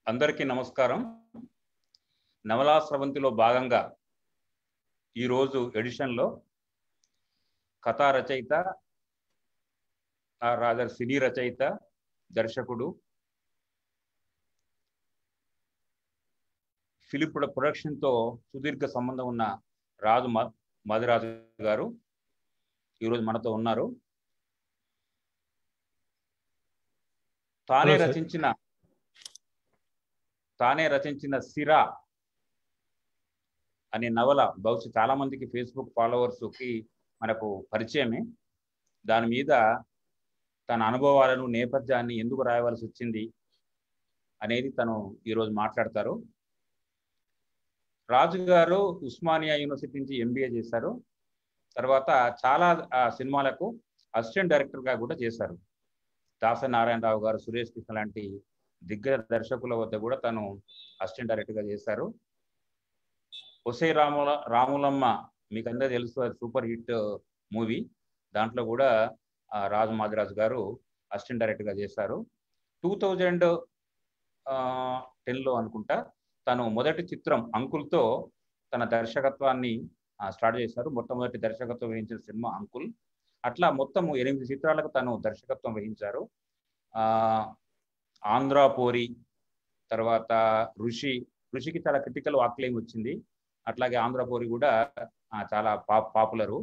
అందరికీ నమస్కారం నవలా స్రవంతిలో భాగంగా ఈరోజు ఎడిషన్లో కథా రచయిత రాజర్ సినీ రచయిత దర్శకుడు ఫిలిప్ ప్రొడక్షన్తో సుదీర్ఘ సంబంధం ఉన్న రాజు మదిరాజు గారు ఈరోజు మనతో ఉన్నారు తానే Hello, sir. రచించిన తానే రచించిన సిరా అనే నవల బహుశా చాలా మందికి ఫేస్బుక్ ఫాలోవర్స్కి మనకు పరిచయమే దాని మీద తన అనుభవాలను నేపథ్యాన్ని ఎందుకు రాయవలసి వచ్చింది అనేది తను ఈరోజు మాట్లాడతారు రాజు గారు ఉస్మానియా యూనివర్సిటీ నుంచి ఎంబీఏ చేశారు తర్వాత చాలా ఆ, సినిమాలకు అసిస్టెంట్ డైరెక్టర్గా కూడా చేశారు దాస నారాయణరావు గారు సురేష్ కృష్ణ లాంటి దిగ్గజ దర్శకుల వద్ద కూడా తను అసిస్టెంట్ డైరెక్టర్గా చేశారు ఒసే రాముల రాములమ్మ మీకు అందరూ తెలుసు అది సూపర్ హిట్ మూవీ దాంట్లో కూడా ఆ, రాజు మాదిరాజు గారు అసిస్టెంట్ డైరెక్టర్గా చేశారు టూ థౌజండ్ టెన్లో అనుకుంటా తను మొదటి చిత్రం అంకుల్తో తన దర్శకత్వాన్ని ఆ, స్టార్ట్ చేశారు మొట్టమొదటి దర్శకత్వం వహించిన సినిమా అంకుల్ అట్లా మొత్తం ఎనిమిది చిత్రాలకు తను దర్శకత్వం వహించారు ఆ ఆంధ్రాపోరి తర్వాత ఋషి ఋషికి చాలా క్రిటికల్ వాక్లేం వచ్చింది అట్లాగే ఆంధ్రపోరి కూడా ఆ, చాలా పా పాపులరు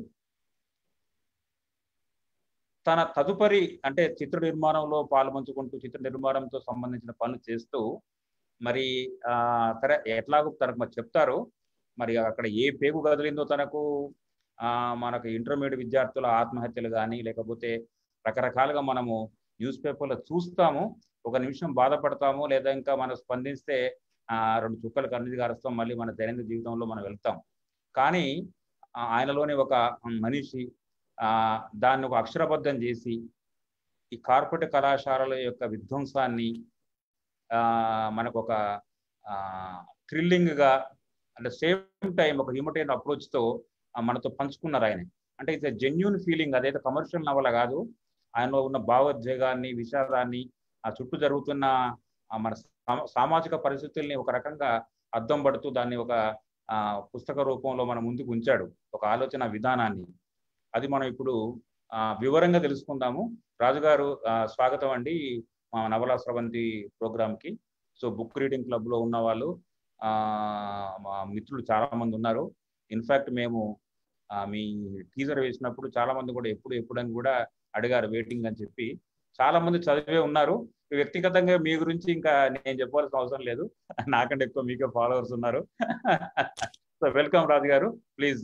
తన తదుపరి అంటే చిత్ర నిర్మాణంలో పాల్పంచుకుంటూ చిత్ర నిర్మాణంతో సంబంధించిన పనులు చేస్తూ మరి ఆ, సరే ఎట్లాగో తనకు మరి చెప్తారు మరి అక్కడ ఏ పేగు కదిలిందో తనకు ఆ, మనకు ఇంటర్మీడియట్ విద్యార్థుల ఆత్మహత్యలు కానీ లేకపోతే రకరకాలుగా మనము న్యూస్ పేపర్లో చూస్తాము ఒక నిమిషం బాధపడతాము లేదా ఇంకా మనం స్పందిస్తే ఆ, రెండు చుక్కలు కన్నది గారుస్తాం మళ్ళీ మన దైనందిన జీవితంలో మనం వెళ్తాం కానీ ఆ, ఆయనలోని ఒక మనిషి ఆ, దాన్ని ఒక అక్షరబద్ధం చేసి ఈ కార్పొరేట్ కళాశాలల యొక్క విధ్వంసాన్ని ఆ, మనకు ఒక థ్రిల్లింగ్గా అంటే సేమ్ టైం ఒక హ్యూమటైన్ అప్రోచ్తో మనతో పంచుకున్నారు ఆయన అంటే ఇట్స్ జెన్యున్ ఫీలింగ్ అదైతే కమర్షియల్ నవల కాదు ఆయనలో ఉన్న భావోద్వేగాన్ని విషాదాన్ని ఆ చుట్టూ జరుగుతున్న ఆ మన సామ- సామాజిక పరిస్థితుల్ని ఒక రకంగా అద్దం పడుతూ దాన్ని ఒక ఆ, పుస్తక రూపంలో మన ముందుకు ఉంచాడు ఒక ఆలోచన విధానాన్ని అది మనం ఇప్పుడు ఆ, వివరంగా తెలుసుకుందాము రాజుగారు ఆ, స్వాగతం అండి మా నవలా స్రవంతి ప్రోగ్రామ్కి సో బుక్ రీడింగ్ క్లబ్లో ఉన్న వాళ్ళు ఆ, మా మిత్రులు చాలా మంది ఉన్నారు ఇన్ఫాక్ట్ మేము ఆ, మీ టీజర్ వేసినప్పుడు చాలా మంది కూడా ఎప్పుడు ఎప్పుడు అని కూడా అడిగారు వెయిటింగ్ అని చెప్పి చాలా మంది చదివే ఉన్నారు వ్యక్తిగతంగా మీ గురించి ఇంకా నేను చెప్పాల్సిన అవసరం లేదు నాకంటే ఎక్కువ మీకే ఫాలోవర్స్ ఉన్నారు సో వెల్కమ్ రాజు గారు ప్లీజ్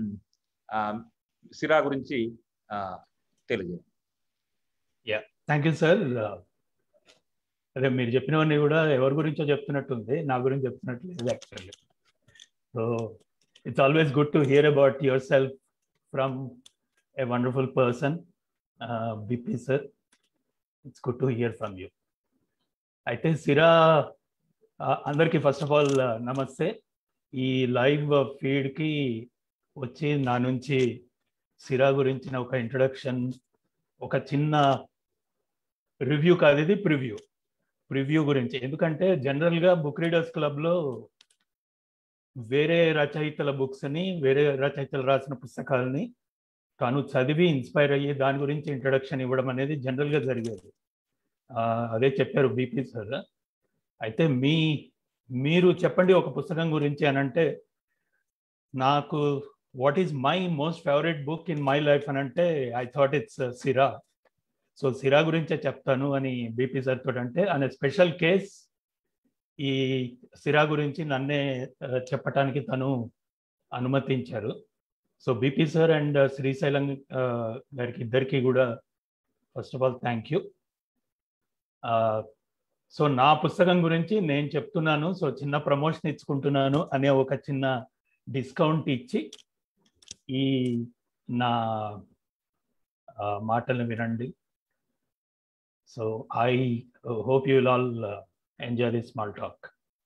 సిరా గురించి ఆ, తెలియజేయండి థ్యాంక్ యూ సార్ అదే మీరు చెప్పినవన్నీ కూడా ఎవరి గురించో చెప్తున్నట్టుంది నా గురించి చెప్తున్నట్టు లేదు actually so it's always good to hear about yourself from a wonderful person BP sir it's good to hear from you అయితే సిరా ఆ, అందరికీ ఫస్ట్ ఆఫ్ ఆల్ నమస్తే ఈ లైవ్ ఫీడ్కి వచ్చి నా నుంచి సిరా గురించిన ఒక ఇంట్రడక్షన్ ఒక చిన్న రివ్యూ కాదు ఇది ప్రివ్యూ ప్రివ్యూ గురించి ఎందుకంటే జనరల్గా బుక్ రీడర్స్ క్లబ్లో వేరే రచయితల బుక్స్ని వేరే రచయితలు రాసిన పుస్తకాలని తాను చదివి ఇన్స్పైర్ అయ్యి దాని గురించి ఇంట్రడక్షన్ ఇవ్వడం అనేది జనరల్గా జరిగేది ఆ, అదే చెప్పారు బీపీ సార్ అయితే మీ మీరు చెప్పండి ఒక పుస్తకం గురించి అని అంటే నాకు what is my most favourite book in my life అని అంటే I thought it's Sira so Sira గురించే చెప్తాను అని బీపీ సార్ తోటి అంటే అనే స్పెషల్ కేస్ ఈ సిరా గురించి నన్నే ఆ, చెప్పటానికి తను అనుమతించారు so BP sir and Srisailam ఆ, గారికి ఇద్దరికి కూడా first of all thank you so నా పుస్తకం గురించి నేను చెప్తున్నాను సో చిన్న ప్రమోషన్ ఇచ్చుకుంటున్నాను అనే ఒక చిన్న డిస్కౌంట్ ఇచ్చి ఈ నా ఆ, మాటలను వినండి so I hope you will all enjoy the small talk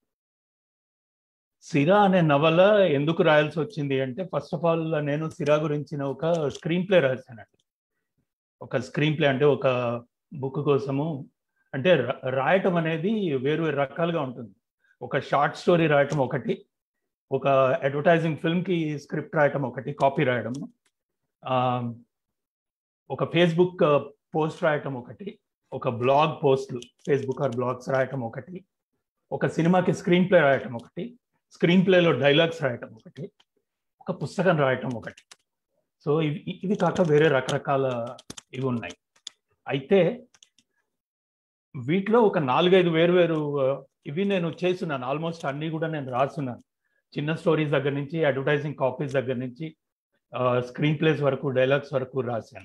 Sira అనే నవల ఎందుకు రాయాల్సి వచ్చింది అంటే ఫస్ట్ ఆఫ్ ఆల్ నేను సిరా గురించిన ఒక స్క్రీన్ ప్లే రాశానండి ఒక స్క్రీన్ ప్లే అంటే ఒక బుక్ కోసము అంటే రాయటం అనేది వేరు వేరు రకాలుగా ఉంటుంది ఒక షార్ట్ స్టోరీ రాయటం ఒకటి ఒక అడ్వర్టైజింగ్ ఫిల్మ్కి స్క్రిప్ట్ రాయటం ఒకటి కాపీ రాయడం ఒక ఫేస్బుక్ పోస్ట్ రాయటం ఒకటి ఒక బ్లాగ్ పోస్ట్లు ఫేస్బుక్ ఆర్ బ్లాగ్స్ రాయటం ఒకటి ఒక సినిమాకి స్క్రీన్ ప్లే రాయటం ఒకటి స్క్రీన్ ప్లేలో డైలాగ్స్ రాయటం ఒకటి ఒక పుస్తకం రాయటం ఒకటి సో ఇవి ఇవి కాక వేరే రకరకాల ఇవి ఉన్నాయి అయితే వీటిలో ఒక నాలుగైదు వేరు వేరు ఇవి నేను చేస్తున్నాను ఆల్మోస్ట్ అన్నీ కూడా నేను రాస్తున్నాను చిన్న స్టోరీస్ దగ్గర నుంచి అడ్వర్టైజింగ్ కాపీస్ దగ్గర నుంచి స్క్రీన్ ప్లేస్ వరకు డైలాగ్స్ వరకు రాశాను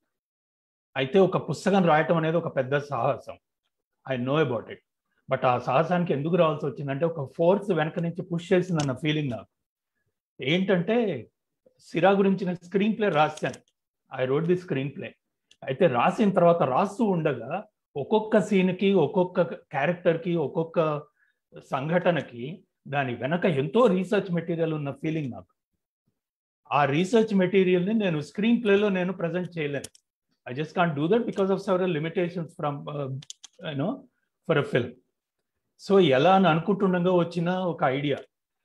అయితే ఒక పుస్తకం రాయటం అనేది ఒక పెద్ద సాహసం I know about it but ఆ సాహసానికి ఎందుకు రావాల్సి వచ్చిందంటే ఒక ఫోర్స్ వెనక నుంచి పుష్ చేసిందన్న ఫీలింగ్ నాకు ఏంటంటే సిరా గురించిన స్క్రీన్ ప్లే రాశాను I wrote the screenplay అయితే రాసిన తర్వాత రాస్తూ ఉండగా ఒక్కొక్క సీన్కి ఒక్కొక్క క్యారెక్టర్కి ఒక్కొక్క సంఘటనకి దాని వెనక ఎంతో రీసెర్చ్ మెటీరియల్ ఉన్న ఫీలింగ్ నాకు ఆ రీసెర్చ్ మెటీరియల్ని నేను స్క్రీన్ ప్లేలో నేను ప్రజెంట్ చేయలేను I just can't do that because of several limitations from you know for a film so ఎలా అని అనుకుంటుండగా వచ్చిన ఒక ఐడియా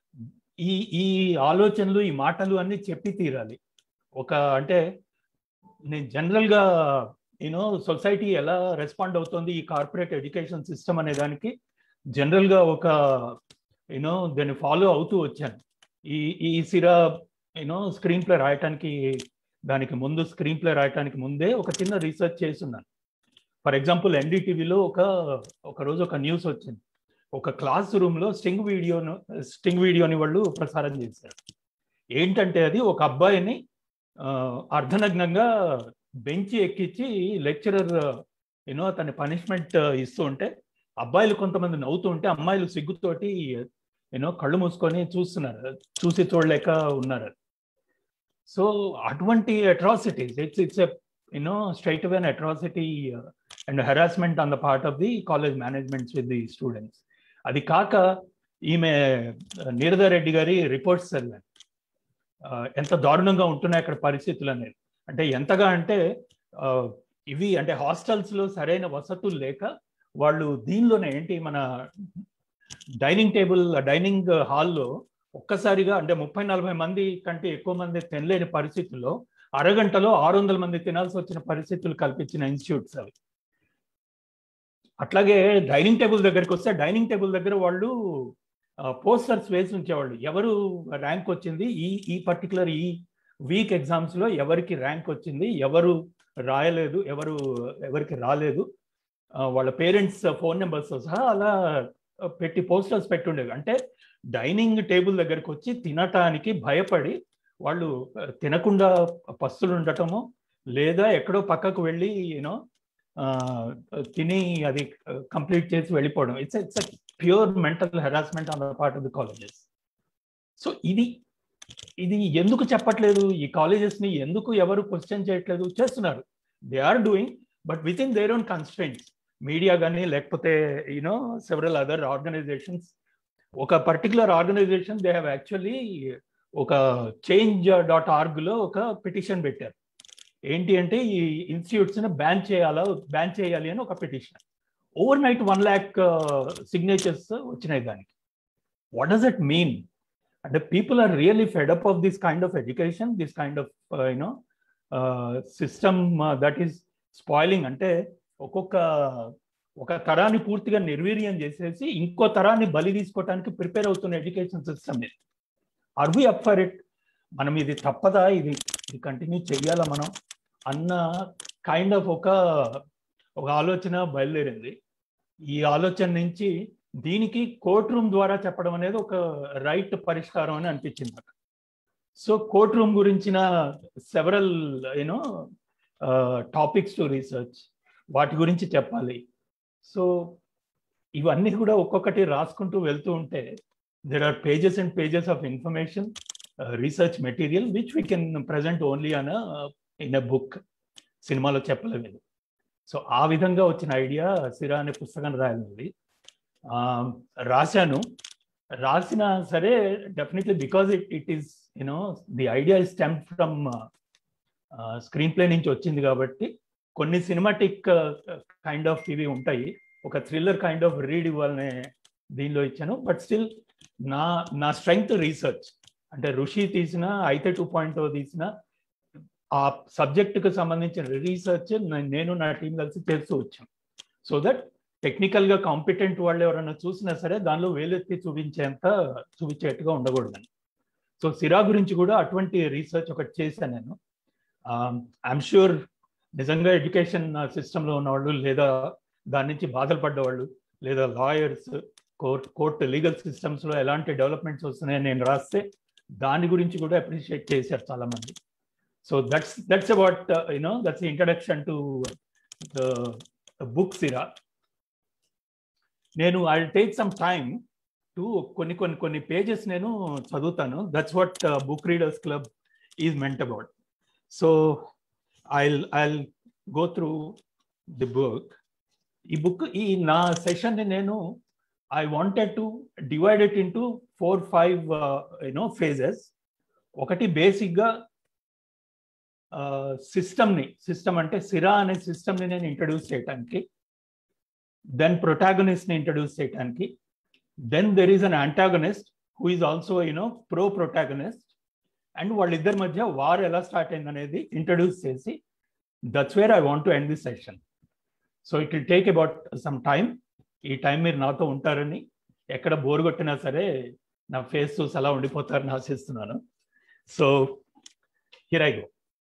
ఈ ఈ ఆలోచనలు ఈ మాటలు అన్ని చెప్పి తీరాలి ఒక అంటే నేను జనరల్గా యూనో సొసైటీ ఎలా రెస్పాండ్ అవుతుంది ఈ కార్పొరేట్ ఎడ్యుకేషన్ సిస్టమ్ అనే దానికి జనరల్గా ఒక యూనో దాన్ని ఫాలో అవుతూ వచ్చాను ఈ ఈ సిరా యూనో స్క్రీన్ ప్లే రాయటానికి దానికి ముందు స్క్రీన్ ప్లే రాయటానికి ముందే ఒక చిన్న రీసెర్చ్ చేస్తున్నాను ఫర్ ఎగ్జాంపుల్ ఎన్డీటీవీలో ఒక ఒక రోజు ఒక న్యూస్ వచ్చింది ఒక క్లాస్ రూమ్లో స్టింగ్ వీడియోను స్టింగ్ వీడియోని వాళ్ళు ప్రసారం చేశారు ఏంటంటే అది ఒక అబ్బాయిని అర్ధనగ్నంగా బెంచ్ ఎక్కించి లెక్చరర్ యూనో అతని పనిష్మెంట్ ఇస్తూ ఉంటే అబ్బాయిలు కొంతమంది నవ్వుతూ ఉంటే అమ్మాయిలు సిగ్గుతోటి యూనో కళ్ళు మూసుకొని చూస్తున్నారు చూసి చూడలేక ఉన్నారు సో అటువంటి atrocities it's it's you know straight away atrocity and harassment on the part of the college managements with the students అది కాక ఈమె నీరద రెడ్డి గారి రిపోర్ట్స్ చదివాను ఎంత దారుణంగా ఉంటున్నాయి అక్కడ పరిస్థితులు అనేది అంటే ఎంతగా అంటే ఇవి అంటే హాస్టల్స్లో సరైన వసతులు లేక వాళ్ళు దీనిలోనే ఏంటి మన డైనింగ్ టేబుల్ డైనింగ్ హాల్లో ఒక్కసారిగా అంటే ముప్పై నలభై మంది కంటే ఎక్కువ మంది తినలేని పరిస్థితుల్లో అరగంటలో ఆరు వందల మంది తినాల్సి వచ్చిన పరిస్థితులు కల్పించిన ఇన్స్టిట్యూట్స్ అవి అట్లాగే డైనింగ్ టేబుల్ దగ్గరికి వస్తే డైనింగ్ టేబుల్ దగ్గర వాళ్ళు పోస్టర్స్ వేసి ఉంచేవాళ్ళు ఎవరు ర్యాంక్ వచ్చింది ఈ ఈ పర్టికులర్ ఈ వీక్ ఎగ్జామ్స్లో ఎవరికి ర్యాంక్ వచ్చింది ఎవరు రాయలేదు ఎవరు ఎవరికి రాలేదు వాళ్ళ పేరెంట్స్ ఫోన్ నెంబర్స్ సహా అలా పెట్టి పోస్టర్స్ పెట్టుండేవి అంటే డైనింగ్ టేబుల్ దగ్గరికి వచ్చి తినటానికి భయపడి వాళ్ళు తినకుండా పస్తులు ఉండటము లేదా ఎక్కడో పక్కకు వెళ్ళి యూనో తిని అది కంప్లీట్ చేసి వెళ్ళిపోవడం it's it's pure mental harassment on the part of the colleges so ఇది ఇది ఎందుకు చెప్పట్లేదు ఈ కాలేజెస్ని ఎందుకు ఎవరు క్వశ్చన్ చేయట్లేదు చేస్తున్నారు they are doing but with in their own constraints media కానీ లేకపోతే యూనో సెవరల్ అదర్ ఆర్గనైజేషన్స్ ఒక particular organization they have actually ఒక చేంజ్ డాట్ ఆర్గ్లో ఒక పిటిషన్ పెట్టారు ఏంటి అంటే ఈ ఇన్స్టిట్యూట్స్ని బ్యాన్ చేయాలా బ్యాన్ చేయాలి అని ఒక petition overnight one lakh signatures వచ్చినాయి దానికి వాట్ డస్ ఇట్ మీన్ అంటే people are really fed up of this kind of education this kind of you know system that is spoiling అంటే ఒక్కొక్క ఒక తరాన్ని పూర్తిగా నిర్వీర్యం చేసేసి ఇంకో తరాన్ని బలి తీసుకోవడానికి ప్రిపేర్ అవుతున్న ఎడ్యుకేషన్ సిస్టమ్ ఇది are we up for it మనం ఇది తప్పదా ఇది ఇది కంటిన్యూ చెయ్యాలా మనం అన్న కైండ్ ఆఫ్ ఒక ఒక ఆలోచన బయలుదేరింది ఈ ఆలోచన నుంచి దీనికి కోర్ట్ రూమ్ ద్వారా చెప్పడం అనేది ఒక రైట్ పరిష్కారం అని అనిపించింది నాకు సో కోర్ట్ రూమ్ గురించిన several you know topics to research వాటి గురించి చెప్పాలి సో ఇవన్నీ కూడా ఒక్కొక్కటి రాసుకుంటూ వెళ్తూ ఉంటే there are pages and pages of information research material which we can present only an in a book సినిమాలో చెప్పలేదు సో ఆ విధంగా వచ్చిన ఐడియా సిరా అనే పుస్తకం రాయాలి రాశాను రాసిన సరే definitely because it it is you know the idea is stem from screenplay నుంచి వచ్చింది కాబట్టి కొన్ని సినిమాటిక్ కైండ్ ఆఫ్ ఇవి ఉంటాయి ఒక థ్రిల్లర్ కైండ్ ఆఫ్ రీడ్ ఇవ్వాలనే దీనిలో ఇచ్చాను బట్ స్టిల్ నా నా స్ట్రెంగ్త్ రీసెర్చ్ అంటే ఋషి తీసిన అయితే టూ పాయింట్ తీసిన ఆ సబ్జెక్టుకు సంబంధించిన రీసెర్చ్ నేను నా టీం కలిసి చేస్తూ వచ్చాం సో దట్ టెక్నికల్గా కాంపిటెంట్ వాళ్ళు ఎవరైనా చూసినా సరే దానిలో వేలెత్తి చూపించేంత చూపించేట్టుగా ఉండకూడదని సో సిరా గురించి కూడా అటువంటి రీసెర్చ్ ఒకటి చేశాను నేను ఐఎమ్ ష్యూర్ నిజంగా ఎడ్యుకేషన్ సిస్టంలో ఉన్నవాళ్ళు లేదా దాని నుంచి బాధలు పడ్డవాళ్ళు లేదా లాయర్స్ కోర్ట్ కోర్ట్ లీగల్ సిస్టమ్స్లో ఎలాంటి డెవలప్మెంట్స్ వస్తున్నాయని నేను రాస్తే దాని గురించి కూడా అప్రిషియేట్ చేశారు చాలా మంది so that's that's about you know that's introduction to the book Sira నేను I take some time to కొన్ని కొన్ని కొన్ని పేజెస్ నేను చదువుతాను that's what book readers club is meant about so I I go through the book ఈ book ఈ నా సెషన్ని నేను I wanted to divide it into four five you know phases ఒకటి బేసిక్గా సిస్టమ్ని సిస్టమ్ అంటే సిరా అనే సిస్టమ్ని నేను ఇంట్రడ్యూస్ చేయడానికి దెన్ ప్రొటాగనిస్ట్ని ఇంట్రడ్యూస్ చేయడానికి then there is an antagonist who is also you know pro protagonist and వాళ్ళిద్దరి మధ్య వార్ ఎలా స్టార్ట్ అయింది అనేది ఇంట్రడ్యూస్ చేసి that's where I want to end this session so it will take about some time ఈ time మీరు నాతో ఉంటారని ఎక్కడ బోర్ కొట్టినా సరే నా ఫేస్ చూసి అలా ఉండిపోతారని ఆశిస్తున్నాను సో హిర్ ఐ గో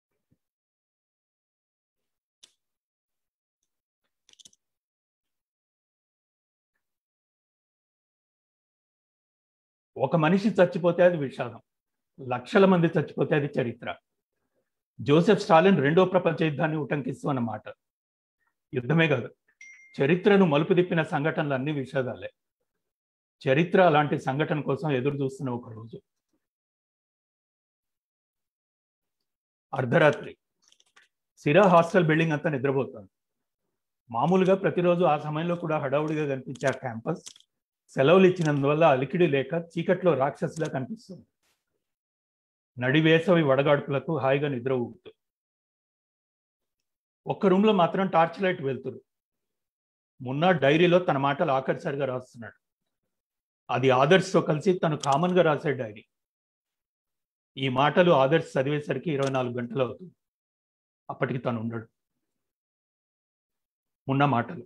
ఒక మనిషి చచ్చిపోతే అది విషాదం లక్షల మంది చచ్చిపోతే అది చరిత్ర జోసెఫ్ స్టాలిన్ రెండో ప్రపంచ యుద్ధాన్ని ఉటంకిస్తూ అన్నమాట యుద్ధమే కాదు చరిత్రను మలుపు తిప్పిన సంఘటనలు అన్ని విషాదాలే చరిత్ర అలాంటి సంఘటన కోసం ఎదురు చూస్తున్న ఒక రోజు అర్ధరాత్రి సిరా హాస్టల్ బిల్డింగ్ అంతా నిద్రపోతుంది మామూలుగా ప్రతిరోజు ఆ సమయంలో కూడా హడావుడిగా కనిపించే ఆ క్యాంపస్ సెలవులు ఇచ్చినందువల్ల అలికిడి లేక చీకట్లో రాక్షసులా కనిపిస్తుంది నడి వేసవి వడగాడుపులకు హాయిగా నిద్ర ఊగుతూ ఒక్క రూమ్లో మాత్రం టార్చ్ లైట్ వెళ్తురు మున్నా డైరీలో తన మాటలు ఆఖరిసరిగా రాస్తున్నాడు అది ఆదర్శ్తో కలిసి తను కామన్గా రాసే డైరీ ఈ మాటలు ఆదర్శ్ చదివేసరికి ఇరవై నాలుగు గంటలు అవుతుంది అప్పటికి తను ఉండడు మున్న మాటలు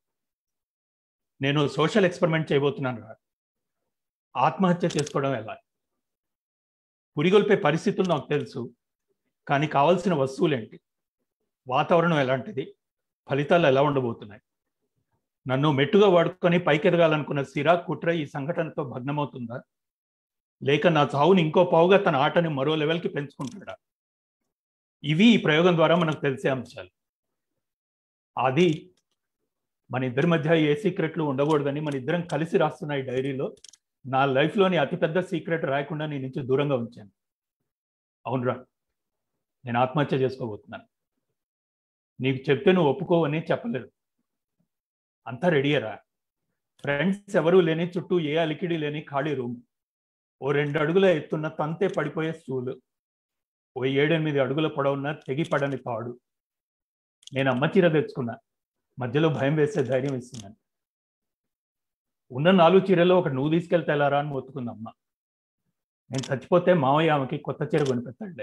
నేను సోషల్ ఎక్స్పెరిమెంట్ చేయబోతున్నాను రా ఆత్మహత్య చేసుకోవడం ఎలా పురిగొల్పే పరిస్థితులు నాకు తెలుసు కానీ కావాల్సిన వస్తువులేంటి వాతావరణం ఎలాంటిది ఫలితాలు ఎలా ఉండబోతున్నాయి నన్ను మెట్టుగా వాడుకొని పైకెదగాలనుకున్న సిరా కుట్ర ఈ సంఘటనతో భగ్నమవుతుందా లేక నా చావుని ఇంకో పావుగా తన ఆటని మరో లెవెల్కి పెంచుకుంటాడా ఇవి ఈ ప్రయోగం ద్వారా మనకు తెలిసే అంశాలు అది మన ఇద్దరి మధ్య ఏ సీక్రెట్లు ఉండకూడదని మన ఇద్దరం కలిసి రాస్తున్న ఈ డైరీలో నా లైఫ్లోని అతిపెద్ద సీక్రెట్ రాయకుండా నేను నుంచి దూరంగా ఉంచాను అవునరా నేను ఆత్మహత్య చేసుకోబోతున్నాను నీకు చెప్తే నువ్వు ఒప్పుకోవని చెప్పలేదు అంతా రెడీయరా ఫ్రెండ్స్ ఎవరూ లేని చుట్టూ ఏ అలికిడి లేని ఖాళీ రూమ్ ఓ రెండు అడుగుల ఎత్తున్న తంతే పడిపోయే స్టూలు ఓ ఏడెనిమిది అడుగుల పొడవున్న తెగిపడని తాడు నేను అమ్మ చీర తెచ్చుకున్నా మధ్యలో భయం వేసే ధైర్యం ఇస్తున్నాను ఉన్న నాలుగు చీరలో ఒక నువ్వు తీసుకెళ్తే ఎలారా అని మొత్తుకుంది అమ్మ నేను చచ్చిపోతే మావయ్య ఆమెకి కొత్త చీర కొనిపెట్టాడులే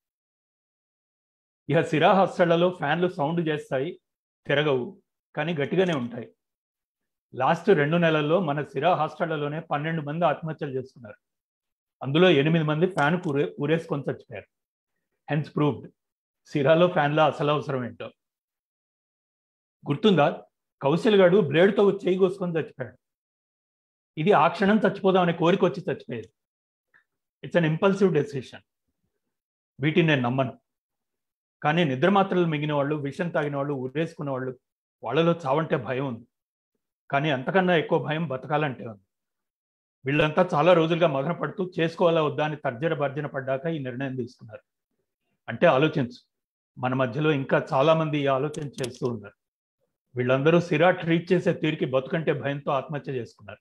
ఇక సిరా హాస్టళ్లలో ఫ్యాన్లు సౌండ్ చేస్తాయి తిరగవు కానీ గట్టిగానే ఉంటాయి లాస్ట్ రెండు నెలల్లో మన సిరా హాస్టళ్లలోనే పన్నెండు మంది ఆత్మహత్యలు చేసుకున్నారు అందులో ఎనిమిది మంది ఫ్యాన్ ఊరే ఊరేసుకొని చచ్చిపోయారు హెన్స్ ప్రూవ్డ్ సిరాలో ఫ్యాన్లో అసలు అవసరం ఏంటో గుర్తుందా కౌశల్ గాడు బ్లేడ్తో చేయి కోసుకొని చచ్చిపోయాడు ఇది ఆ క్షణం చచ్చిపోదాం అనే కోరిక వచ్చి చచ్చిపోయేది ఇట్స్ అన్ ఇంపల్సివ్ డెసిషన్ వీటిని నేను నమ్మను కానీ నిద్ర మాత్రలు మిగిన వాళ్ళు విషం తాగిన వాళ్ళు ఉరేసుకున్న వాళ్ళు వాళ్ళలో చావంటే భయం ఉంది కానీ అంతకన్నా ఎక్కువ భయం బతకాలంటే ఉంది వీళ్ళంతా చాలా రోజులుగా మదన పడుతూ చేసుకోవాలా వద్దా అని తర్జన భర్జన పడ్డాక ఈ నిర్ణయం తీసుకున్నారు అంటే ఆలోచించు మన మధ్యలో ఇంకా చాలా మంది ఈ ఆలోచన చేస్తూ ఉన్నారు వీళ్ళందరూ సిరా ట్రీట్ చేసే తీరికి బతుకంటే భయంతో ఆత్మహత్య చేసుకున్నారు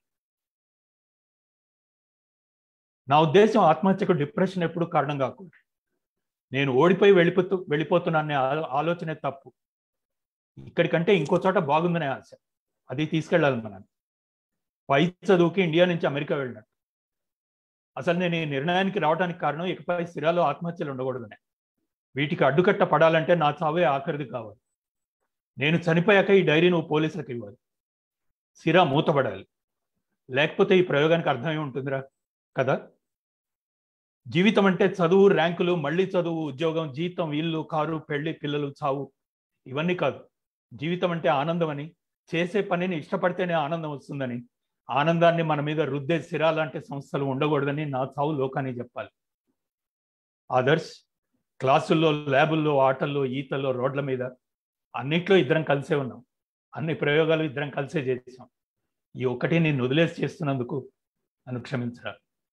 నా ఉద్దేశం ఆత్మహత్యకు డిప్రెషన్ ఎప్పుడు కారణం కాకూడదు నేను ఓడిపోయి వెళ్ళిపోతూ వెళ్ళిపోతున్నానే ఆలోచనే తప్పు ఇక్కడికంటే ఇంకో చోట బాగుందనే ఆశ అది తీసుకెళ్ళాలి మనం పై చదువుకి ఇండియా నుంచి అమెరికా వెళ్ళినట్టు అసలు నేను ఈ నిర్ణయానికి రావడానికి కారణం ఇకపై సిరాలో ఆత్మహత్యలు ఉండకూడదనే వీటికి అడ్డుకట్ట పడాలంటే నా చావే ఆఖరిది కావాలి నేను చనిపోయాక ఈ డైరీ నువ్వు పోలీసులకు ఇవ్వాలి సిరా మూతపడాలి లేకపోతే ఈ ప్రయోగానికి అర్థమై ఉంటుందిరా కదా జీవితం అంటే చదువు ర్యాంకులు మళ్ళీ చదువు ఉద్యోగం జీతం ఇల్లు కారు పెళ్లి పిల్లలు చావు ఇవన్నీ కాదు జీవితం అంటే ఆనందం అని చేసే పనిని ఇష్టపడితేనే ఆనందం వస్తుందని ఆనందాన్ని మన మీద రుద్దే సిరా లాంటి సంస్థలు ఉండకూడదని నా చావు లోకానికి చెప్పాలి ఆదర్శ్ క్లాసుల్లో ల్యాబుల్లో ఆటల్లో ఈతల్లో రోడ్ల మీద అన్నిట్లో ఇద్దరం కలిసే ఉన్నాం అన్ని ప్రయోగాలు ఇద్దరం కలిసే చేసాం ఈ ఒక్కటి నేను వదిలేసి చేస్తున్నందుకు నన్ను క్షమించరా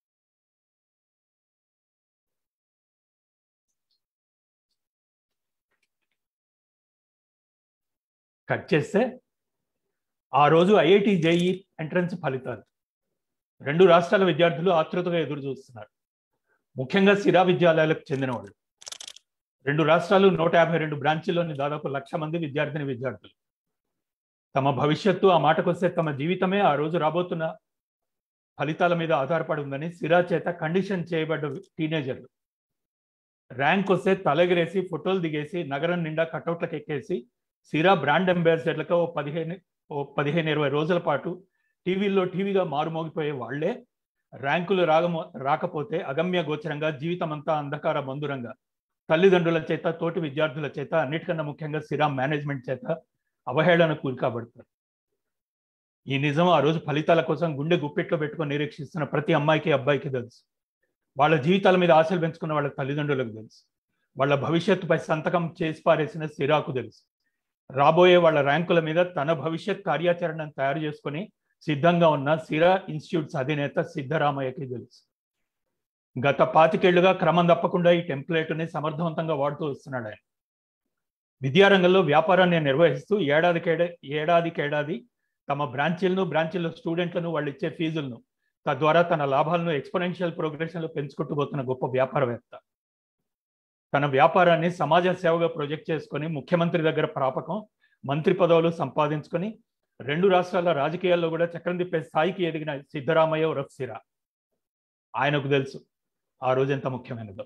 కట్ చేస్తే ఆ రోజు ఐఐటి జేఈ ఎంట్రన్స్ ఫలితాలు రెండు రాష్ట్రాల విద్యార్థులు ఆతృతగా ఎదురు చూస్తున్నారు ముఖ్యంగా సిరా విద్యాలయాలకు చెందిన వాళ్ళు రెండు రాష్ట్రాలు నూట యాభై రెండు బ్రాంచీల్లోని దాదాపు లక్ష మంది విద్యార్థిని విద్యార్థులు తమ భవిష్యత్తు ఆ మాటకొస్తే తమ జీవితమే ఆ రోజు రాబోతున్న ఫలితాల మీద ఆధారపడి ఉందని సిరా చేత కండిషన్ చేయబడ్డ టీనేజర్లు ర్యాంక్ వస్తే తలెగిరేసి ఫోటోలు దిగేసి నగరం నిండా కటౌట్లకు ఎక్కేసి సిరా బ్రాండ్ అంబాసిడర్లకు ఓ పదిహేను ఓ పదిహేను ఇరవై రోజుల పాటు టీవీల్లో టీవీగా మారుమోగిపోయే వాళ్లే ర్యాంకులు రాగమో రాకపోతే అగమ్య గోచరంగా జీవితం అంతా అంధకార మందురంగా తల్లిదండ్రుల చేత తోటి విద్యార్థుల చేత అన్నిటికన్నా ముఖ్యంగా సిరా మేనేజ్మెంట్ చేత అవహేళన కూలికాబడతారు ఈ నిజం ఆ రోజు ఫలితాల కోసం గుండె గుప్పెట్లో పెట్టుకొని నిరీక్షిస్తున్న ప్రతి అమ్మాయికి అబ్బాయికి తెలుసు వాళ్ళ జీవితాల మీద ఆశలు పెంచుకున్న వాళ్ళ తల్లిదండ్రులకు తెలుసు వాళ్ళ భవిష్యత్తుపై సంతకం చేసి పారేసిన సిరాకు తెలుసు రాబోయే వాళ్ళ ర్యాంకుల మీద తన భవిష్యత్ కార్యాచరణను తయారు చేసుకొని సిద్ధంగా ఉన్న సిరా ఇన్స్టిట్యూట్స్ అధినేత సిద్ధరామయ్యకి తెలుసు గత పాతికేళ్లుగా క్రమం తప్పకుండా ఈ టెంప్లెట్ని సమర్థవంతంగా వాడుతూ వస్తున్నాడు ఆయన విద్యారంగంలో వ్యాపారాన్ని నిర్వహిస్తూ ఏడాదికేడా ఏడాదికేడాది తమ బ్రాంచీలను బ్రాంచీల్లో స్టూడెంట్లను వాళ్ళు ఇచ్చే ఫీజులను తద్వారా తన లాభాలను ఎక్స్పోనెన్షియల్ ప్రోగ్రెషన్లో పెంచుకుంటూ పోతున్న గొప్ప వ్యాపారవేత్త తన వ్యాపారాన్ని సమాజ సేవగా ప్రొజెక్ట్ చేసుకొని ముఖ్యమంత్రి దగ్గర ప్రాపకం మంత్రి పదవులు సంపాదించుకొని రెండు రాష్ట్రాల రాజకీయాల్లో కూడా చక్రం తిప్పే స్థాయికి ఎదిగిన సిద్ధరామయ్య ఉరఫ్ సిరా ఆయనకు తెలుసు ఆ రోజు ఎంత ముఖ్యమైనదో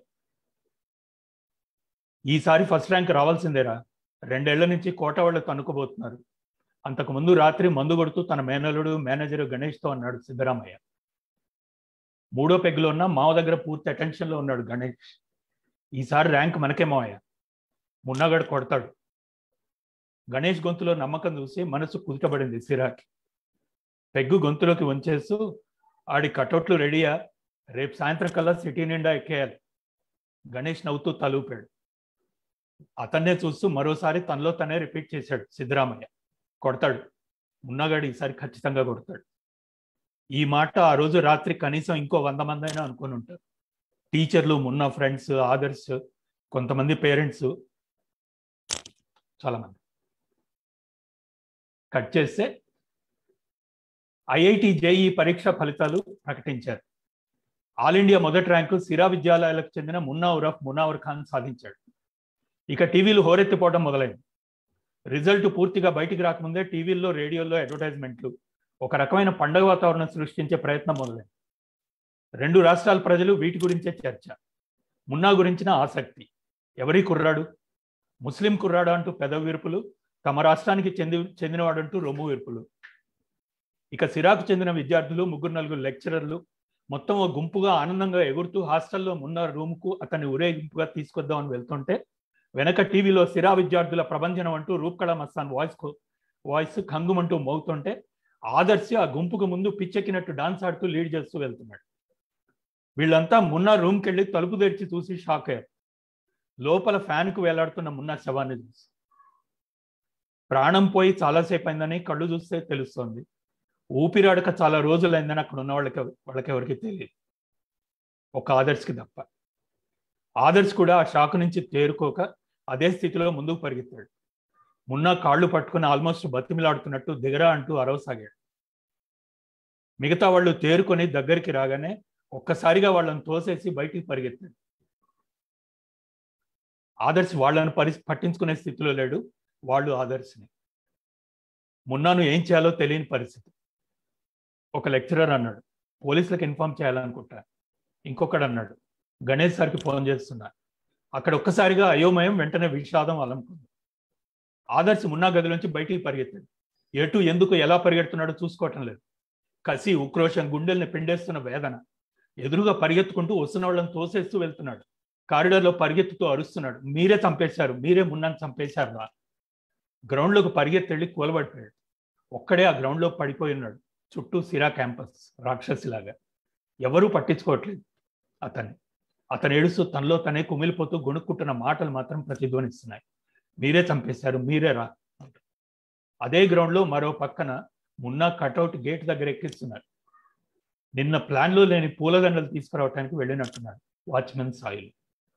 ఈసారి ఫస్ట్ ర్యాంక్ రావాల్సిందేరా రెండేళ్ల నుంచి కోట వాళ్ళు తన్నుకోబోతున్నారు అంతకు ముందు రాత్రి మందు కొడుతూ తన మేనలుడు మేనేజర్ గణేష్తో అన్నాడు సిద్ధరామయ్య మూడో పెగ్గులో ఉన్న మావ దగ్గర పూర్తి అటెన్షన్లో ఉన్నాడు గణేష్ ఈసారి ర్యాంక్ మనకేమో అయ్యా మున్నగడు కొడతాడు గణేష్ గొంతులో నమ్మకం చూసి మనసు కుదుటబడింది సిరాకి పెగ్గు గొంతులోకి వంచేస్తూ ఆడి కటౌట్లు రెడీయా రేపు సాయంత్రం కల్లా సిటీ నిండా ఎక్కేయాలి గణేష్ నవ్వుతూ తలూపాడు అతన్నే చూస్తూ మరోసారి తనలో తనే రిపీట్ చేశాడు సిద్ధరామయ్య కొడతాడు మున్నగాడు ఈసారి ఖచ్చితంగా కొడతాడు ఈ మాట ఆ రోజు రాత్రి కనీసం ఇంకో వంద మంది అయినా అనుకుని ఉంటారు టీచర్లు మున్న ఫ్రెండ్స్ ఆదర్స్ కొంతమంది పేరెంట్స్ చాలా మంది కట్ చేస్తే ఐఐటి జేఈ పరీక్ష ఫలితాలు ప్రకటించారు ఆల్ ఇండియా మొదటి ర్యాంకు సిరా విద్యాలయాలకు చెందిన మున్నా ఉరఫ్ మునావర్ ఖాన్ సాధించాడు ఇక టీవీలు హోరెత్తిపోవడం మొదలైంది రిజల్ట్ పూర్తిగా బయటికి రాకముందే టీవీల్లో రేడియోల్లో అడ్వర్టైజ్మెంట్లు ఒక రకమైన పండగ వాతావరణం సృష్టించే ప్రయత్నం మొదలైంది రెండు రాష్ట్రాల ప్రజలు వీటి గురించే చర్చ మున్నా గురించిన ఆసక్తి ఎవరి కుర్రాడు ముస్లిం కుర్రాడు అంటూ పెదవి విరుపులు తమ రాష్ట్రానికి చెంది చెందినవాడంటూ రొమ్ము విరుపులు ఇక సిరాకు చెందిన విద్యార్థులు ముగ్గురు నలుగురు లెక్చరర్లు మొత్తం ఓ గుంపుగా ఆనందంగా ఎగురుతూ హాస్టల్లో ఉన్న రూమ్కు అతన్ని ఊరేగింపుగా తీసుకొద్దామని వెళ్తుంటే వెనక టీవీలో సిరా విద్యార్థుల ప్రభంజనం అంటూ రూప్కళ మస్తాన్ వాయిస్ వాయిస్ కంగుమంటూ మోగుతుంటే ఆదర్శి ఆ గుంపుకు ముందు పిచ్చెక్కినట్టు డాన్స్ ఆడుతూ లీడ్ చేస్తూ వెళ్తున్నాడు వీళ్ళంతా మున్నా రూమ్కి వెళ్ళి తలుపు తెరిచి చూసి షాక్ అయ్యారు లోపల ఫ్యాన్కు వేలాడుతున్న మున్నా శవాన్ని చూసి ప్రాణం పోయి చాలాసేపు అయిందని కళ్ళు చూస్తే తెలుస్తోంది ఊపిరాడక చాలా రోజులైందని అక్కడ ఉన్న వాళ్ళకి వాళ్ళకి ఎవరికి తెలియదు ఒక ఆదర్శ్కి తప్ప ఆదర్శ్ కూడా ఆ షాక్ నుంచి తేరుకోక అదే స్థితిలో ముందుకు పరిగెత్తాడు మున్నా కాళ్ళు పట్టుకుని ఆల్మోస్ట్ బతిమిలాడుతున్నట్టు దిగరా అంటూ అరవసాగాడు మిగతా వాళ్ళు తేరుకొని దగ్గరికి రాగానే ఒక్కసారిగా వాళ్ళని తోసేసి బయటికి పరిగెత్తాడు ఆదర్శ్ వాళ్ళని పరి పట్టించుకునే స్థితిలో లేడు వాళ్ళు ఆదర్శని మున్నాను ఏం చేయాలో తెలియని పరిస్థితి ఒక లెక్చరర్ అన్నాడు పోలీసులకు ఇన్ఫామ్ చేయాలనుకుంటా ఇంకొకడు అన్నాడు గణేష్ సార్కి ఫోన్ చేస్తున్నా అక్కడ ఒక్కసారిగా అయోమయం వెంటనే విషాదం అలంకుంది ఆదర్శ్ మున్నా గదిలోంచి బయటికి పరిగెత్తాడు ఎటు ఎందుకు ఎలా పరిగెడుతున్నాడో చూసుకోవటం లేదు కసి ఉక్రోషం గుండెల్ని పిండేస్తున్న వేదన ఎదురుగా పరిగెత్తుకుంటూ వస్తున్న వాళ్ళని తోసేస్తూ వెళ్తున్నాడు కారిడార్లో పరిగెత్తుతూ అరుస్తున్నాడు మీరే చంపేశారు మీరే మున్నాను చంపేశారు రా గ్రౌండ్లోకి పరిగెత్తెళ్ళి కూలబడిపోయాడు ఒక్కడే ఆ గ్రౌండ్లో పడిపోయి ఉన్నాడు చుట్టూ సిరా క్యాంపస్ రాక్షసిలాగా ఎవరూ పట్టించుకోవట్లేదు అతన్ని అతను ఏడుస్తూ తనలో తనే కుమిలిపోతూ గొణుక్కుంటున్న మాటలు మాత్రం ప్రతిధ్వనిస్తున్నాయి మీరే చంపేశారు మీరే రా అదే గ్రౌండ్లో మరో పక్కన మున్నా కటౌట్ గేట్ దగ్గర ఎక్కిస్తున్నారు నిన్న ప్లాన్లో లేని పూలదండలు తీసుకురావడానికి వెళ్ళినట్టున్నారు వాచ్మెన్ సాయిల్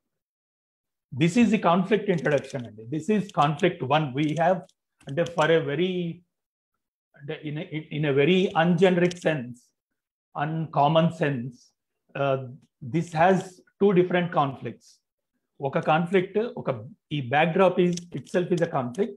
this is the conflict introduction అండి this is conflict one we have అంటే ఫర్ ఎ వెరీ అంటే in in a very ungeneric sense uncommon sense this has two different conflicts ఒక కాన్ఫ్లిక్ట్ ఒక ఈ backdrop is itself is a conflict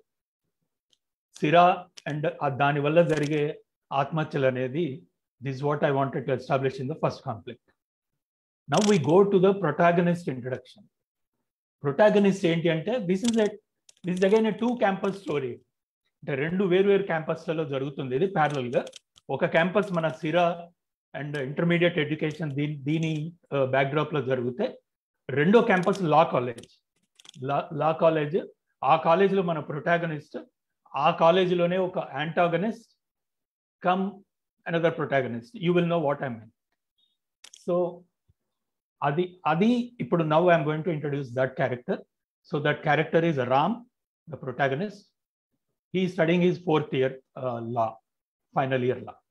Sira and దాని వల్ల జరిగే ఆత్మహత్యలు అనేది this what I wanted to establish in the first conflict now we go to the protagonist introduction protagonist ఏంటి అంటే this is at this again a two campus story అంటే రెండు వేరు వేరు క్యాంపస్లలో జరుగుతుంది ఇది ప్యారలల్గా ఒక క్యాంపస్ మన సిరా అండ్ ఇంటర్మీడియట్ ఎడ్యుకేషన్ దీని దీని బ్యాక్డ్రాప్లో జరిగితే రెండో campus law college law law college ఆ కాలేజీలో మన ప్రొటాగనిస్ట్ ఆ కాలేజీలోనే ఒక antagonist come another protagonist you will know what I mean so అది అది ఇప్పుడు now I'm going to introduce that character so that character is Ram the protagonist he studing is fourth year law final year law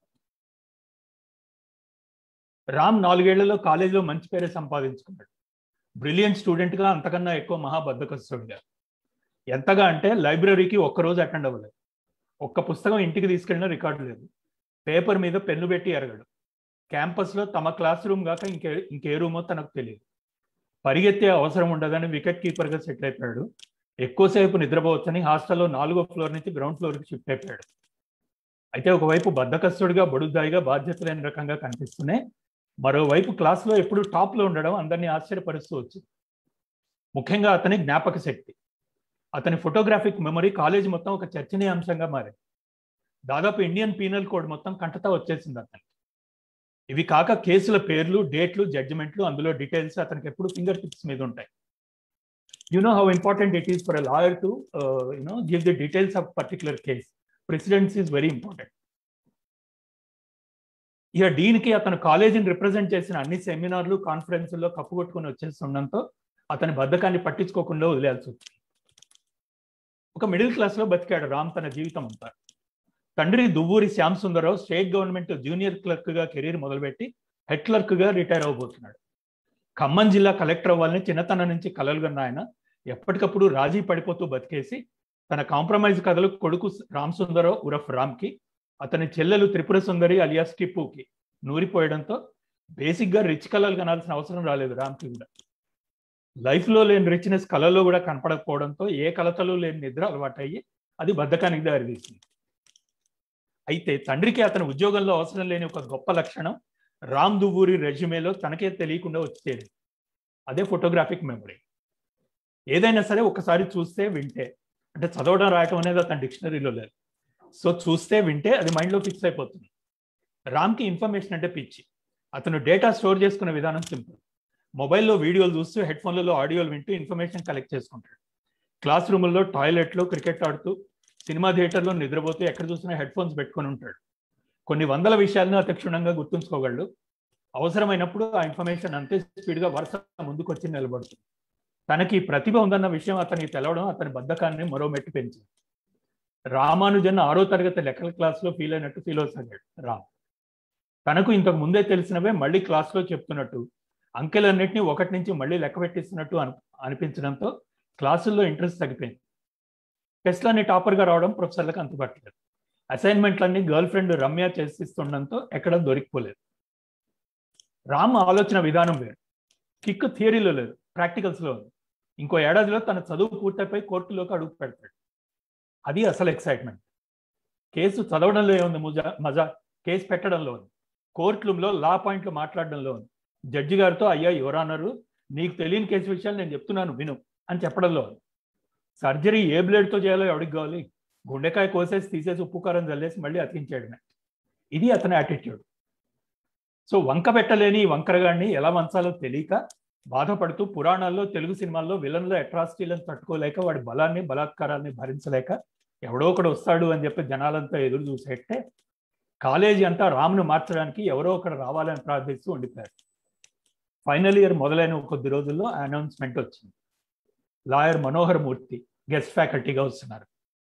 Ram నాలుగేళ్లలో కాలేజీలో మంచి పేరే సంపాదించుకున్నాడు brilliant స్టూడెంట్గా అంతకన్నా ఎక్కువ మహాబద్ధకస్తుడిగా ఎంతగా అంటే లైబ్రరీకి ఒక్కరోజు అటెండ్ అవ్వలేదు ఒక్క పుస్తకం ఇంటికి తీసుకెళ్ళిన రికార్డు లేదు పేపర్ మీద పెన్ను పెట్టి ఎరగడు క్యాంపస్లో తమ క్లాస్ రూమ్ కాక ఇంకే ఇంకే రూమో తనకు తెలియదు పరిగెత్తే అవసరం ఉండదని వికెట్ కీపర్గా సెటిల్ అయిపోయాడు ఎక్కువసేపు నిద్రపోవచ్చని హాస్టల్లో నాలుగో ఫ్లోర్ నుంచి గ్రౌండ్ ఫ్లోర్కి షిఫ్ట్ అయిపోయాడు అయితే ఒకవైపు బద్దకస్తుడిగా బడుద్దాయిగా బాధ్యత లేని రకంగా కనిపిస్తూనే మరోవైపు క్లాస్లో ఎప్పుడు టాప్లో ఉండడం అందరినీ ఆశ్చర్యపరుస్తూ వచ్చింది ముఖ్యంగా అతని జ్ఞాపక శక్తి అతని ఫోటోగ్రాఫిక్ మెమరీ కాలేజ్ మొత్తం ఒక చర్చనీయాంశంగా మారింది దాదాపు ఇండియన్ పీనల్ కోడ్ మొత్తం కంటతా వచ్చేసింది అతనికి ఇవి కాక కేసుల పేర్లు డేట్లు జడ్జిమెంట్లు అందులో డీటెయిల్స్ అతనికి ఎప్పుడు ఫింగర్ టిప్స్ మీద ఉంటాయి you know how important it is for a lawyer to you know give the details of particular case precedence is very important ఇక డీన్కి అతను కాలేజీని రిప్రజెంట్ చేసిన అన్ని సెమినార్లు కాన్ఫరెన్స్లో కప్పుకొట్టుకుని వచ్చేస్తుండడంతో అతని బద్ధకాన్ని పట్టించుకోకుండా వదిలేయాల్సి వచ్చింది ఒక మిడిల్ క్లాస్లో బతికాడు రామ్ తన జీవితం అంతా తండ్రి Duvvuri Shyam Sundararao state government junior క్లర్క్గా కెరీర్ మొదలుపెట్టి హెడ్ క్లర్క్గా రిటైర్ అవబోతున్నాడు ఖమ్మం జిల్లా కలెక్టర్ అవ్వాలని చిన్నతనం నుంచి కలలుగన్న ఆయన ఎప్పటికప్పుడు రాజీ పడిపోతూ బతికేసి తన కాంప్రమైజ్ కథలు కొడుకు రామ్ సుందరరావు ఉరఫ్ రామ్కి అతని చెల్లెలు త్రిపుర సుందరి అలియాస్ టిప్పుకి నూరిపోయడంతో బేసిక్గా రిచ్ కలలు కనాల్సిన అవసరం రాలేదు రామ్కి కూడా లైఫ్లో లేని రిచ్నెస్ కళలో కూడా కనపడకపోవడంతో ఏ కలతలు లేని నిద్ర అలవాటయ్యి అది బద్ధకానికి దారితీసింది అయితే తండ్రికి అతని ఉద్యోగంలో అవసరం లేని ఒక గొప్ప లక్షణం రామ్ దువ్వూరి రెజ్యూమేలో తనకే తెలియకుండా వచ్చేది అదే ఫోటోగ్రాఫిక్ మెమరీ ఏదైనా సరే ఒకసారి చూస్తే వింటే అంటే చదవడం రాయటం అనేది అతని డిక్షనరీలో లేదు సో చూస్తే వింటే అది మైండ్లో ఫిక్స్ అయిపోతుంది రామ్కి ఇన్ఫర్మేషన్ అంటే పిచ్చి అతను డేటా స్టోర్ చేసుకునే విధానం సింపుల్ మొబైల్లో వీడియోలు చూస్తూ హెడ్ ఫోన్లలో ఆడియోలు వింటూ ఇన్ఫర్మేషన్ కలెక్ట్ చేసుకుంటాడు క్లాస్ రూముల్లో టాయిలెట్లో క్రికెట్ ఆడుతూ సినిమా థియేటర్లో నిద్రపోతూ ఎక్కడ చూసినా హెడ్ ఫోన్స్ పెట్టుకొని ఉంటాడు కొన్ని వందల విషయాలను అతక్షుణంగా గుర్తుంచుకోగలడు అవసరమైనప్పుడు ఆ ఇన్ఫర్మేషన్ అంతే స్పీడ్గా వరుస ముందుకు వచ్చి నిలబడుతుంది తనకి ప్రతిభ ఉందన్న విషయం అతనికి తెలవడం అతని బద్ధకాన్ని మరో మెట్టు పెంచింది రామానుజన్ ఆరో తరగతి లెక్కల క్లాస్లో ఫీల్ అయినట్టు ఫీల్ అవుతాడు రామ్ తనకు ఇంతకు ముందే తెలిసినవే మళ్ళీ క్లాస్లో చెప్తున్నట్టు అంకెలన్నింటినీ ఒకటి నుంచి మళ్ళీ లెక్క పెట్టిస్తున్నట్టు అని అనిపించడంతో క్లాసుల్లో ఇంట్రెస్ట్ తగ్గిపోయింది టెస్ట్లన్నీ టాపర్గా రావడం ప్రొఫెసర్లకు అంతుపట్టలేదు అసైన్మెంట్లన్నీ గర్ల్ ఫ్రెండ్ రమ్య చేసిస్తుండడంతో ఎక్కడ దొరికిపోలేదు రామ్ ఆలోచన విధానం వేరు కిక్ థియరీలో లేదు ప్రాక్టికల్స్లో ఉంది ఇంకో ఏడాదిలో తన చదువు పూర్తయిపోయి కోర్టులోకి అడుగు పెడతాడు అది అసలు ఎక్సైట్మెంట్ కేసు చదవడంలో ఏముంది ముజా మజా కేసు పెట్టడంలో ఉంది కోర్టులో లా పాయింట్లు మాట్లాడడంలో ఉంది జడ్జి గారితో అయ్యా ఎవరన్నారు నీకు తెలియని కేసు విషయాలు నేను చెప్తున్నాను విను అని చెప్పడంలో ఉంది సర్జరీ ఏ బ్లేడ్తో చేయాలో ఎవడికి కావాలి గుండెకాయ కోసేసి తీసేసి ఉప్పు కారం చల్లేసి మళ్ళీ అతికించాడు ఇది అతని యాటిట్యూడ్ సో వంక పెట్టలేని వంకరగాడిని ఎలా వంచాలో తెలియక బాధపడుతూ పురాణాల్లో తెలుగు సినిమాల్లో విలన్ల అట్రాసిటీలను తట్టుకోలేక వాడి బలాన్ని బలాత్కారాన్ని భరించలేక ఎవడో ఒకడు వస్తాడు అని చెప్పి జనాలంతా ఎదురు చూసేట్టే కాలేజీ అంతా రామ్ను మార్చడానికి ఎవరో ఒకడు రావాలని ప్రార్థిస్తూ ఉండిపోయారు ఫైనల్ ఇయర్ మొదలైన కొద్ది రోజుల్లో అనౌన్స్మెంట్ వచ్చింది లాయర్ మనోహర్ మూర్తి గెస్ట్ ఫ్యాకల్టీగా వస్తున్నారు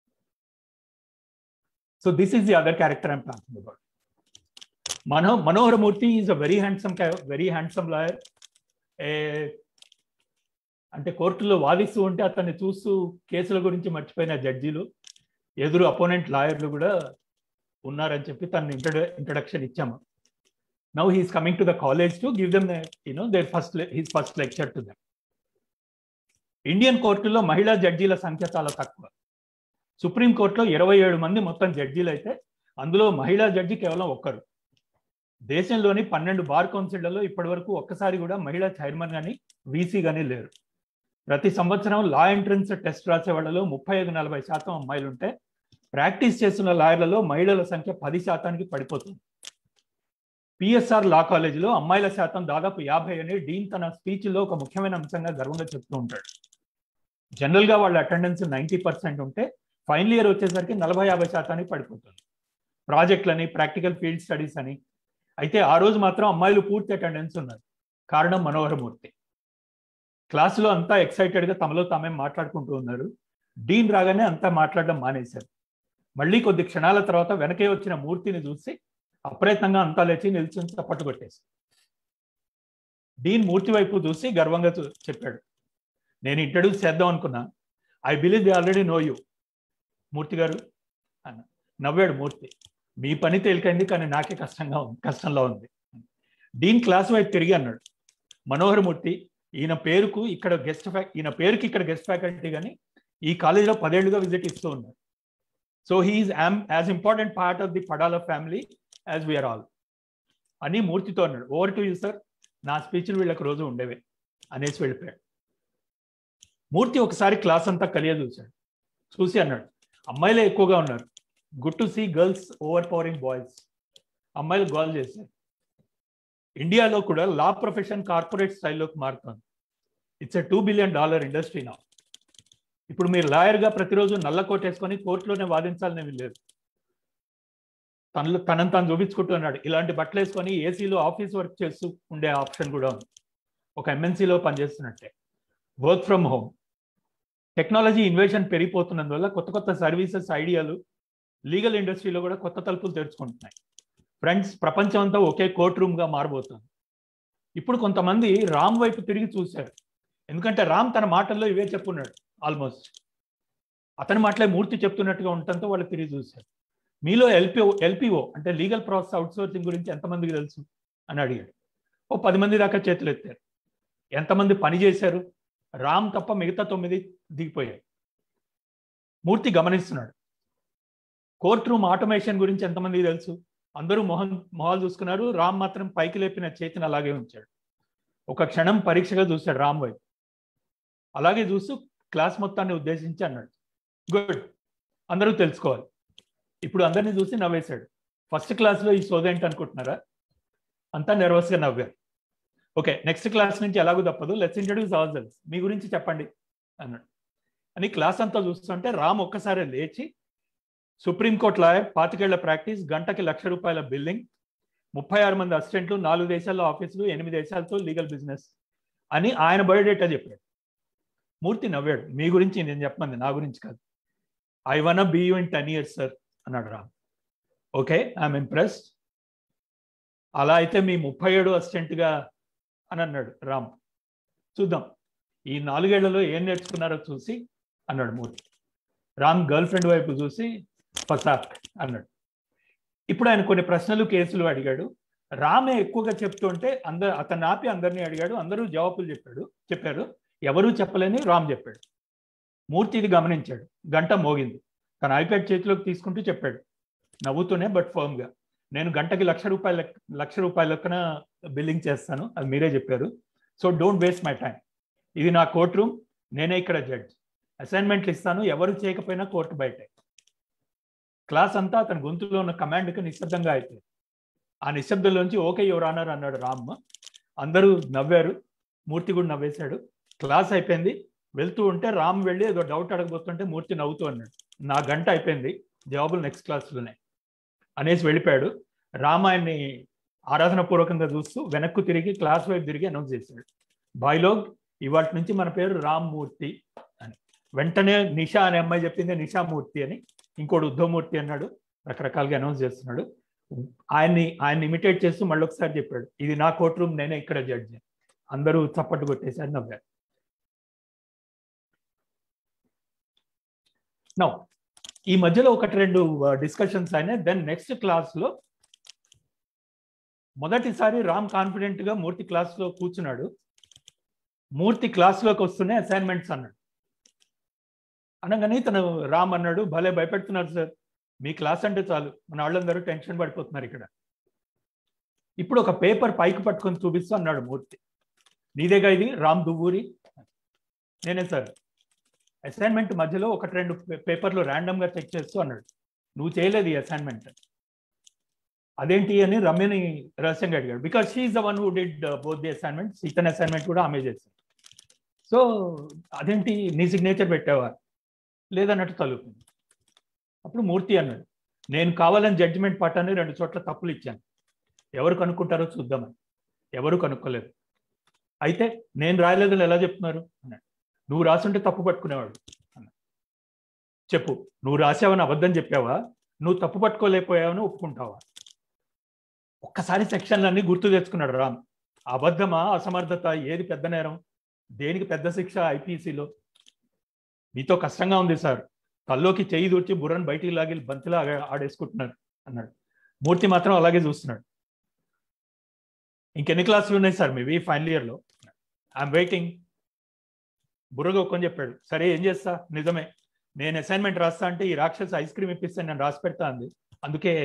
so this is the other character I'm talking about Mano Manohar Murthy is a very handsome very handsome lawyer a అంటే కోర్టులో వాదిస్తూ ఉంటే అతన్ని చూస్తూ కేసుల గురించి మర్చిపోయిన జడ్జీలు ఎదురు అపోనెంట్ లాయర్లు కూడా ఉన్నారని చెప్పి తన ఇంట్రడ ఇంట్రడక్షన్ ఇచ్చాము now he's coming to the college to give them you know their first his first lecture to them Indian కోర్టులో మహిళా జడ్జీల సంఖ్య చాలా తక్కువ సుప్రీంకోర్టులో ఇరవై ఏడు మంది మొత్తం జడ్జీలు అయితే అందులో మహిళా జడ్జి కేవలం ఒక్కరు దేశంలోని పన్నెండు బార్ కౌన్సిళ్లలో ఇప్పటి వరకు ఒక్కసారి కూడా మహిళా చైర్మన్ కానీ వీసీ కానీ లేరు ప్రతి సంవత్సరం లా ఎంట్రన్స్ టెస్ట్ రాసే వాళ్ళలో ముప్పై ఐదు నలభై శాతం అమ్మాయిలు ఉంటే ప్రాక్టీస్ చేస్తున్న లాయర్లలో మహిళల సంఖ్య పది శాతానికి పడిపోతుంది పిఎస్ఆర్ లా కాలేజీలో అమ్మాయిల శాతం దాదాపు యాభై అని డీన్ తన స్పీచ్లో ఒక ముఖ్యమైన అంశంగా గర్వంగా చెప్తూ ఉంటాడు జనరల్గా వాళ్ళ అటెండెన్స్ నైంటీ పర్సెంట్ ఉంటే ఫైనల్ ఇయర్ వచ్చేసరికి నలభై యాభై శాతానికి పడిపోతుంది ప్రాజెక్టులని ప్రాక్టికల్ ఫీల్డ్ స్టడీస్ అని అయితే ఆ రోజు మాత్రం అమ్మాయిలు పూర్తి అటెండెన్స్ ఉన్నారు కారణం మనోహరమూర్తి క్లాసులో అంతా ఎక్సైటెడ్గా తమలో తామే మాట్లాడుకుంటూ ఉన్నారు డీన్ రాగానే అంతా మాట్లాడడం మానేశారు మళ్ళీ కొద్ది క్షణాల తర్వాత వెనకే వచ్చిన మూర్తిని చూసి అప్రయత్నంగా అంతా లేచి నిల్చుని చప్పట్టు కొట్టేసి డీన్ మూర్తి వైపు చూసి గర్వంగా చెప్పాడు నేను ఇంట్రడ్యూస్ చేద్దాం అనుకున్నా I believe the already know you Murthy garu అన్న నవ్వాడు మూర్తి మీ పని తేలికైంది కానీ నాకే కష్టంగా ఉంది కష్టంలో ఉంది డీన్ క్లాస్ వైపు తిరిగి అన్నాడు మనోహర్ మూర్తి ఈయన పేరుకు ఇక్కడ గెస్ట్ ఫ్యా ఈయన పేరుకి ఇక్కడ గెస్ట్ ఫ్యాకల్టీ కానీ ఈ కాలేజీలో పదేళ్లుగా విజిట్ ఇస్తూ ఉన్నారు so he is am as important part of the Padala family as we are all అని మూర్తితో అన్నాడు ఓవర్ టు యూ సార్ నా స్పీచ్లు వీళ్ళకి రోజు ఉండేవే అనేసి వెళ్ళిపోయాడు మూర్తి ఒకసారి క్లాస్ అంతా కలియ చూశాడు చూసి అన్నాడు అమ్మాయిలే ఎక్కువగా ఉన్నారు good to see girls overpowering boys అమ్మాయిలు గోల్ చేశారు ఇండియాలో కూడా లా ప్రొఫెషన్ కార్పొరేట్ స్టైల్లోకి మారుతుంది it's a two billion dollar industry నా ఇప్పుడు మీరు లాయర్గా ప్రతిరోజు నల్ల కోటేసుకొని కోర్టులోనే వాదించాలని లేదు తనలో తనని తాను చూపించుకుంటూ ఉన్నాడు ఇలాంటి బట్టలు వేసుకొని ఏసీలో ఆఫీస్ వర్క్ చేస్తూ ఉండే ఆప్షన్ కూడా ఉంది ఒక ఎంఎన్సీలో పనిచేస్తున్నట్టే work from home technology innovation పెరిగిపోతున్నందువల్ల కొత్త కొత్త సర్వీసెస్ ఐడియాలు లీగల్ ఇండస్ట్రీలో కూడా కొత్త తలుపులు తెరుచుకుంటున్నాయి ఫ్రెండ్స్ ప్రపంచం అంతా ఒకే కోర్ట్ రూమ్గా మారబోతుంది ఇప్పుడు కొంతమంది రామ్ వైపు తిరిగి చూశారు ఎందుకంటే రామ్ తన మాటల్లో ఇవే చెప్పున్నాడు ఆల్మోస్ట్ అతని మాటలే మూర్తి చెప్తున్నట్టుగా ఉండటంతో వాళ్ళు తిరిగి చూశారు మీలో ఎల్పిఓ ఎల్పిఓ అంటే లీగల్ ప్రాసెస్ అవుట్సోర్సింగ్ గురించి ఎంతమందికి తెలుసు అని అడిగాడు ఓ పది మంది దాకా చేతులు ఎత్తారు ఎంతమంది పని చేశారు రామ్ తప్ప మిగతా తొమ్మిది దిగిపోయాయి మూర్తి గమనిస్తున్నాడు కోర్ట్ రూమ్ ఆటోమేషన్ గురించి ఎంతమందికి తెలుసు అందరూ మొహం మొహాలు చూసుకున్నారు రామ్ మాత్రం పైకి లేపిన చేతిని అలాగే ఉంచాడు ఒక క్షణం పరీక్షగా చూశాడు రామ్ వైపు అలాగే చూస్తూ క్లాస్ మొత్తాన్ని ఉద్దేశించి అన్నాడు గుడ్ అందరూ తెలుసుకోవాలి ఇప్పుడు అందరినీ చూసి నవ్వేశాడు ఫస్ట్ క్లాస్లో ఈ సోదేంటి అనుకుంటున్నారా అంతా నర్వస్గా నవ్వారు ఓకే నెక్స్ట్ క్లాస్ నుంచి ఎలాగో తప్పదు లెట్స్ ఇంట్రడ్యూస్ అవర్ సెల్స్ మీ గురించి చెప్పండి అన్నాడు అని క్లాస్ అంతా చూస్తుంటే రామ్ ఒక్కసారి లేచి సుప్రీంకోర్టు లాయర్ పాతికేళ్ల ప్రాక్టీస్ గంటకి లక్ష రూపాయల బిల్లింగ్ ముప్పై ఆరు మంది అసిస్టెంట్లు నాలుగు దేశాల్లో ఆఫీసులు ఎనిమిది దేశాలతో లీగల్ బిజినెస్ అని ఆయన బయోడేటా చెప్పాడు మూర్తి నవ్వాడు మీ గురించి నేను చెప్పమంది నా గురించి కాదు I want be you in ten years sir అన్నాడు రామ్ ఓకే ఐఎమ్ ఇంప్రెస్డ్ అలా అయితే మీ ముప్పై ఏడు అసిస్టెంట్గా అని అన్నాడు రామ్ చూద్దాం ఈ నాలుగేళ్లలో ఏం నేర్చుకున్నారో చూసి అన్నాడు మూర్తి రామ్ గర్ల్ ఫ్రెండ్ వైపు చూసి ఫసాక్ అన్నాడు ఇప్పుడు ఆయన కొన్ని ప్రశ్నలు కేసులు అడిగాడు రామే ఎక్కువగా చెప్తుంటే అందరు అతను ఆపి అందరినీ అడిగాడు అందరూ జవాబులు చెప్పాడు చెప్పారు ఎవరూ చెప్పలేని రామ్ చెప్పాడు మూర్తి ఇది గమనించాడు గంట మోగింది తన ఐప్యాడ్ చేతిలోకి తీసుకుంటూ చెప్పాడు నవ్వుతూనే బట్ ఫర్మ్గా నేను గంటకి లక్ష రూపాయల లక్ష రూపాయల లెక్కన బిల్లింగ్ చేస్తాను అది మీరే చెప్పారు so don't waste my time ఇది నా కోర్ట్ రూమ్ నేనే ఇక్కడ జడ్జ్ అసైన్మెంట్లు ఇస్తాను ఎవరు చేయకపోయినా కోర్టు బయటే క్లాస్ అంతా అతని గొంతులో ఉన్న కమాండ్కి నిశ్శబ్దంగా అయిపోయింది ఆ నిశ్శబ్దంలోంచి ఓకే యువర్ ఆనర్ అన్నాడు రామ్ అందరూ నవ్వారు మూర్తి కూడా నవ్వేశాడు క్లాస్ అయిపోయింది వెళ్తూ ఉంటే రామ్ వెళ్ళి ఏదో డౌట్ అడగబోతుంటే మూర్తి నవ్వుతూ అన్నాడు నా గంట అయిపోయింది జవాబులు నెక్స్ట్ క్లాస్లోనే అనేసి వెళ్ళిపోయాడు రామ్ ఆయన్ని ఆరాధన పూర్వకంగా చూస్తూ వెనక్కు తిరిగి క్లాస్ వైపు తిరిగి అనౌన్స్ చేశాడు బాయ్లోగ్ ఇవాటి నుంచి మన పేరు రామ్ మూర్తి అని వెంటనే నిషా అనే అమ్మాయి చెప్పింది నిషామూర్తి అని ఇంకోటి ఉద్ధవమూర్తి అన్నాడు రకరకాలుగా అనౌన్స్ చేస్తున్నాడు ఆయన్ని ఆయన్ని ఇమిటేట్ చేస్తూ మళ్ళీ ఒకసారి చెప్పాడు ఇది నా కోర్ట్ రూమ్ నేనే ఇక్కడ జడ్జి అందరూ చప్పట్టు కొట్టేశారు నవ్వారు నో ఈ మధ్యలో ఒకటి రెండు డిస్కషన్స్ అయినాయి దెన్ నెక్స్ట్ క్లాస్లో మొదటిసారి రామ్ కాన్ఫిడెంట్ గా మూర్తి క్లాస్లో కూర్చున్నాడు మూర్తి క్లాస్లోకి వస్తూనే అసైన్మెంట్స్ అన్నాడు అనగానే తను రామ్ అన్నాడు భలే భయపెడుతున్నారు సార్ మీ క్లాస్ అంటే చాలు మన వాళ్ళందరూ టెన్షన్ పడిపోతున్నారు ఇక్కడ ఇప్పుడు ఒక పేపర్ పైకి పట్టుకొని చూపిస్తూ అన్నాడు మూర్తి నీదేగా ఇది రామ్ దువ్వూరి నేనే సార్ అసైన్మెంట్ మధ్యలో ఒకటి రెండు పేపర్లు ర్యాండమ్గా చెక్ చేస్తూ అన్నాడు నువ్వు చేయలేదు ఈ అసైన్మెంట్ అదేంటి అని రమ్యని రహస్యంగా అడిగాడు because she the one who did both the assignment ఇతని అసైన్మెంట్ కూడా ఆమె చేసింది సో అదేంటి నీ సిగ్నేచర్ పెట్టావా లేదన్నట్టు తలుపుంది అప్పుడు మూర్తి అన్నాడు నేను కావాలని జడ్జిమెంట్ పట్టాన్ని రెండు చోట్ల తప్పులు ఇచ్చాను ఎవరు కనుక్కుంటారో చూద్దామని ఎవరు కనుక్కోలేదు అయితే నేను రాయలేదని ఎలా చెప్తున్నారు అన్నాడు నువ్వు రాసుంటే తప్పు పట్టుకునేవాడు అన్నాడు చెప్పు నువ్వు రాసావని అబద్ధం చెప్పావా నువ్వు తప్పు పట్టుకోలేకపోయావని ఒప్పుకుంటావా ఒక్కసారి సెక్షన్లన్నీ గుర్తు తెచ్చుకున్నాడు రామ్ అబద్ధమా అసమర్థత ఏది పెద్ద నేరం దేనికి పెద్ద శిక్ష ఐపీసీలో మీతో కష్టంగా ఉంది సార్ తల్లోకి చేయి దూర్చి బుర్రను బయటికి లాగి బంతిలా ఆడేసుకుంటున్నారు అన్నాడు మూర్తి మాత్రం అలాగే చూస్తున్నాడు ఇంకెన్ని క్లాసులు ఉన్నాయి సార్ మీవి ఫైనల్ ఇయర్లో ఐఎమ్ వెయిటింగ్ బుర్రగా ఒక్కని చెప్పాడు సరే ఏం చేస్తా నిజమే నేను అసైన్మెంట్ రాస్తా అంటే ఈ రాక్షస్ ఐస్ క్రీమ్ ఇప్పిస్తే నేను రాసి పెడతా అంది అందుకే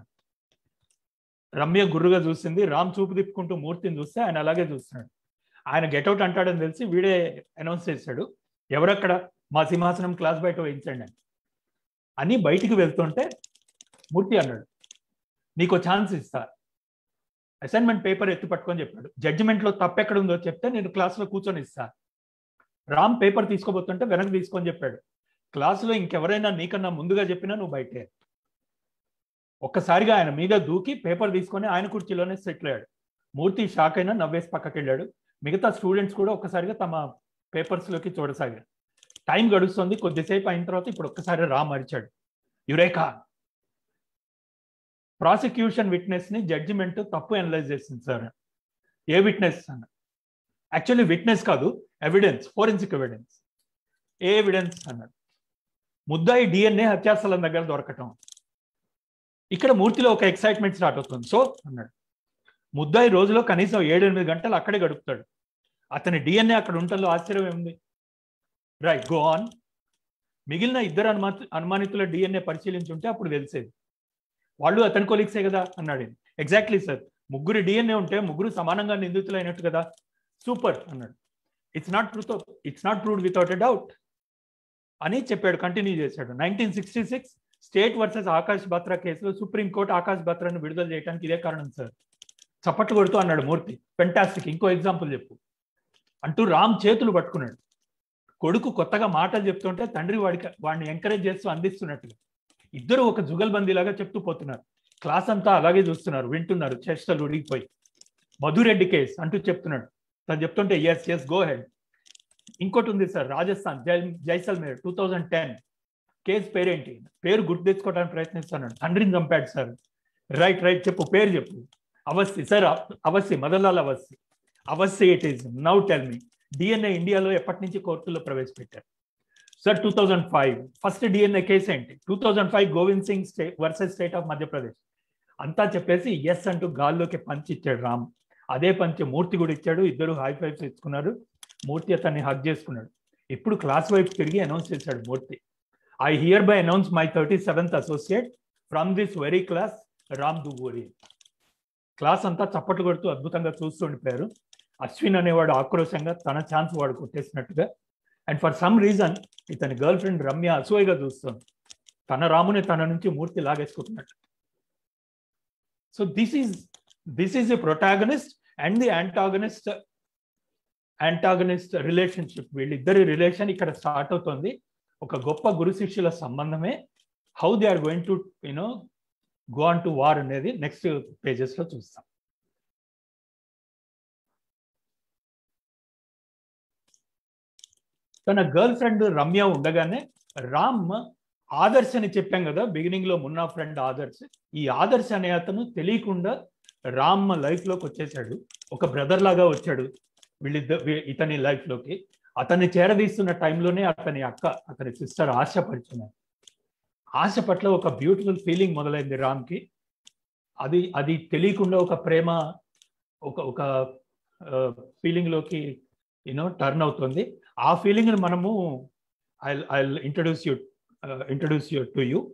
రమ్య గుర్రుగా చూసింది రామ్ చూపు తిప్పుకుంటూ మూర్తిని చూస్తే ఆయన అలాగే చూస్తున్నాడు ఆయన గెటౌట్ అంటాడని తెలిసి వీడే అనౌన్స్ చేశాడు ఎవరక్కడ మా సింహాసనం క్లాస్ బయట వేయించండి అని అని బయటికి వెళ్తుంటే మూర్తి అన్నాడు నీకు ఛాన్స్ ఇస్తా అసైన్మెంట్ పేపర్ ఎత్తి పట్టుకొని చెప్పాడు జడ్జిమెంట్లో తప్పెక్కడ ఉందో చెప్తే నేను క్లాస్లో కూర్చొని ఇస్తా రామ్ పేపర్ తీసుకోబోతుంటే వెనక్కి తీసుకొని చెప్పాడు క్లాసులో ఇంకెవరైనా నీకన్నా ముందుగా చెప్పినా నువ్వు బయటే ఒక్కసారిగా ఆయన మీద దూకి పేపర్ తీసుకొని ఆయన కుర్చీలోనే సెటిల్ అయ్యాడు మూర్తి షాక్ అయినా నవ్వేసి పక్కకి వెళ్ళాడు మిగతా స్టూడెంట్స్ కూడా ఒక్కసారిగా తమ పేపర్స్లోకి చూడసాగారు టైం గడుస్తుంది కొద్దిసేపు అయిన తర్వాత ఇప్పుడు ఒక్కసారి రామ్ అరిచాడు యురేకా ప్రాసిక్యూషన్ విట్నెస్ ని జడ్జిమెంట్ తప్పు అనలైజ్ చేసింది సార్ ఏ విట్నెస్ అన్న యాక్చువల్లీ విట్నెస్ కాదు ఎవిడెన్స్ ఫోరెన్సిక్ ఎవిడెన్స్ ఏ ఎవిడెన్స్ అన్నాడు ముద్దాయి డిఎన్ఏ హత్యాస్థలం దగ్గర దొరకటం ఇక్కడ మూర్తిలో ఒక ఎక్సైట్మెంట్ స్టార్ట్ అవుతుంది సో అన్నాడు ముద్దాయి రోజులో కనీసం ఏడెనిమిది గంటలు అక్కడే గడుపుతాడు అతని డిఎన్ఏ అక్కడ ఉండటంలో ఆశ్చర్యం ఏముంది రైట్ గో ఆన్ మిగిలిన ఇద్దరు అనుమా అనుమానితుల డిఎన్ఏ పరిశీలించుంటే అప్పుడు తెలిసేది వాళ్ళు అతని కొలీగ్సే కదా అన్నాడు ఎగ్జాక్ట్లీ సార్ ముగ్గురు డిఎన్ఏ ఉంటే ముగ్గురు సమానంగా నిందితులైనట్టు కదా సూపర్ అన్నాడు it's not truth it's not proved without a doubt అని చెప్పాడు కంటిన్యూ చేశాడు nineteen sixty six state versus Akash Batra కేసులో సుప్రీంకోర్టు ఆకాష్ బాత్రాను విడుదల చేయడానికి ఇదే కారణం సార్ చప్పట్లు కొడుతూ అన్నాడు మూర్తి ఫెంటాస్టిక్ ఇంకో ఎగ్జాంపుల్ చెప్పు అంటూ రామ్ చేతులు పట్టుకున్నాడు కొడుకు కొత్తగా మాటలు చెప్తుంటే తండ్రి వాడికి వాడిని ఎంకరేజ్ చేస్తూ అందిస్తున్నట్టుగా ఇద్దరు ఒక జుగల్బందీలాగా చెప్తూ పోతున్నారు క్లాస్ అంతా అలాగే చూస్తున్నారు వింటున్నారు చేష్టలు ఉడిగిపోయి మధురెడ్డి కేస్ అంటూ చెప్తున్నాడు తను చెప్తుంటే ఎస్ ఎస్ గో హెడ్ ఇంకోటి ఉంది sir Rajasthan Jai Jaisalmer two thousand ten case పేరేంటి పేరు గుర్తు తెచ్చుకోవడానికి ప్రయత్నిస్తున్నాడు తండ్రిని చంపాడు సార్ రైట్ రైట్ చెప్పు పేరు చెప్పు అవస్సి సార్ అవస్సి మదన్లాల్ అవస్సి అవస్సి it is now tell me DNA ఇండియాలో ఎప్పటి నుంచి కోర్టులో ప్రవేశపెట్టారు sir two thousand five first DNA case ఏంటి two thousand five Govind Singh state versus state of Madhya Pradesh అంతా చెప్పేసి ఎస్ అంటూ గాల్లోకి పంచి ఇచ్చాడు రామ్ అదే పంచి మూర్తి కూడా ఇచ్చాడు ఇద్దరు హై ఫైవ్స్ ఇచ్చుకున్నారు మూర్తి అతన్ని హక్ చేసుకున్నాడు ఇప్పుడు క్లాస్ వైపు తిరిగి అనౌన్స్ చేశాడు Murthy I hereby announce my thirty seventh associate from this very class Ram Duguri class అంతా చప్పట్లు కొడుతూ అద్భుతంగా చూస్తూ ఉండిపోయారు అశ్విన్ అనేవాడు ఆక్రోశంగా తన ఛాన్స్ వాడు కొట్టేసినట్టుగా అండ్ ఫర్ సమ్ రీజన్ ఇతని గర్ల్ ఫ్రెండ్ రమ్య అసూయగా చూస్తుంది తన రాముని తన నుంచి మూర్తి లాగేసుకుంటున్నట్టు so this is this is the protagonist and the antagonist antagonist relationship వీళ్ళిద్దరి రిలేషన్ ఇక్కడ స్టార్ట్ అవుతుంది ఒక గొప్ప గురు శిష్యుల సంబంధమే how they are going to you know go on to war అనేది నెక్స్ట్ పేజెస్ లో చూస్తాం తన గర్ల్ ఫ్రెండ్ రమ్య ఉండగానే రామ్ ఆదర్శ్ అని చెప్పాం కదా బిగినింగ్ లో మున్నా ఫ్రెండ్ ఆదర్శ్ ఈ ఆదర్శ్ అనే అతను తెలియకుండా రామ్ లైఫ్ లోకి వచ్చేసాడు ఒక బ్రదర్ లాగా వచ్చాడు వీళ్ళిద్దరు ఇతని లైఫ్ లోకి అతన్ని చేరదీస్తున్న టైంలోనే అతని అక్క అతని సిస్టర్ ఆశ పరిచున్నారు ఆశ పట్ల ఒక బ్యూటిఫుల్ ఫీలింగ్ మొదలైంది రామ్కి అది అది తెలియకుండా ఒక ప్రేమ ఒక ఒక ఫీలింగ్ లోకి యూనో టర్న్ అవుతుంది ఆ ఫీలింగ్ మనము I I introduce you introduce you to you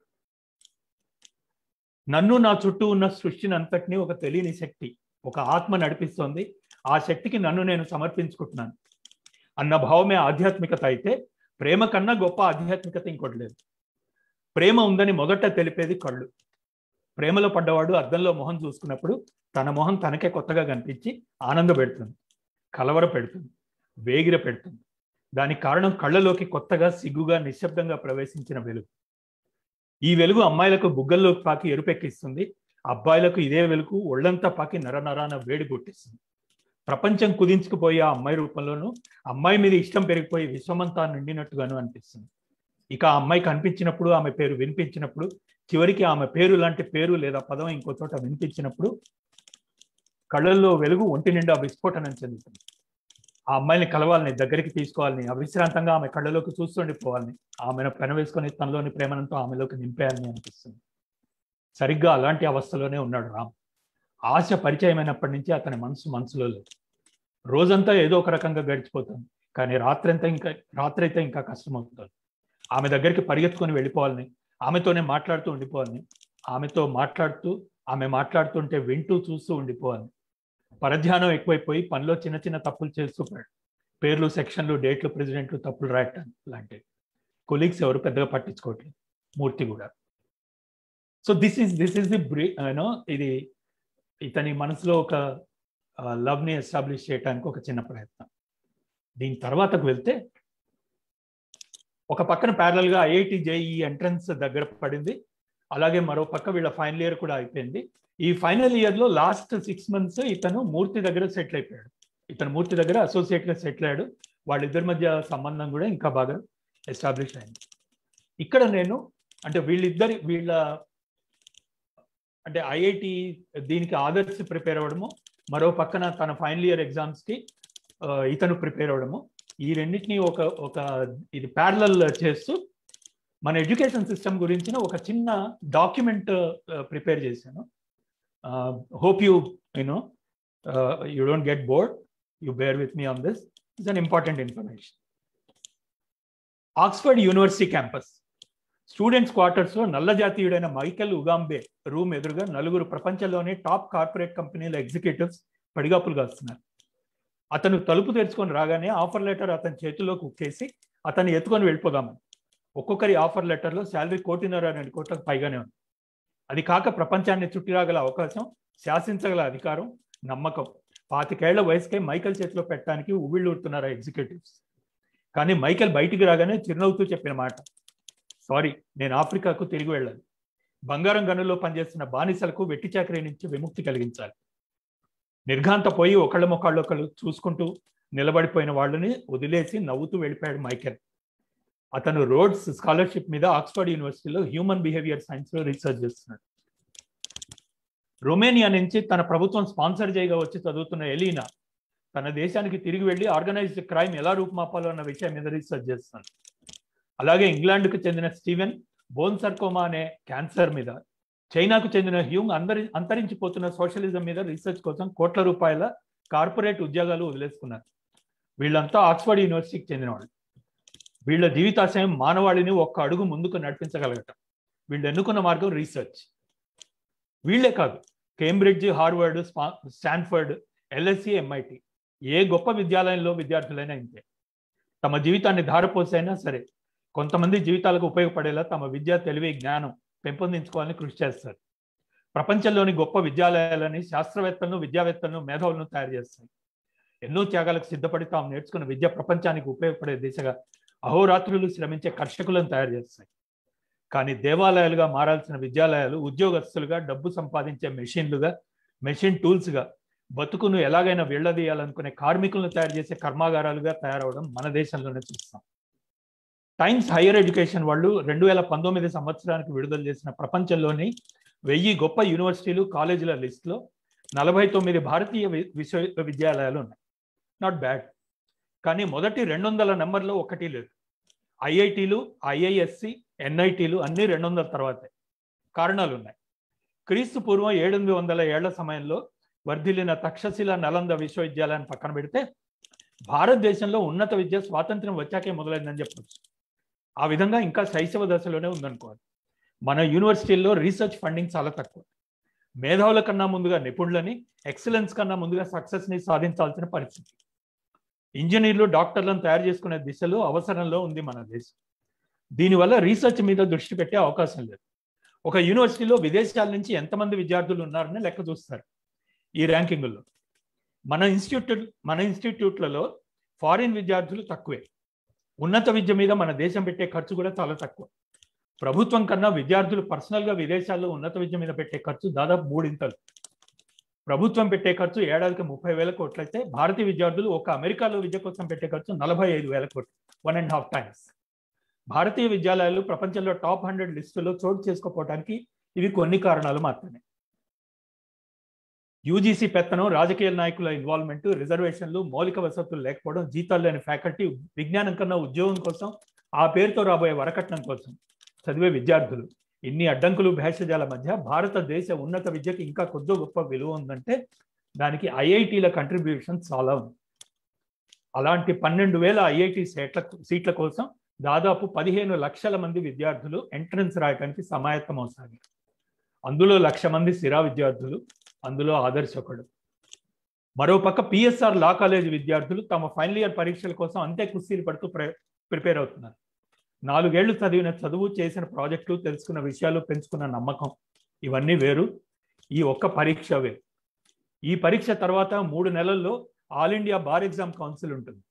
నన్ను నా చుట్టూ ఉన్న సృష్టిని అంతటినీ ఒక తెలియని శక్తి ఒక ఆత్మ నడిపిస్తోంది ఆ శక్తికి నన్ను నేను సమర్పించుకుంటున్నాను అన్న భావమే ఆధ్యాత్మికత అయితే ప్రేమ కన్నా గొప్ప ఆధ్యాత్మికత ఇంకోటి లేదు ప్రేమ ఉందని మొదట తెలిపేది కళ్ళు ప్రేమలో పడ్డవాడు అద్దంలో మొహం చూసుకున్నప్పుడు తన మొహం తనకే కొత్తగా కనిపించి ఆనంద పెడుతుంది కలవర పెడుతుంది వేగిర పెడుతుంది దానికి కారణం కళ్ళలోకి కొత్తగా సిగ్గుగా నిశ్శబ్దంగా ప్రవేశించిన వెలుగు ఈ వెలుగు అమ్మాయిలకు బుగ్గల్లోకి పాకి ఎరుపెక్కిస్తుంది అబ్బాయిలకు ఇదే వెలుగు ఒళ్ళంతా పాకి నరనరాన వేడి కొట్టిస్తుంది ప్రపంచం కుదించుకుపోయి ఆ అమ్మాయి రూపంలోనూ అమ్మాయి మీద ఇష్టం పెరిగిపోయి విశ్వమంతా నిండినట్టుగాను అనిపిస్తుంది ఇక ఆ అమ్మాయి కనిపించినప్పుడు ఆమె పేరు వినిపించినప్పుడు చివరికి ఆమె పేరు లాంటి పేరు లేదా పదం ఇంకో చోట వినిపించినప్పుడు కళ్ళల్లో వెలుగు ఒంటి నిండా విస్ఫోటనం చెందుతుంది ఆ అమ్మాయిని కలవాలని దగ్గరికి తీసుకోవాలని అవిశ్రాంతంగా ఆమె కళ్ళలోకి చూస్తుండిపోవాలని ఆమెను పెనవేసుకొని తనలోని ప్రేమనంతో ఆమెలోకి నింపేయాలని అనిపిస్తుంది సరిగ్గా అలాంటి అవస్థలోనే ఉన్నాడు రామ్ ఆశ పరిచయమైనప్పటి నుంచి అతని మనసు మనసులో లేదు రోజంతా ఏదో ఒక రకంగా గడిచిపోతుంది కానీ రాత్రంతా ఇంకా రాత్రి అయితే ఇంకా కష్టమవుతుంది ఆమె దగ్గరికి పరిగెత్తుకొని వెళ్ళిపోవాలని ఆమెతోనే మాట్లాడుతూ ఉండిపోవాలని ఆమెతో మాట్లాడుతూ ఆమె మాట్లాడుతుంటే వింటూ చూస్తూ ఉండిపోవాలి పరధ్యానం ఎక్కువైపోయి పనిలో చిన్న చిన్న తప్పులు చేస్తూ పేర్లు సెక్షన్లు డేట్లు ప్రెసిడెంట్లు తప్పులు రాయటం లాంటివి కొలీగ్స్ ఎవరు పెద్దగా పట్టించుకోవట్లేదు మూర్తి కూడా so this is this is the బ్రీ యూనో ఇది ఇతని మనసులో ఒక లవ్ని ఎస్టాబ్లిష్ చేయడానికి ఒక చిన్న ప్రయత్నం దీని తర్వాతకు వెళ్తే ఒక పక్కన ప్యారల్గా ఐఐటి జేఈ ఎంట్రన్స్ దగ్గర పడింది అలాగే మరో పక్క వీళ్ళ ఫైనల్ ఇయర్ కూడా అయిపోయింది ఈ ఫైనల్ ఇయర్లో లాస్ట్ సిక్స్ మంత్స్ ఇతను మూర్తి దగ్గర సెటిల్ అయిపోయాడు ఇతను మూర్తి దగ్గర అసోసియేట్గా సెటిల్ అయ్యాడు వాళ్ళిద్దరి మధ్య సంబంధం కూడా ఇంకా బాగా ఎస్టాబ్లిష్ అయింది ఇక్కడ నేను అంటే వీళ్ళిద్దరి వీళ్ళ అంటే ఐఐటి దీనికి ఆదర్శ ప్రిపేర్ అవ్వడము మరో పక్కన తన ఫైనల్ ఇయర్ ఎగ్జామ్స్కి ఇతను ప్రిపేర్ అవ్వడము ఈ రెండింటిని ఒక ఒక ఇది ప్యారలల్ చేస్తూ మన ఎడ్యుకేషన్ సిస్టమ్ గురించిన ఒక చిన్న డాక్యుమెంట్ ప్రిపేర్ చేశాను hope you you know you don't get bored you bear with me on this is an important information Oxford university campus students క్వార్టర్స్లో నల్ల జాతీయుడైన మైకెల్ ఉగాంబే రూమ్ ఎదురుగా నలుగురు ప్రపంచంలోని టాప్ కార్పొరేట్ కంపెనీల ఎగ్జిక్యూటివ్స్ పడిగాపులుగా వస్తున్నారు అతను తలుపు తెరుచుకొని రాగానే ఆఫర్ లెటర్ అతని చేతిలోకి ఉక్కేసి అతన్ని ఎత్తుకొని వెళ్ళిపోదామని ఒక్కొక్కరి ఆఫర్ లెటర్లో శాలరీ కోటిన్నర రెండు కోట్లకు పైగానే ఉంది అది కాక ప్రపంచాన్ని చుట్టిరాగల అవకాశం శాసించగల అధికారం నమ్మకం పాతికేళ్ల వయసుకే మైకల్ చేతిలో పెట్టడానికి ఉవ్విళ్ళూడుతున్నారు ఎగ్జిక్యూటివ్స్ కానీ మైకెల్ బయటికి రాగానే చిరునవ్వుతూ చెప్పిన మాట సారీ నేను ఆఫ్రికాకు తిరిగి వెళ్ళాలి బంగారం గనుల్లో పనిచేస్తున్న బానిసలకు వెట్టి చాకరీ నుంచి విముక్తి కలిగించాలి నిర్ఘాంత పోయి ఒకళ్ళ మొక్కళ్ళు ఒకళ్ళు చూసుకుంటూ నిలబడిపోయిన వాళ్ళని వదిలేసి నవ్వుతూ వెళ్ళిపోయాడు మైకెల్ అతను రోడ్స్ స్కాలర్షిప్ మీద ఆక్స్ఫర్డ్ యూనివర్సిటీలో హ్యూమన్ బిహేవియర్ సైన్స్లో రీసెర్చ్ చేస్తున్నాడు రొమేనియా నుంచి తన ప్రభుత్వం స్పాన్సర్ చేయగా వచ్చి చదువుతున్న ఎలీనా తన దేశానికి తిరిగి వెళ్ళి ఆర్గనైజ్డ్ క్రైమ్ ఎలా రూపుమాపాలో అన్న విషయం మీద రీసెర్చ్ చేస్తున్నాడు అలాగే ఇంగ్లాండ్కు చెందిన స్టీవెన్ బోన్ సర్కోమా అనే క్యాన్సర్ మీద చైనాకు చెందిన హ్యూమ్ అందరి అంతరించిపోతున్న సోషలిజం మీద రీసెర్చ్ కోసం కోట్ల రూపాయల కార్పొరేట్ ఉద్యోగాలు వదిలేసుకున్నారు వీళ్ళంతా ఆక్స్ఫర్డ్ యూనివర్సిటీకి చెందిన వాళ్ళు వీళ్ళ జీవితాశయం మానవాళిని ఒక్క అడుగు ముందుకు నడిపించగలగటం వీళ్ళు ఎన్నుకున్న మార్గం రీసెర్చ్ వీళ్ళే కాదు Cambridge Harvard Stanford LSC MIT ఏ గొప్ప విద్యాలయంలో విద్యార్థులైనా ఇంతే తమ జీవితాన్ని ధారపోసైనా సరే కొంతమంది జీవితాలకు ఉపయోగపడేలా తమ విద్య తెలివి జ్ఞానం పెంపొందించుకోవాలని కృషి చేస్తారు ప్రపంచంలోని గొప్ప విద్యాలయాలని శాస్త్రవేత్తలను విద్యావేత్తలను మేధావులను తయారు చేస్తాయి ఎన్నో త్యాగాలకు సిద్ధపడి తాము నేర్చుకున్న విద్య ప్రపంచానికి ఉపయోగపడే దిశగా అహోరాత్రులు శ్రమించే కర్షకులను తయారు చేస్తాయి కానీ దేవాలయాలుగా మారాల్సిన విద్యాలయాలు ఉద్యోగస్తులుగా డబ్బు సంపాదించే మెషిన్లుగా మెషిన్ టూల్స్గా బతుకును ఎలాగైనా వెళ్ళదీయాలనుకునే కార్మికులను తయారు చేసే కర్మాగారాలుగా తయారవడం మన దేశంలోనే చూస్తాం టైమ్స్ హైయర్ ఎడ్యుకేషన్ వాళ్ళు రెండు వేల పంతొమ్మిది సంవత్సరానికి విడుదల చేసిన ప్రపంచంలోని వెయ్యి గొప్ప యూనివర్సిటీలు కాలేజీల లిస్టులో నలభై తొమ్మిది భారతీయ విశ్వవిద్యాలయాలు ఉన్నాయి నాట్ బ్యాడ్ కానీ మొదటి రెండు వందల నెంబర్లో ఒకటి లేదు ఐఐటీలు ఐఐఎస్సి ఎన్ఐటీలు అన్ని రెండు వందల తర్వాతే కారణాలు ఉన్నాయి క్రీస్తు పూర్వం ఏడెనిమిది వందల ఏళ్ల సమయంలో వర్ధిల్లిన తక్షశిల నలంద విశ్వవిద్యాలయాన్ని పక్కన పెడితే భారతదేశంలో ఉన్నత విద్య స్వాతంత్రం వచ్చాకే మొదలైందని చెప్పచ్చు ఆ విధంగా ఇంకా శైశవ దశలోనే ఉందనుకోవాలి మన యూనివర్సిటీల్లో రీసెర్చ్ ఫండింగ్ చాలా తక్కువ మేధావుల కన్నా ముందుగా నిపుణులని ఎక్సలెన్స్ కన్నా ముందుగా సక్సెస్ని సాధించాల్సిన పరిస్థితి ఇంజనీర్లు డాక్టర్లను తయారు చేసుకునే దిశలో అవసరంలో ఉంది మన దేశం దీనివల్ల రీసెర్చ్ మీద దృష్టి పెట్టే అవకాశం లేదు ఒక యూనివర్సిటీలో విదేశాల నుంచి ఎంతమంది విద్యార్థులు ఉన్నారని లెక్క చూస్తారు ఈ ర్యాంకింగుల్లో మన ఇన్స్టిట్యూట్ మన ఇన్స్టిట్యూట్లలో ఫారిన్ విద్యార్థులు తక్కువే ఉన్నత విద్య మీద మన దేశం పెట్టే ఖర్చు కూడా చాలా తక్కువ ప్రభుత్వం కన్నా విద్యార్థులు పర్సనల్గా విదేశాల్లో ఉన్నత విద్య మీద పెట్టే ఖర్చు దాదాపు మూడింతలు ప్రభుత్వం పెట్టే ఖర్చు ఏడాదికి ముప్పై వేల కోట్లయితే భారతీయ విద్యార్థులు ఒక అమెరికాలో విద్య కోసం పెట్టే ఖర్చు నలభై ఐదు వేల కోట్లు వన్ అండ్ హాఫ్ టైమ్స్ భారతీయ విద్యాలయాలు ప్రపంచంలో టాప్ హండ్రెడ్ లిస్టులో చోటు చేసుకోపోవడానికి ఇవి కొన్ని కారణాలు మాత్రమే యూజీసీ పెత్తనం రాజకీయ నాయకుల ఇన్వాల్వ్మెంట్ రిజర్వేషన్లు మౌలిక వసతులు లేకపోవడం జీతాలు లేని ఫ్యాకల్టీ విజ్ఞానం కన్నా ఉద్యోగం కోసం ఆ పేరుతో రాబోయే వరకట్నం కోసం చదివే విద్యార్థులు ఇన్ని అడ్డంకులు భేషజాల మధ్య భారతదేశ ఉన్నత విద్యకి ఇంకా కొద్ది గొప్ప విలువ ఉందంటే దానికి ఐఐటీల కంట్రిబ్యూషన్ చాలా ఉంది అలాంటి పన్నెండు వేల ఐఐటి సీట్ల సీట్ల కోసం దాదాపు పదిహేను లక్షల మంది విద్యార్థులు ఎంట్రన్స్ రాయడానికి సమాయత్తం అవుతారు అందులో లక్ష మంది సిరా విద్యార్థులు అందులో ఆదర్శ ఒకడు మరోపక్క పిఎస్ఆర్ లా కాలేజ్ విద్యార్థులు తమ ఫైనల్ ఇయర్ పరీక్షల కోసం అంతే కుస్తీలు పడుతూ ప్రిపేర్ అవుతున్నారు నాలుగేళ్లు చదివిన చదువు చేసిన ప్రాజెక్టులు తెలుసుకున్న విషయాలు పెంచుకున్న నమ్మకం ఇవన్నీ వేరు ఈ ఒక్క పరీక్ష వేరు ఈ పరీక్ష తర్వాత మూడు నెలల్లో all India bar exam council ఉంటుంది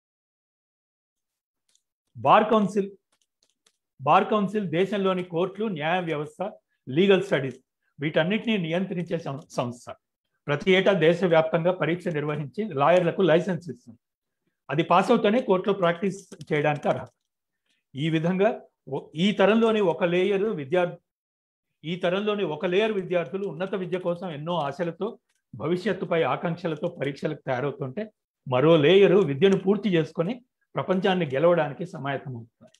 బార్ కౌన్సిల్ బార్ కౌన్సిల్ దేశంలోని కోర్టులు న్యాయ వ్యవస్థ లీగల్ స్టడీస్ వీటన్నిటిని నియంత్రించే సంస్థ ప్రతి ఏటా దేశవ్యాప్తంగా పరీక్ష నిర్వహించి లాయర్లకు లైసెన్స్ ఇస్తుంది అది పాస్ అవుతూనే కోర్టులో ప్రాక్టీస్ చేయడానికి అర్హత ఈ విధంగా ఈ తరంలోని ఒక లేయర్ విద్యార్థి ఈ తరంలోని ఒక లేయర్ విద్యార్థులు ఉన్నత విద్య కోసం ఎన్నో ఆశలతో భవిష్యత్తుపై ఆకాంక్షలతో పరీక్షలకు తయారవుతుంటే మరో లేయరు విద్యను పూర్తి చేసుకొని ప్రపంచాన్ని గెలవడానికి సమాయత్తం అవుతున్నారు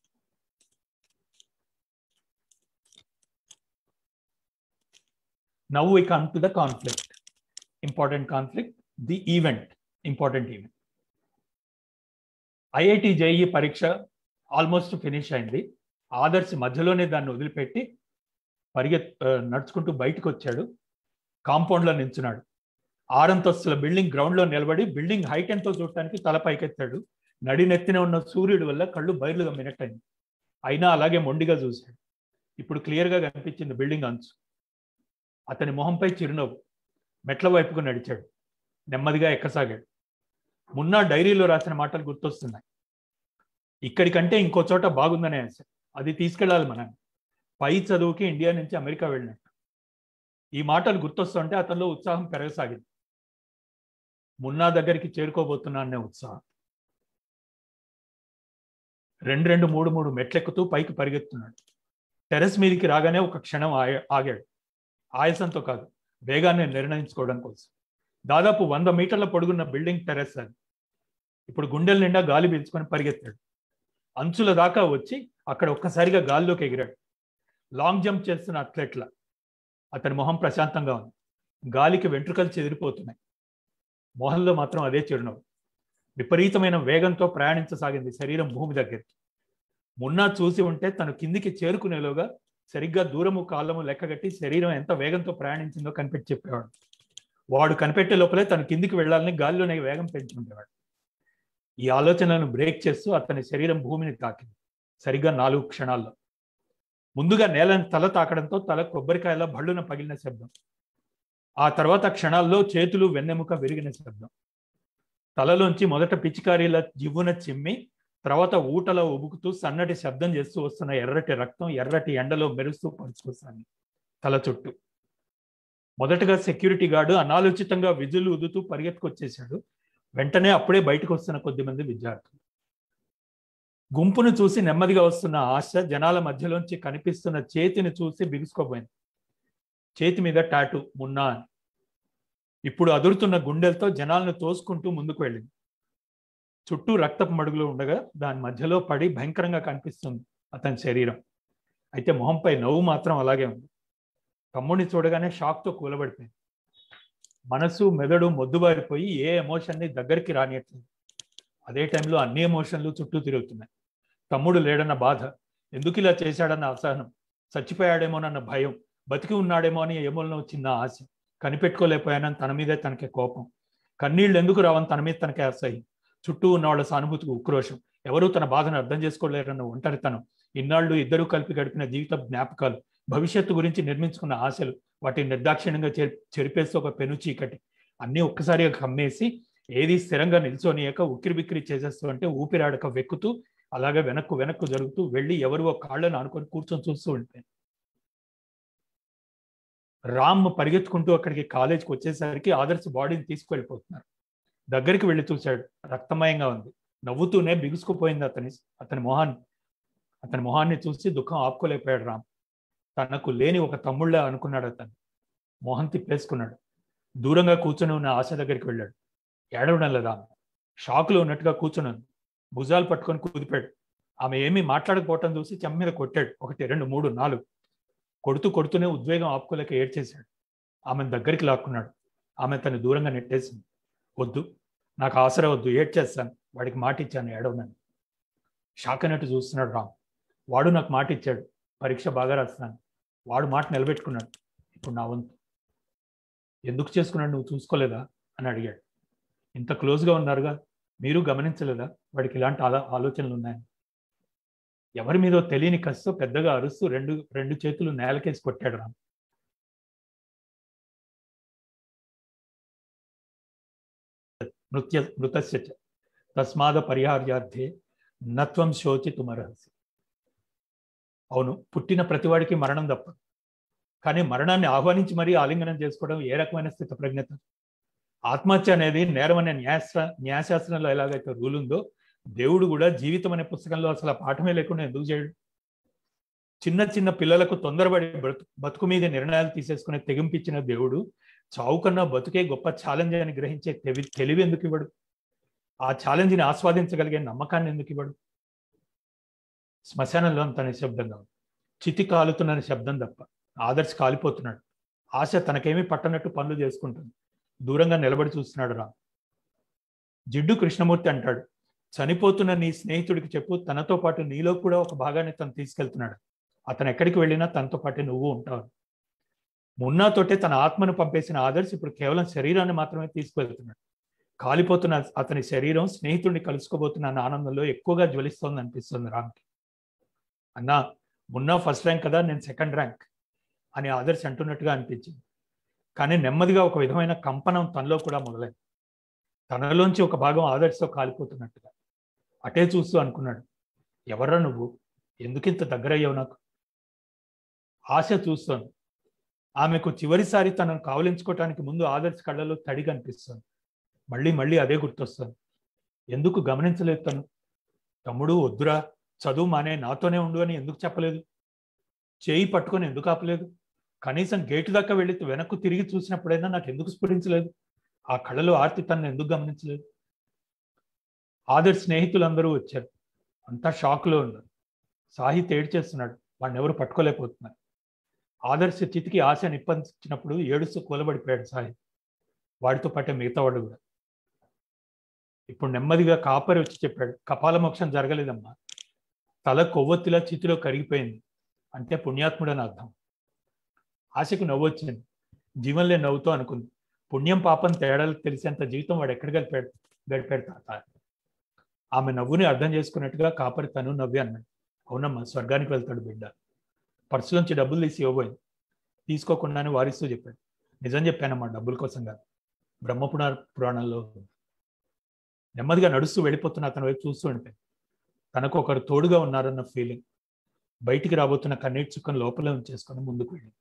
now we come to the conflict important conflict the event important event IIT JE పరీక్ష ఆల్మోస్ట్ ఫినిష్ అయింది ఆదర్శ్ మధ్యలోనే దాన్ని వదిలిపెట్టి పరిగెత్ నడుచుకుంటూ బయటకు వచ్చాడు కాంపౌండ్లో నించున్నాడు ఆరంతస్తుల బిల్డింగ్ గ్రౌండ్లో నిలబడి బిల్డింగ్ హైట్ ఎంతో చూడటానికి తల పైకెత్తాడు నడినెత్తిన ఉన్న సూర్యుడి వల్ల కళ్ళు బయలు గమ్మినట్టయింది అయినా అలాగే మొండిగా చూశాడు ఇప్పుడు క్లియర్గా కనిపించింది బిల్డింగ్ అంచు అతని మొహంపై చిరునవ్వు మెట్ల వైపుకు నడిచాడు నెమ్మదిగా ఎక్కసాగాడు మున్నా డైరీలో రాసిన మాటలు గుర్తొస్తున్నాయి ఇక్కడికంటే ఇంకో చోట బాగుందనే ఆశ అది తీసుకెళ్ళాలి మనం పై చదువుకి ఇండియా నుంచి అమెరికా వెళ్ళినట్టు ఈ మాటలు గుర్తొస్తుంటే అతనిలో ఉత్సాహం పెరగసాగింది మున్నా దగ్గరికి చేరుకోబోతున్నా ఉత్సాహం రెండు రెండు మూడు మూడు మెట్లెక్కుతూ పైకి పరిగెత్తున్నాడు టెరెస్ మీదకి రాగానే ఒక క్షణం ఆగాడు ఆయాసంతో కాదు వేగాన్ని నిర్ణయించుకోవడం కోసం దాదాపు వంద మీటర్ల పొడుగున్న బిల్డింగ్ టెరెస్ అది ఇప్పుడు గుండెల నిండా గాలి పీల్చుకొని పరిగెత్తాడు అంచుల దాకా వచ్చి అక్కడ ఒక్కసారిగా గాల్లోకి ఎగిరాడు లాంగ్ జంప్ చేస్తున్న అథ్లెట్ల అతని మొహం ప్రశాంతంగా ఉంది గాలికి వెంట్రుకలు చెదిరిపోతున్నాయి మొహంలో మాత్రం అదే చిరునవ్వు విపరీతమైన వేగంతో ప్రయాణించసాగింది శరీరం భూమి దగ్గరికి మున్నా చూసి ఉంటే తను కిందికి చేరుకునేలోగా సరిగ్గా దూరము కాలము లెక్కగట్టి శరీరం ఎంత వేగంతో ప్రయాణించిందో కనిపెట్టి చెప్పేవాడు వాడు కనిపెట్టే లోపలే తన కిందికి వెళ్ళాలని గాలిలోనే వేగం పెంచుకుంటేవాడు ఈ ఆలోచనలను బ్రేక్ చేస్తూ అతని శరీరం భూమిని తాకింది సరిగ్గా నాలుగు క్షణాల్లో ముందుగా నేలను తల తాకడంతో తల కొబ్బరికాయల భళ్ళున పగిలిన శబ్దం ఆ తర్వాత క్షణాల్లో చేతులు వెన్నెముక విరిగిన శబ్దం తలలోంచి మొదట పిచికారీల జివ్వున చిమ్మి తర్వాత ఊటలో ఉబుకుతూ సన్నటి శబ్దం చేస్తూ వస్తున్న ఎర్రటి రక్తం ఎర్రటి ఎండలో మెరుస్తూ పరుచుకొస్తాను తల చుట్టూ మొదటగా సెక్యూరిటీ గార్డు అనాలోచితంగా విజులు ఉదుతూ పరిగెత్తుకొచ్చేశాడు వెంటనే అప్పుడే బయటకు వస్తున్న కొద్దిమంది విద్యార్థులు గుంపును చూసి నెమ్మదిగా వస్తున్న ఆశ జనాల మధ్యలోంచి కనిపిస్తున్న చేతిని చూసి బిగుసుకోబోయింది చేతి మీద టాటు మున్నా అని ఇప్పుడు అదురుతున్న గుండెలతో జనాలను తోసుకుంటూ ముందుకు వెళ్ళింది చుట్టూ రక్తపు మడుగులు ఉండగా దాని మధ్యలో పడి భయంకరంగా కనిపిస్తుంది అతని శరీరం అయితే మొహంపై నవ్వు మాత్రం అలాగే ఉంది తమ్ముడిని చూడగానే షాక్తో కూలబడిపోయింది మనసు మెదడు మొద్దుబారిపోయి ఏ ఎమోషన్ని దగ్గరికి రానియట్లేదు అదే టైంలో అన్ని ఎమోషన్లు చుట్టూ తిరుగుతున్నాయి తమ్ముడు లేడన్న బాధ ఎందుకు ఇలా చేశాడన్న అసహనం చచ్చిపోయాడేమోనన్న భయం బతికి ఉన్నాడేమో అని ఏమోలో చిన్న ఆశ కనిపెట్టుకోలేకపోయానని తన మీదే తనకే కోపం కన్నీళ్ళు ఎందుకు రావని తన మీద తనకే అసహ్యం చుట్టూ ఉన్న వాళ్ళ సానుభూతికి ఉక్రోషం ఎవరూ తన బాధను అర్థం చేసుకోలేరన్న ఒంటరితనం ఇన్నాళ్ళు ఇద్దరూ కలిపి గడిపిన జీవిత జ్ఞాపకాలు భవిష్యత్తు గురించి నిర్మించుకున్న ఆశలు వాటిని నిర్దాక్షిణ్యంగా చెరిపేస్తూ ఒక పెను చీకటి అన్నీ ఒక్కసారిగా కమ్మేసి ఏది స్థిరంగా నిల్చొనియక ఉక్కిరి బిక్కిరి చేసేస్తూ అంటే ఊపిరాడక వెక్కుతూ అలాగే వెనక్కు వెనక్కు జరుగుతూ వెళ్ళి ఎవరు కాళ్ళను ఆనుకొని కూర్చొని చూస్తూ ఉండిపోయింది రామ్ పరిగెత్తుకుంటూ అక్కడికి కాలేజీకి వచ్చేసరికి ఆదర్శ బాడీని తీసుకువెళ్ళిపోతున్నారు దగ్గరికి వెళ్ళి చూశాడు రక్తమయంగా ఉంది నవ్వుతూనే బిగుసుకుపోయింది అతని అతని మొహాన్ని అతని మొహాన్ని చూసి దుఃఖం ఆపుకోలేకపోయాడు రామ్ తనకు లేని ఒక తమ్ముళ్ళ అనుకున్నాడు అతను మొహం తిప్పేసుకున్నాడు దూరంగా కూర్చొని ఉన్న ఆశ దగ్గరికి వెళ్ళాడు ఏడవడం లేదా షాకులో ఉన్నట్టుగా కూర్చున్నాను భుజాలు పట్టుకొని కుదిపాడు ఆమె ఏమీ మాట్లాడకపోవటం చూసి చెమ్మ మీద కొట్టాడు ఒకటి రెండు మూడు నాలుగు కొడుతూ కొడుతూనే ఉద్వేగం ఆపుకోలేక ఏడ్చేశాడు ఆమెను దగ్గరికి లాక్కున్నాడు ఆమె తను దూరంగా నెట్టేసింది వద్దు నాకు ఆసరా వద్దు ఏడ్చేస్తాను వాడికి మాట ఇచ్చాను ఏడవనని షాక్ అన్నట్టు చూస్తున్నాడు రామ్ వాడు నాకు మాట ఇచ్చాడు పరీక్ష బాగా రాస్తాను వాడు మాట నిలబెట్టుకున్నాడు ఇప్పుడు నా వంతు ఎందుకు చేసుకున్నాడు నువ్వు చూసుకోలేదా అని అడిగాడు ఇంత క్లోజ్గా ఉన్నారుగా మీరు గమనించలేదా వాడికి ఇలాంటి ఆలో ఆలోచనలు ఉన్నాయని ఎవరి మీదో తెలియని కసితో పెద్దగా అరుస్తూ రెండు రెండు చేతులు నేలకేసి కొట్టాడు రామ్ నృత్య మృతస్య తస్మాద పరిహార్యార్థే నత్వం శోచి తుమరహసి అవును పుట్టిన ప్రతివాడికి మరణం తప్పదు కానీ మరణాన్ని ఆహ్వానించి మరీ ఆలింగనం చేసుకోవడం ఏ రకమైన స్థిత ప్రజ్ఞత ఆత్మహత్య అనేది నేరం అనే న్యాయశా న్యాయశాస్త్రంలో ఎలాగైతే రూల్ ఉందో దేవుడు కూడా జీవితం అనే పుస్తకంలో అసలు ఆ పాఠమే లేకుండా ఎందుకు చేయడు చిన్న చిన్న పిల్లలకు తొందరపడి బతు బతుకు మీద నిర్ణయాలు తీసేసుకునే తెగింపించిన దేవుడు చావు కన్నా బతుకే గొప్ప ఛాలెంజ్ అని గ్రహించే తెవి తెలివి ఎందుకు ఇవ్వడు ఆ ఛాలెంజ్ని ఆస్వాదించగలిగే నమ్మకాన్ని ఎందుకు ఇవ్వడు శ్మశానంలో అంత నిశ్శబ్దంగా ఉంది చితి కాలుతున్న శబ్దం తప్ప ఆదర్శ్ కాలిపోతున్నాడు ఆశ తనకేమీ పట్టనట్టు పనులు చేసుకుంటుంది దూరంగా నిలబడి చూస్తున్నాడు రా జిడ్డు కృష్ణమూర్తి అంటాడు చనిపోతున్న నీ స్నేహితుడికి చెప్పు తనతో పాటు నీలో కూడా ఒక భాగాన్ని తను తీసుకెళ్తున్నాడు అతను ఎక్కడికి వెళ్ళినా తనతో పాటే నువ్వు ఉంటావు మున్నాతోటే తన ఆత్మను పంపేసిన ఆదర్శ్ ఇప్పుడు కేవలం శరీరాన్ని మాత్రమే తీసుకువెళ్తున్నాడు కాలిపోతున్న అతని శరీరం స్నేహితుడిని కలుసుకోబోతున్న ఆనందంలో ఎక్కువగా జ్వలిస్తోంది అనిపిస్తుంది రామ్కి అన్నా మున్నా ఫస్ట్ ర్యాంక్ కదా నేను సెకండ్ ర్యాంక్ అని ఆదర్శ్ అంటున్నట్టుగా అనిపించింది కానీ నెమ్మదిగా ఒక విధమైన కంపనం తనలో కూడా మొదలైంది తనలోంచి ఒక భాగం ఆదర్శతో కాలిపోతున్నట్టుగా అటే చూస్తూ అనుకున్నాడు ఎవర్రా నువ్వు ఎందుకింత దగ్గరయ్యావు నాకు ఆశ చూస్తోంది ఆమెకు చివరిసారి తనను కావలించుకోవటానికి ముందు ఆదర్శ కళ్ళలో తడి కనిపిస్తుంది మళ్ళీ మళ్ళీ అదే గుర్తొస్తుంది ఎందుకు గమనించలేదు తను తమ్ముడు వద్దురా చదువు మానే నాతోనే ఉండు అని ఎందుకు చెప్పలేదు చేయి పట్టుకొని ఎందుకు ఆపలేదు కనీసం గేటు దాకా వెళ్ళి వెనక్కు తిరిగి చూసినప్పుడైనా నాకు ఎందుకు స్ఫురించలేదు ఆ కళలో ఆర్తి తనను ఎందుకు గమనించలేదు ఆదర్శ్ స్నేహితులందరూ వచ్చారు అంతా షాక్లో ఉన్నారు సాహిత్ ఏడ్చేస్తున్నాడు వాడిని ఎవరు పట్టుకోలేకపోతున్నారు ఆదర్శ చితికి ఆశ నిప్పంచినప్పుడు ఏడుస్తూ కూలబడిపోయాడు సాహిత్ వాడితో పాటే మిగతా వాడు కూడా ఇప్పుడు నెమ్మదిగా కాపరి వచ్చి చెప్పాడు కపాల మోక్షం జరగలేదమ్మా తల కొవ్వొత్తిలా చితిలో కరిగిపోయింది అంటే పుణ్యాత్ముడు అని అర్థం ఆశకు నవ్వు వచ్చింది జీవన్లే నవ్వుతూ అనుకుంది పుణ్యం పాపం తేడాలు తెలిసేంత జీవితం వాడు ఎక్కడ గడిపాడు గడిపాడు తాత ఆమె నవ్వుని అర్థం చేసుకున్నట్టుగా కాపరి తను నవ్వి అన్నాడు అవునమ్మా స్వర్గానికి వెళ్తాడు బిడ్డ పర్సులోంచి డబ్బులు తీసి ఇవ్వబోయింది తీసుకోకుండానే వారిస్తూ చెప్పాడు నిజం చెప్పానమ్మా డబ్బుల కోసం కాదు బ్రహ్మపుణ పురాణంలో నెమ్మదిగా నడుస్తూ వెళ్ళిపోతున్న అతని వైపు చూస్తూ ఉంటే తనకు ఒకరు తోడుగా ఉన్నారన్న ఫీలింగ్ బయటికి రాబోతున్న కన్నీటి చుక్కను లోపలే ఉంచేసుకొని ముందుకు వెళ్ళి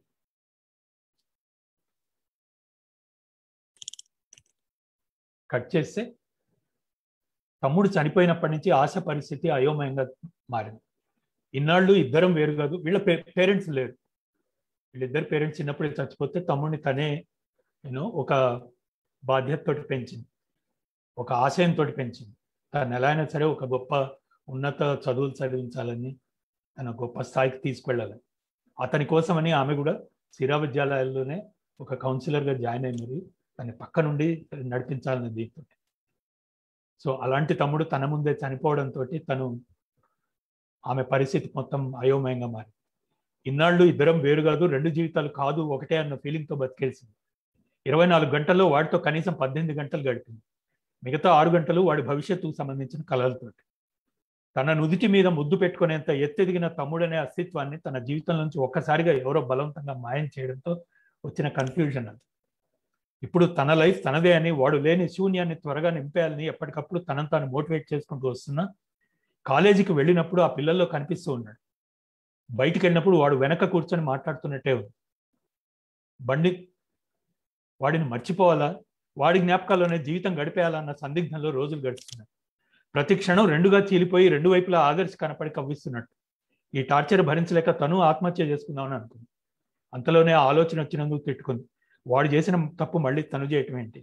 కట్ చేస్తే తమ్ముడు చనిపోయినప్పటి నుంచి ఆశ పరిస్థితి అయోమయంగా మారింది ఇన్నాళ్ళు ఇద్దరం వేరు కాదు వీళ్ళ పేరెంట్స్ లేరు వీళ్ళిద్దరు పేరెంట్స్ చిన్నప్పుడే చచ్చిపోతే తమ్ముడిని తనే నేను ఒక బాధ్యతతో పెంచింది ఒక ఆశయంతో పెంచింది తను ఎలా అయినా సరే ఒక గొప్ప ఉన్నత చదువులు చదివించాలని తన గొప్ప స్థాయికి తీసుకెళ్ళాలని అతని కోసమని ఆమె కూడా సిరా విద్యాలయాల్లోనే ఒక కౌన్సిలర్గా జాయిన్ అయినది తన పక్క నుండి నడిపించాలని దీంతో సో అలాంటి తమ్ముడు తన ముందే చనిపోవడంతో తను ఆమె పరిస్థితి మొత్తం అయోమయంగా మారి ఇన్నాళ్ళు ఇద్దరం వేరు కాదు రెండు జీవితాలు కాదు ఒకటే అన్న ఫీలింగ్తో బతికేసింది ఇరవై నాలుగు గంటల్లో వాడితో కనీసం పద్దెనిమిది గంటలు గడిపింది మిగతా ఆరు గంటలు వాడి భవిష్యత్తుకు సంబంధించిన కళలతో తన నుదిటి మీద ముద్దు పెట్టుకునేంత ఎత్తెదిగిన తమ్ముడనే అస్తిత్వాన్ని తన జీవితం నుంచి ఒక్కసారిగా ఎవరో బలవంతంగా మాయం చేయడంతో వచ్చిన కన్ఫ్యూజన్ అది ఇప్పుడు తన లైఫ్ తనదే అని వాడు లేని శూన్యాన్ని త్వరగా నింపేయాలని ఎప్పటికప్పుడు తనను తాను మోటివేట్ చేసుకుంటూ వస్తున్నా కాలేజీకి వెళ్ళినప్పుడు ఆ పిల్లల్లో కనిపిస్తూ ఉన్నాడు బయటికి వెళ్ళినప్పుడు వాడు వెనక కూర్చొని మాట్లాడుతున్నట్టే ఉంది బండి వాడిని మర్చిపోవాలా వాడి జ్ఞాపకాల్లోనే జీవితం గడిపేయాలన్న సందిగ్ధంలో రోజులు గడుస్తున్నాయి ప్రతి క్షణం రెండుగా చీలిపోయి రెండు వైపులా ఆదర్శ కనపడి కవ్విస్తున్నట్టు ఈ టార్చర్ భరించలేక తను ఆత్మహత్య చేసుకుందామని అనుకుంది అంతలోనే ఆ ఆలోచన వచ్చినందుకు తిట్టుకుంది వాడు చేసిన తప్పు మళ్ళీ తను చేయటం ఏంటి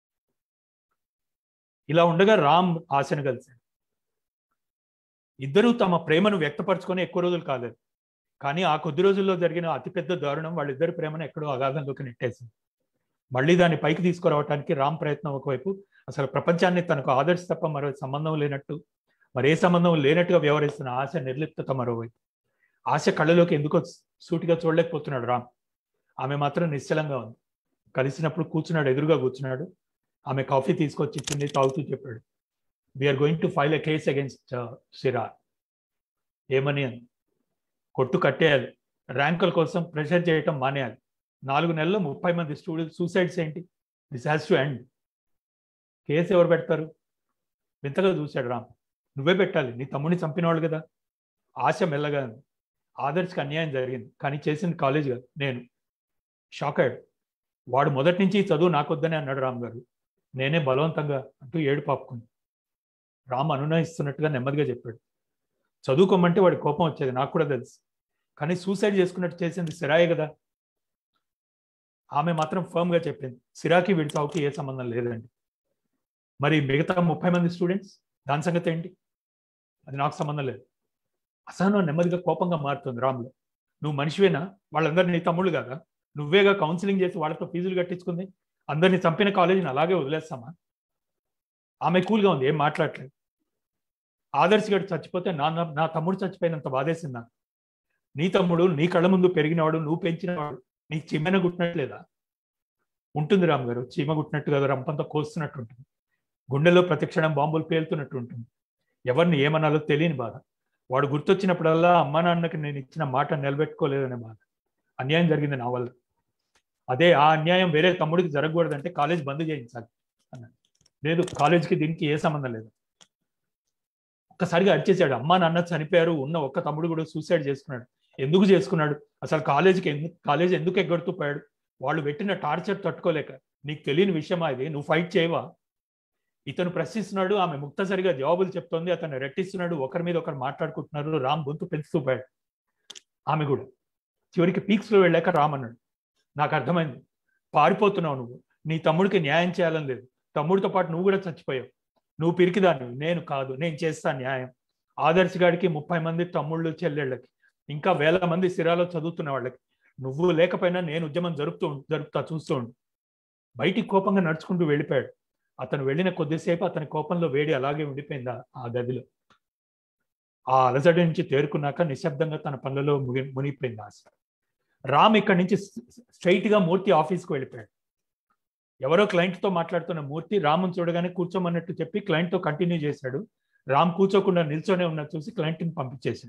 ఇలా ఉండగా రామ్ ఆశను కలిశాడు ఇద్దరూ తమ ప్రేమను వ్యక్తపరచుకొని ఎక్కువ రోజులు కాలేదు కానీ ఆ కొద్ది రోజుల్లో జరిగిన అతిపెద్ద దారుణం వాళ్ళిద్దరి ప్రేమను ఎక్కడో అగాధంలోకి నెట్టేసింది మళ్ళీ దాన్ని పైకి తీసుకురావడానికి రామ్ ప్రయత్నం ఒకవైపు అసలు ప్రపంచాన్ని తనకు ఆదర్శ తప్ప మరో సంబంధం లేనట్టు మరే సంబంధం లేనట్టుగా వ్యవహరిస్తున్న ఆశ నిర్లిప్తత మరోవైపు ఆశ కళ్ళలోకి ఎందుకో సూటిగా చూడలేకపోతున్నాడు రామ్ ఆమె మాత్రం నిశ్చలంగా ఉంది కలిసినప్పుడు కూర్చున్నాడు ఎదురుగా కూర్చున్నాడు ఆమె కాఫీ తీసుకొచ్చి ఇచ్చింది తాగుతూ చెప్పాడు we're going to file a case against Sira ఏమని అని కొట్టు కట్టేయాలి ర్యాంకుల కోసం ప్రెషర్ చేయటం మానేయాలి నాలుగు నెలల్లో ముప్పై మంది స్టూడెంట్స్ సూసైడ్స్ ఏంటి this has to end case ఎవరు పెడతారు వింతగా చూశాడు రామ్ నువ్వే పెట్టాలి నీ తమ్ముడిని చంపినవాళ్ళు కదా ఆశ మెల్లగా ఆదర్శకి అన్యాయం జరిగింది కానీ చేసింది కాలేజ్ కాదు నేను షాక్ అయ్యాడు వాడు మొదటి నుంచి చదువు నాకొద్దని అన్నాడు రామ్ గారు నేనే బలవంతంగా అంటూ ఏడు పాపుకుంది రామ్ అనునయిస్తున్నట్టుగా నెమ్మదిగా చెప్పాడు చదువుకోమంటే వాడి కోపం వచ్చేది నాకు కూడా తెలుసు కానీ సూసైడ్ చేసుకున్నట్టు చేసింది సిరాయే కదా ఆమె మాత్రం ఫర్మ్గా చెప్పింది సిరాకి వీడి చావుకి ఏ సంబంధం లేదండి మరి మిగతా ముప్పై మంది స్టూడెంట్స్ దాని సంగతి ఏంటి అది నాకు సంబంధం లేదు అసహనం నెమ్మదిగా కోపంగా మారుతుంది రామ్లో నువ్వు మనిషివేనా వాళ్ళందరూ నీ తమ్ముళ్ళు కదా నువ్వేగా కౌన్సిలింగ్ చేసి వాళ్ళతో ఫీజులు కట్టించుకుంది అందరిని చంపిన కాలేజీని అలాగే వదిలేస్తామా ఆమె కూల్గా ఉంది ఏం మాట్లాడలేదు ఆదర్శ్ గడు చచ్చిపోతే నా నా తమ్ముడు చచ్చిపోయినంత బాధేసింది నాకు నీ తమ్ముడు నీ కళ్ళ ముందు పెరిగినవాడు నువ్వు పెంచినవాడు నీకు చీమైన గుట్టినట్లేదా ఉంటుంది రామ్ గారు చీమ గుట్టినట్టు కదా రంపంతో కోస్తున్నట్టు ఉంటుంది గుండెలో ప్రతిక్షణం బాంబులు పేలుతున్నట్టు ఉంటుంది ఎవరిని ఏమనాలో తెలియని బాధ వాడు గుర్తొచ్చినప్పుడల్లా అమ్మా నాన్నకి నేను ఇచ్చిన మాట నిలబెట్టుకోలేదనే బాధ అన్యాయం జరిగింది నా వల్ల అదే ఆ అన్యాయం వేరే తమ్ముడికి జరగకూడదంటే కాలేజ్ బంద్ చేయించాలి అన్నాడు లేదు కాలేజ్కి దీనికి ఏ సంబంధం లేదు ఒక్కసారిగా అడిచేసాడు అమ్మా నాన్న చనిపోయారు ఉన్న ఒక్క తమ్ముడు కూడా సూసైడ్ చేసుకున్నాడు ఎందుకు చేసుకున్నాడు అసలు కాలేజీకి ఎందుకు కాలేజ్ ఎందుకు ఎగ్గొడుతూ పోయాడు వాళ్ళు పెట్టిన టార్చర్ తట్టుకోలేక నీకు తెలియని విషయమా ఇది నువ్వు ఫైట్ చేయవా ఇతను ప్రశ్నిస్తున్నాడు ఆమె ముక్తసరిగా జవాబులు చెప్తోంది అతను రెట్టిస్తున్నాడు ఒకరి మీద ఒకరు మాట్లాడుకుంటున్నారు రామ్ గొంతు పెంచుతూ పోయాడు ఆమె కూడా చివరికి పీక్స్లో వెళ్ళాక రామ్ అన్నాడు నాకు అర్థమైంది పారిపోతున్నావు నువ్వు నీ తమ్ముడికి న్యాయం చేయాలని లేదు తమ్ముడితో పాటు నువ్వు కూడా చచ్చిపోయావు నువ్వు పిరికిదాన్ని నేను కాదు నేను చేస్తాను న్యాయం ఆదర్శ్ గాడికి ముప్పై మంది తమ్ముళ్ళు చెల్లెళ్ళకి ఇంకా వేల మంది సిరాలో చదువుతున్న వాళ్ళకి నువ్వు లేకపోయినా నేను ఉద్యమం జరుపుతూ జరుపుతా చూస్తూ ఉండు బయటికి కోపంగా నడుచుకుంటూ వెళ్ళిపోయాడు అతను వెళ్ళిన కొద్దిసేపు అతని కోపంలో వేడి అలాగే ఉండిపోయింది ఆ గదిలో ఆ అలజడి నుంచి తేరుకున్నాక నిశ్శబ్దంగా తన పనులలో ముగి మునిగిపోయింది ఆశ రామ్ ఇక్కడి నుంచి స్ట్రైట్ గా మూర్తి ఆఫీస్కి వెళ్ళిపోయాడు ఎవరో client తో మాట్లాడుతున్న మూర్తి రాముని చూడగానే కూర్చోమన్నట్టు చెప్పి client తో కంటిన్యూ చేశాడు రామ్ కూర్చోకుండా నిల్చొనే ఉన్నది చూసి క్లయింట్ని పంపించేశాడు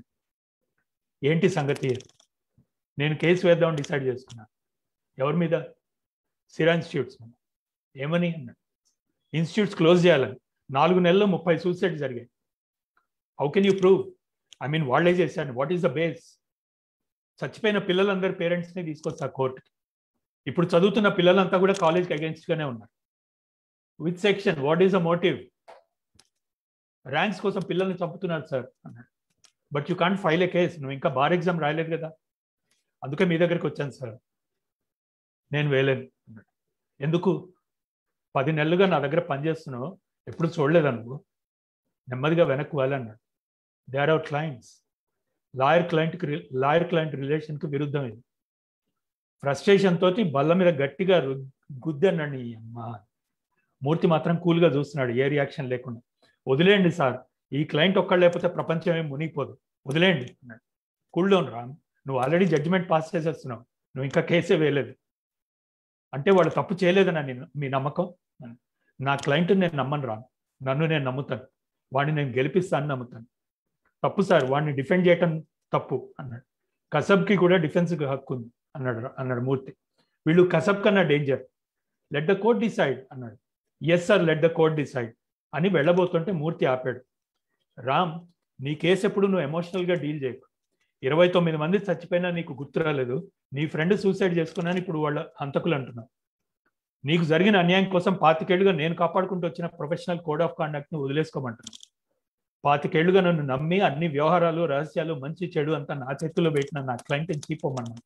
ఏంటి సంగతి నేను కేసు వేద్దామని డిసైడ్ చేసుకున్నా ఎవరి మీద సిరా ఇన్స్టిట్యూట్స్ మీద ఏమని అన్నాడు ఇన్స్టిట్యూట్స్ క్లోజ్ చేయాలని నాలుగు నెలల్లో ముప్పై సూసైడ్ జరిగాయి how can you prove I mean వాళ్ళే చేశాను వాట్ ఈస్ ద బేస్ చచ్చిపోయిన పిల్లలందరి పేరెంట్స్ని తీసుకొస్తా కోర్టుకి ఇప్పుడు చదువుతున్న పిల్లలంతా కూడా కాలేజ్కి అగేన్స్ట్గానే ఉన్నారు with section what is the motive ranks కోసం పిల్లల్ని చంపుతున్నారు సార్ అన్నాడు but you can't file a case నువ్వు ఇంకా బార్ ఎగ్జామ్ రాయలేదు కదా అందుకే మీ దగ్గరికి వచ్చాను సార్ నేను వేయలేను అన్నాడు ఎందుకు పది నెలలుగా నా దగ్గర పనిచేస్తున్నావు ఎప్పుడు చూడలేదా నువ్వు నెమ్మదిగా వెనక్కి వెళ్ళన్నాడు they are our clients lawyer క్లయింట్కి లాయర్ క్లయింట్ రిలేషన్కి విరుద్ధం ఇది ఫ్రస్ట్రేషన్ తోటి బల్ల మీద గట్టిగా రు- గుద్దన్నాడు నీ అమ్మ మూర్తి మాత్రం కూల్గా చూస్తున్నాడు ఏ రియాక్షన్ లేకుండా వదిలేయండి సార్ ఈ క్లయింట్ ఒక్కడు లేకపోతే ప్రపంచం ఏం మునిగిపోదు వదిలేయండి అన్నాడు కూల్ డౌన్ రామ్ నువ్వు ఆల్రెడీ జడ్జిమెంట్ పాస్ చేసేస్తున్నావు నువ్వు ఇంకా కేసే వేయలేదు అంటే వాడు తప్పు చేయలేదన్నా నేను మీ నమ్మకం అన్నాడు. నా క్లయింట్ నేను నమ్మను రామ్ నన్ను నేను నమ్ముతాను వాడిని నేను గెలిపిస్తాను నమ్ముతాను తప్పు సార్ వాడిని డిఫెండ్ చేయటం తప్పు అన్నాడు కసబ్కి కూడా డిఫెన్స్కి హక్కు ఉంది అన్నాడు అన్నాడు మూర్తి వీళ్ళు కసబ్ కన్నా danger let the court decide అన్నాడు yes sir let the court decide అని వెళ్ళబోతుంటే మూర్తి ఆపాడు రామ్ నీ కేసు ఎప్పుడు నువ్వు ఎమోషనల్గా డీల్ చేయకు ఇరవై తొమ్మిది మంది చచ్చిపోయినా నీకు గుర్తు రాలేదు నీ ఫ్రెండ్ సూసైడ్ చేసుకున్నాను ఇప్పుడు వాళ్ళ హంతకులు అంటున్నావు నీకు జరిగిన అన్యాయం కోసం పాతికేళ్లుగా నేను కాపాడుకుంటూ వచ్చిన ప్రొఫెషనల్ కోడ్ ఆఫ్ కాండక్ట్ని వదిలేసుకోమంటున్నాను పాతికేళ్లుగా నన్ను నమ్మి అన్ని వ్యవహారాలు రహస్యాలు మంచి చెడు అంతా నా చేతిలో పెట్టిన నా క్లయింట్ని చీపోమన్నాను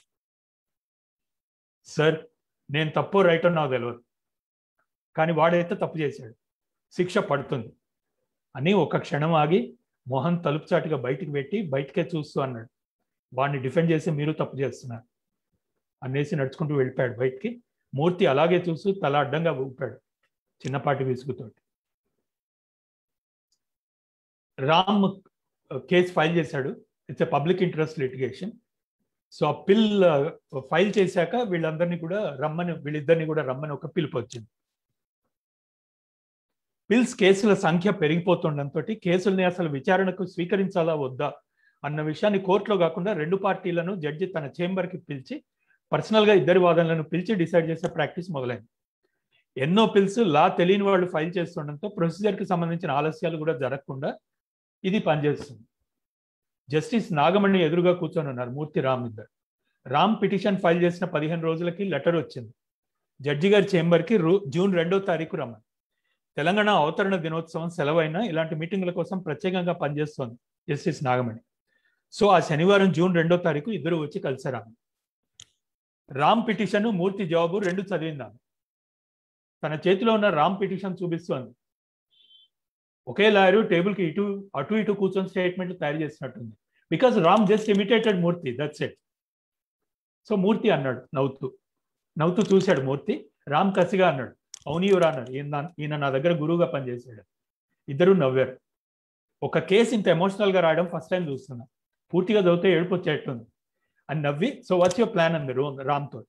సార్ నేను తప్పు రైట్ అని నాకు తెలియదు కానీ వాడైతే తప్పు చేశాడు శిక్ష పడుతుంది అని ఒక క్షణం ఆగి మోహన్ తలుపు చాటుగా బయటికి పెట్టి బయటకే చూస్తూ అన్నాడు వాడిని డిఫెండ్ చేసి మీరు తప్పు చేస్తున్నారు అనేసి నడుచుకుంటూ వెళ్ళిపోయాడు బయటికి మూర్తి అలాగే చూస్తూ తల అడ్డంగా ఊపాడు చిన్నపాటి విసుగుతోటి రామ్ కేసు ఫైల్ చేశాడు it's a public interest litigation so ఆ పిల్ ఫైల్ చేశాక వీళ్ళందరినీ కూడా రమ్మని వీళ్ళిద్దరిని కూడా రమ్మని ఒక పిలుపు వచ్చింది పిల్స్ కేసుల సంఖ్య పెరిగిపోతుండటంతో కేసుల్ని అసలు విచారణకు స్వీకరించాలా వద్దా అన్న విషయాన్ని కోర్టులో కాకుండా రెండు పార్టీలను జడ్జి తన చేంబర్కి పిలిచి పర్సనల్గా ఇద్దరి వాదనలను పిలిచి డిసైడ్ చేసే ప్రాక్టీస్ మొదలైంది ఎన్నో పిల్స్ లా తెలియని వాళ్ళు ఫైల్ చేస్తుండటంతో ప్రొసీజర్కి సంబంధించిన ఆలస్యాలు కూడా జరగకుండా ఇది పనిచేస్తుంది జస్టిస్ నాగమణి ఎదురుగా కూర్చొని ఉన్నారు మూర్తి రామ్ ఇద్దరు రామ్ పిటిషన్ ఫైల్ చేసిన పదిహేను రోజులకి లెటర్ వచ్చింది జడ్జి గారి చేంబర్కి రూ జూన్ రెండో తారీఖు రమ్మని తెలంగాణ అవతరణ దినోత్సవం సెలవైన ఇలాంటి మీటింగ్ల కోసం ప్రత్యేకంగా పనిచేస్తోంది జస్టిస్ నాగమణి సో ఆ శనివారం జూన్ రెండో తారీఖు ఇద్దరు వచ్చి కలిసారు ఆమె రామ్ పిటిషన్ మూర్తి జవాబు రెండు చదివిందాం తన చేతిలో ఉన్న రామ్ పిటిషన్ చూపిస్తోంది ఒకే లాయరు టేబుల్కి ఇటు అటు ఇటు కూర్చొని స్టేట్మెంట్ తయారు చేసినట్టుంది because Ram just imitated Murthy that's it so Murthy అన్నాడు నవ్వుతూ నవ్వుతూ చూశాడు మూర్తి రామ్ కసిగా అన్నాడు అవును ఎవరు అన్నాడు ఈయన నా- ఈయన నా దగ్గర గురువుగా పనిచేశాడు ఇద్దరు నవ్వారు ఒక కేసు ఇంత ఎమోషనల్గా రాయడం ఫస్ట్ టైం చూస్తున్నా పూర్తిగా చదివితే ఏడుపు వచ్చేట్టుంది అని నవ్వి సో వాట్స్ యువర్ ప్లాన్ అంది రో రామ్తో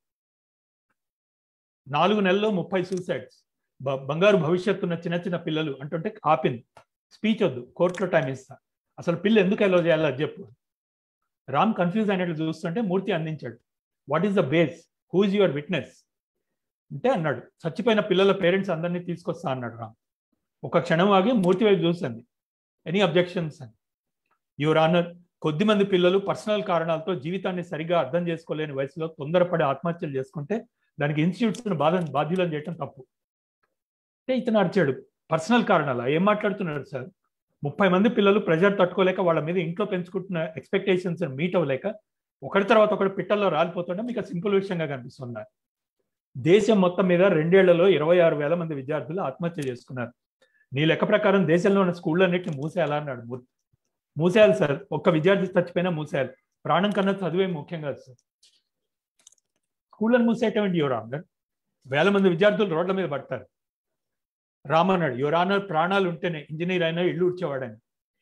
నాలుగు నెలల్లో ముప్పై సూసైడ్స్ బంగారు భవిష్యత్తు ఉన్న చిన్న చిన్న పిల్లలు అంటుంటే ఆపింది స్పీచ్ వద్దు కోర్టులో టైం ఇస్తా అసలు పిల్ల ఎందుకు ఎలా చేయాలో అది చెప్పు రామ్ కన్ఫ్యూజ్ అయినట్లు చూస్తుంటే మూర్తి అందించాడు what is the base who is your witness అంటే అన్నాడు చచ్చిపోయిన పిల్లల పేరెంట్స్ అందరినీ తీసుకొస్తా అన్నాడు రామ్ ఒక క్షణం ఆగి మూర్తి వైపు చూసింది ఎనీ అబ్జెక్షన్స్ అని యువర్ ఆనర్ కొద్ది మంది పిల్లలు పర్సనల్ కారణాలతో జీవితాన్ని సరిగా అర్థం చేసుకోలేని వయసులో తొందరపడి ఆత్మహత్యలు చేసుకుంటే దానికి ఇన్స్టిట్యూట్స్ బాధ బాధ్యులను చేయటం తప్పు అంటే ఇతను అడిచాడు పర్సనల్ కారణాలు ఏం మాట్లాడుతున్నాడు సార్ ముప్పై మంది పిల్లలు ప్రెజర్ తట్టుకోలేక వాళ్ళ మీద ఇంట్లో పెంచుకుంటున్న ఎక్స్పెక్టేషన్స్ మీట్ అవ్వలేక ఒకటి తర్వాత ఒకటి పిట్టల్లో రాలిపోతుంటే మీకు సింపుల్ విషయంగా కనిపిస్తుంది దేశం మొత్తం మీద రెండేళ్లలో ఇరవై ఆరు వేల మంది విద్యార్థులు ఆత్మహత్య చేసుకున్నారు నీ లెక్క ప్రకారం దేశంలో ఉన్న స్కూళ్ళన్నింటినీ మూసేయాలా అన్నాడు మూర్తి మూసేయాలి సార్ ఒక్క విద్యార్థి చచ్చిపోయినా మూసేయాలి ప్రాణం కన్నా చదివే ముఖ్యం కాదు సార్ స్కూళ్ళని మూసేయటం యువర్ ఆనర్ వేల మంది విద్యార్థులు రోడ్ల మీద పడతారు రామ్ అన్నాడు యువర్ ఆనర్ ప్రాణాలు ఉంటేనే ఇంజనీర్ అయినా ఇల్లు ఉడ్చేవాడని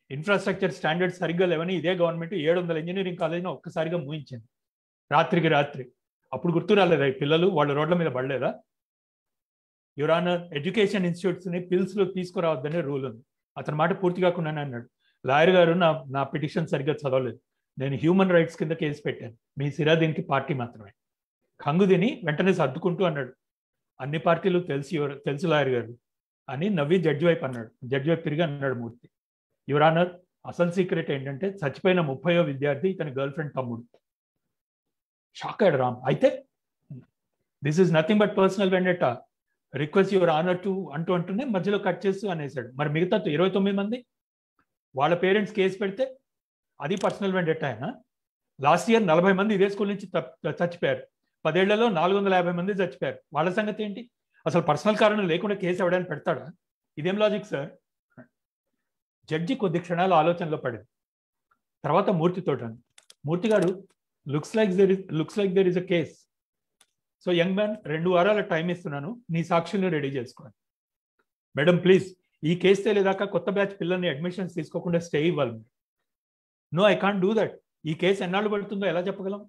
ఇన్ఫ్రాస్ట్రక్చర్ స్టాండర్డ్ సరిగ్గా లేవని ఇదే గవర్నమెంట్ ఏడు వందల ఇంజనీరింగ్ కాలేజ్ని ఒక్కసారిగా మూయించింది రాత్రికి రాత్రి అప్పుడు గుర్తు రాలేదా ఈ పిల్లలు వాళ్ళు రోడ్ల మీద పడలేదా యురానర్ ఎడ్యుకేషన్ ఇన్స్టిట్యూట్స్ని పిల్స్లో తీసుకురావద్దనే రూల్ ఉంది అతని మాట పూర్తి కాకుండా అన్నాడు లాయర్ గారు నా నా పిటిషన్ సరిగ్గా చదవలేదు నేను హ్యూమన్ రైట్స్ కింద కేసు పెట్టాను మీ సిరా దీనికి పార్టీ మాత్రమే కంగు తిని వెంటనే సర్దుకుంటూ అన్నాడు అన్ని పార్టీలు తెలిసి తెలుసు లాయర్ గారు అని నవ్వి జడ్జి వైపు అన్నాడు జడ్జి వైపు తిరిగి అన్నాడు మూర్తి యువరానర్ అసలు సీక్రెట్ ఏంటంటే చచ్చిపోయిన ముప్పయో విద్యార్థి ఇతని గర్ల్ ఫ్రెండ్ తమ్ముడు షాక్ అయ్యాడు రామ్ అయితే this is nothing but personal vendetta request your honour to అంటూ అంటూనే మధ్యలో కట్ చేస్తూ అనేసాడు మరి మిగతా ఇరవై తొమ్మిది మంది వాళ్ళ పేరెంట్స్ కేసు పెడితే అది పర్సనల్ వెండెట్ ఆయన లాస్ట్ ఇయర్ నలభై మంది ఇదే స్కూల్ నుంచి చచ్చిపోయారు పదేళ్లలో నాలుగు వందల యాభై మంది చచ్చిపోయారు వాళ్ళ సంగతి ఏంటి అసలు పర్సనల్ కారణం లేకుండా కేసు ఎవడైనా పెడతాడా ఇదేం లాజిక్ సార్ జడ్జి కొద్ది క్షణాలు ఆలోచనలో పడింది తర్వాత మూర్తితో Murthy garu looks like there is looks like there is a case so young man రెండు వారాల టైం ఇస్తున్నాను నీ సాక్షుల్ని రెడీ చేసుకోండి మేడం ప్లీజ్ ఈ కేసు తెలియదాకా కొత్త బ్యాచ్ పిల్లల్ని అడ్మిషన్స్ తీసుకోకుండా స్టే ఇవ్వాలి no I can't do that ఈ కేసు ఎన్నాళ్ళు పడుతుందో ఎలా చెప్పగలం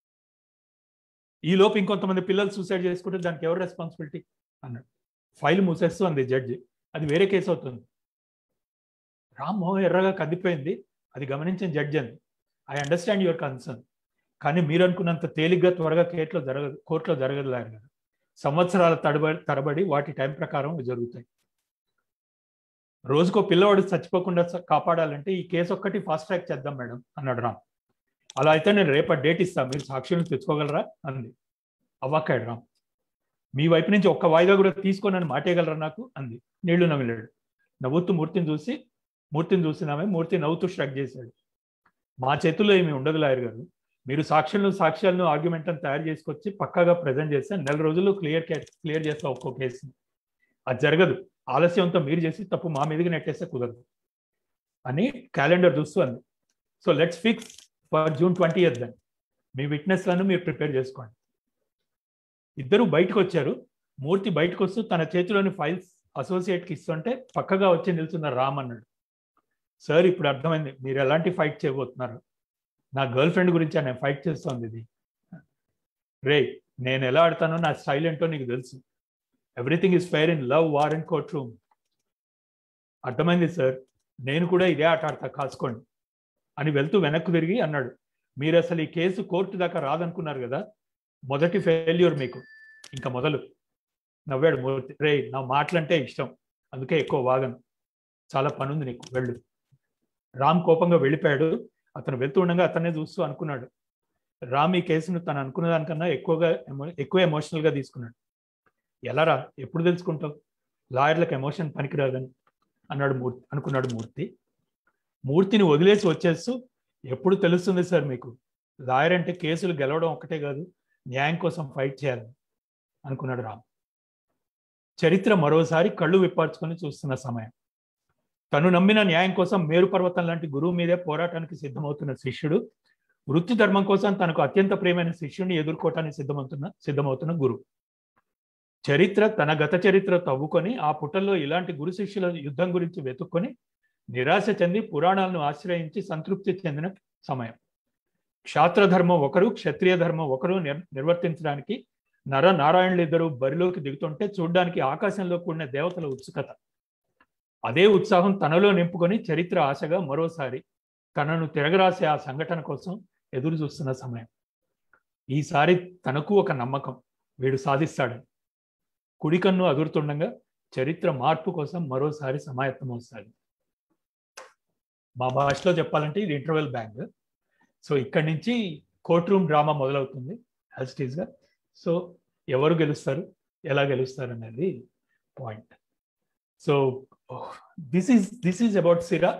ఈ లోపు ఇంకొంతమంది పిల్లలు సూసైడ్ చేసుకుంటే దానికి ఎవరు రెస్పాన్సిబిలిటీ అన్నాడు ఫైల్ మూసేస్తూ అంది జడ్జి అది వేరే కేసు అవుతుంది రామ్మోహన్ ఎర్రగా కదిపోయింది అది గమనించిన జడ్జి అంది ఐ అండర్స్టాండ్ యువర్ కన్సర్న్ కానీ మీరు అనుకున్నంత తేలిగ్గా త్వరగా కేట్లో జరగదు కోర్టులో జరగదు లాయర్ గారు సంవత్సరాల తడబడి తరబడి వాటి టైం ప్రకారం జరుగుతాయి రోజుకో పిల్లవాడు చచ్చిపోకుండా కాపాడాలంటే ఈ కేసు ఒక్కటి ఫాస్ట్ ట్రాక్ చేద్దాం మేడం అన్నాడు రామ్ అలా అయితే నేను రేపటి డేట్ ఇస్తాను మీరు సాక్షులను తెచ్చుకోగలరా అంది అవ్వక్కాడు రామ్ మీ వైపు నుంచి ఒక్క వాయిదా కూడా తీసుకొని మాటేయగలరా నాకు అంది నీళ్లు నవ్విలాడు నవ్వుతూ మూర్తిని చూసి మూర్తిని చూసినామే మూర్తి నవ్వుతూ స్ట్రక్ చేశాడు మా చేతుల్లో ఏమి ఉండదు లాయర్ గారు మీరు సాక్ష్యాలను సాక్ష్యాలను ఆర్గ్యుమెంట్లను తయారు చేసుకొచ్చి పక్కాగా ప్రజెంట్ చేస్తే నెల రోజుల్లో క్లియర్ క్లియర్ చేస్తా ఒక్కో కేసుని అది జరగదు ఆలస్యంతో మీరు చేసి తప్పు మా మీదకి నెట్టేస్తే కుదరదు అని క్యాలెండర్ చూస్తూ అంది so let's fix for June twenty eighth then మీ విట్నెస్లను మీరు ప్రిపేర్ చేసుకోండి ఇద్దరు బయటకు వచ్చారు మూర్తి బయటకు వస్తూ తన చేతిలోని ఫైల్స్ అసోసియేట్కి ఇస్తుంటే పక్కగా వచ్చి నిల్చున్న రామ్ అన్నాడు సార్ ఇప్పుడు అర్థమైంది మీరు ఎలాంటి ఫైట్ చేయబోతున్నారు నా గర్ల్ ఫ్రెండ్ గురించి నేను ఫైట్ చేస్తోంది ఇది రే నేను ఎలా ఆడతానో నా స్టైల్ ఏంటో నీకు తెలుసు everything is fair in love war and court room అర్థమైంది సార్ నేను కూడా ఇదే ఆట ఆడతా కాసుకోండి అని వెళ్తూ వెనక్కు తిరిగి అన్నాడు మీరు అసలు ఈ కేసు కోర్టు దాకా రాదనుకున్నారు కదా మొదటి ఫెయిల్యూర్ మీకు ఇంకా మొదలు నవ్వాడు మూర్తి రే నా మాటలంటే ఇష్టం అందుకే ఎక్కువ వాగను చాలా పనుంది నీకు వెళ్ళు రామ్ కోపంగా వెళ్ళిపోయాడు అతను వెళ్తూ ఉండగా అతన్నే చూస్తూ అనుకున్నాడు రామ్ ఈ కేసును తను అనుకున్న దానికన్నా ఎక్కువగా ఎక్కువ ఎమోషనల్గా తీసుకున్నాడు ఎలారా ఎప్పుడు తెలుసుకుంటావు లాయర్లకు ఎమోషన్ పనికిరాదని అన్నాడు మూర్తి అనుకున్నాడు మూర్తి మూర్తిని వదిలేసి వచ్చేస్తూ ఎప్పుడు తెలుస్తుంది సార్ మీకు లాయర్ అంటే కేసులు గెలవడం ఒక్కటే కాదు న్యాయం కోసం ఫైట్ చేయాలి అనుకున్నాడు రామ్ చరిత్ర మరోసారి కళ్ళు విప్పార్చుకొని చూస్తున్న సమయం తను నమ్మిన న్యాయం కోసం మేరు పర్వతం లాంటి గురువు మీదే పోరాటానికి సిద్ధమవుతున్న శిష్యుడు వృత్తి ధర్మం కోసం తనకు అత్యంత ప్రియమైన శిష్యుడిని ఎదుర్కోవటానికి సిద్ధమవుతున్న సిద్ధమవుతున్న గురువు చరిత్ర తన గత చరిత్ర తవ్వుకొని ఆ పుటల్లో ఇలాంటి గురు శిష్యుల యుద్ధం గురించి వెతుక్కొని నిరాశ చెంది పురాణాలను ఆశ్రయించి సంతృప్తి చెందిన సమయం క్షాత్ర ధర్మం ఒకరు క్షత్రియ ధర్మం ఒకరు నిర్వర్తించడానికి నర నారాయణులు ఇద్దరు బరిలోకి దిగుతుంటే చూడ్డానికి ఆకాశంలో కూడిన దేవతల ఉత్సుకత అదే ఉత్సాహం తనలో నింపుకొని చరిత్ర ఆశగా మరోసారి తనను తిరగరాసే ఆ సంఘటన కోసం ఎదురు చూస్తున్న సమయం ఈసారి తనకు ఒక నమ్మకం వీడు సాధిస్తాడని కుడికన్ను అదురుతుండగా చరిత్ర మార్పు కోసం మరోసారి సమాయత్తం వస్తాడు మా భాషలో చెప్పాలంటే ఇది ఇంటర్వెల్ బ్యాంక్ సో ఇక్కడి నుంచి కోర్ట్ రూమ్ డ్రామా మొదలవుతుంది గా సో ఎవరు గెలుస్తారు ఎలా గెలుస్తారు అనేది point so this is this is about Sira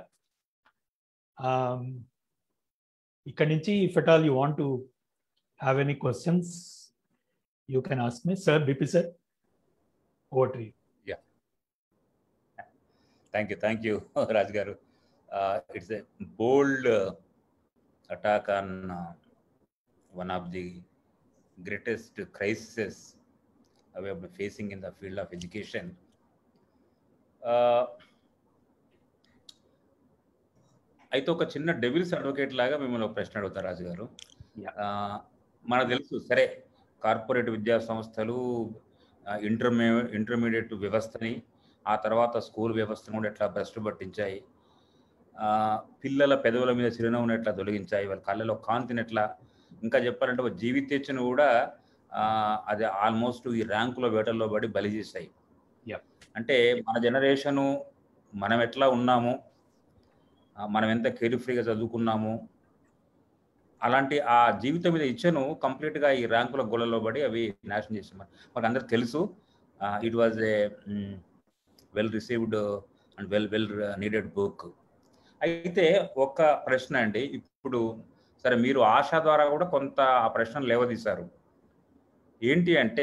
ఇక్కడి నుంచి if at all you want to have any questions you can ask me sir BP sir over to you thank you thank you Raj garu it's a bold attack on uh, one of the greatest crises we have been facing in the field of education. Uh, అయితే ఒక చిన్న devil's advocate లాగా మిమ్మల్ని ఒక ప్రశ్న అడుగుతారు రాజు గారు Yeah. ఆ, మనకు తెలుసు సరే కార్పొరేట్ విద్యా సంస్థలు ఇంటర్మే ఇంటర్మీడియట్ వ్యవస్థని ఆ తర్వాత స్కూల్ వ్యవస్థను కూడా ఎట్లా భ్రష్టు పట్టించాయి ఆ, పిల్లల పెదవుల మీద చిరునవ్వును ఎట్లా తొలగించాయి వాళ్ళ కళ్ళలో కాంతిని ఎట్లా ఇంకా చెప్పాలంటే ఒక జీవితేచ్ఛను కూడా ఆ, అది ఆల్మోస్ట్ ఈ ర్యాంకుల వేటల్లో పడి బలి చేశాయి Yeah. అంటే మన జనరేషను మనం ఎట్లా ఉన్నాము ఆ, మనం ఎంత కేర్ ఫ్రీగా చదువుకున్నాము అలాంటి ఆ జీవితం మీద ఇచ్చను కంప్లీట్గా ఈ ర్యాంకుల గొలలో పడి అవి నాశనం చేసాం మాకు అందరికి తెలుసు it was a well received and well well needed book అయితే ఒక్క ప్రశ్న అండి ఇప్పుడు సరే మీరు ఆశ ద్వారా కూడా కొంత ఆ ప్రశ్నను లేవదీశారు ఏంటి అంటే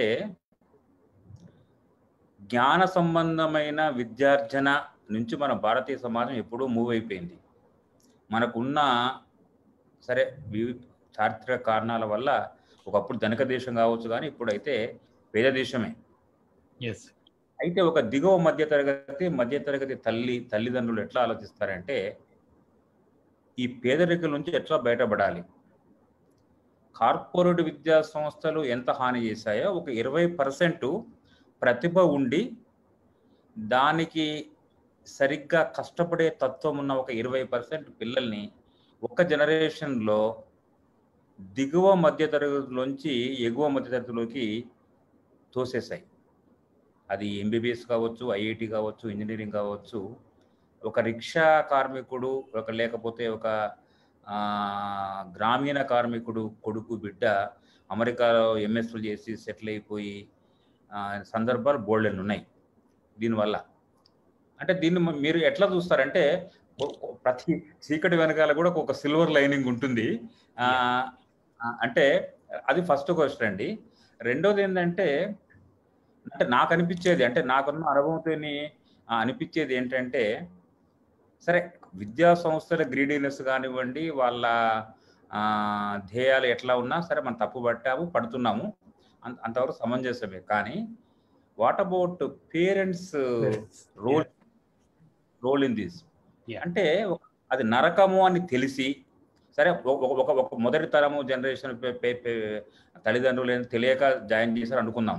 జ్ఞాన సంబంధమైన విద్యార్జన నుంచి మన భారతీయ సమాజం ఎప్పుడూ మూవ్ అయిపోయింది మనకున్న సరే వివి చారిత్రక కారణాల వల్ల ఒకప్పుడు ధనిక దేశం కావచ్చు కానీ ఇప్పుడైతే పేద దేశమే ఎస్ అయితే ఒక దిగువ మధ్య తరగతి మధ్య తరగతి తల్లి తల్లిదండ్రులు ఎట్లా ఆలోచిస్తారంటే ఈ పేదరికం నుంచి ఎట్లా బయటపడాలి కార్పొరేట్ విద్యా సంస్థలు ఎంత హాని చేశాయో ఒక ఇరవై పర్సెంట్ ప్రతిభ ఉండి దానికి సరిగ్గా కష్టపడే తత్వం ఉన్న ఒక ఇరవై పర్సెంట్ పిల్లల్ని ఒక జనరేషన్లో దిగువ మధ్య తరగతిలోంచి ఎగువ మధ్య తరగతిలోకి తోసేశాయి అది ఎంబీబీఎస్ కావచ్చు ఐఐటి కావచ్చు ఇంజనీరింగ్ కావచ్చు ఒక రిక్షా కార్మికుడు ఒక లేకపోతే ఒక ఆ, గ్రామీణ కార్మికుడు కొడుకు బిడ్డ అమెరికాలో ఎంఎస్లు చేసి సెటిల్ అయిపోయి ఆ, సందర్భాలు బోల్డెన్ ఉన్నాయి దీనివల్ల అంటే దీన్ని మ- మీరు ఎట్లా చూస్తారంటే ఒ- ఒ- ప్రతి చీకటి వెనకాల కూడా ఒక సిల్వర్ లైనింగ్ ఉంటుంది ఆ, ఆ, అంటే అది ఫస్ట్ క్వశ్చన్ అండి రెండోది ఏంటంటే అంటే నాకు అనిపించేది అంటే నాకున్న అనుభవంతోని ఆ, అనిపించేది ఏంటంటే సరే విద్యా సంస్థల గ్రీడీనెస్ కానివ్వండి వాళ్ళ ఆ, ధ్యేయాలు ఎట్లా ఉన్నా సరే మనం తప్పు పట్టాము పడుతున్నాము అంత అంతవరకు సమంజసమే కానీ what about parents role role in this Yeah. అంటే ఒక- అది నరకము అని తెలిసి సరే ఒక ఒక- ఒక ఒక మొదటి తరము జనరేషన్ తల్లిదండ్రులు ఏం తెలియక జాయిన్ చేశారు అనుకుందాం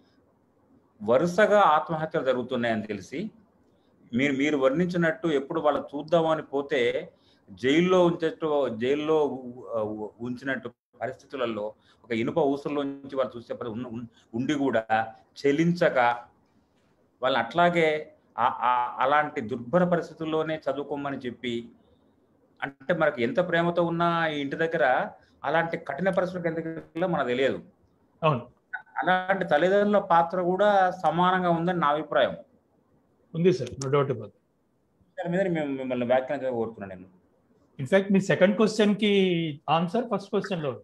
వరుసగా ఆత్మహత్యలు జరుగుతున్నాయని తెలిసి మీరు మీరు వర్ణించినట్టు ఎప్పుడు వాళ్ళు చూద్దామని పోతే జైల్లో ఉంచేట్టు జైల్లో ఉ- ఉ- ఉంచినట్టు పరిస్థితులలో ఒక ఇనుప ఊసుల్లోంచి వాళ్ళు చూసే పరి- ఉన్న- ఉన్- ఉండి కూడా చెలించక వాళ్ళు అట్లాగే ఆ- ఆ- అలాంటి దుర్భర పరిస్థితుల్లోనే చదువుకోమని చెప్పి అంటే మనకు ఎంత ప్రేమతో ఉన్నా ఈ ఇంటి దగ్గర అలాంటి కఠిన పరిస్థితులకు ఎంత మనకు తెలియదు అవును అలాంటి తల్లిదండ్రుల పాత్ర కూడా సమానంగా ఉందని నా అభిప్రాయం ఉంది సార్ నో డౌట్ అబౌట్ దాని మీద మేము మిమ్మల్ని వ్యాఖ్యానం కోరుతున్నాను నేను ఇన్ఫాక్ట్ మీ సెకండ్ క్వశ్చన్ కి ఆన్సర్ ఫస్ట్ క్వశ్చన్ లో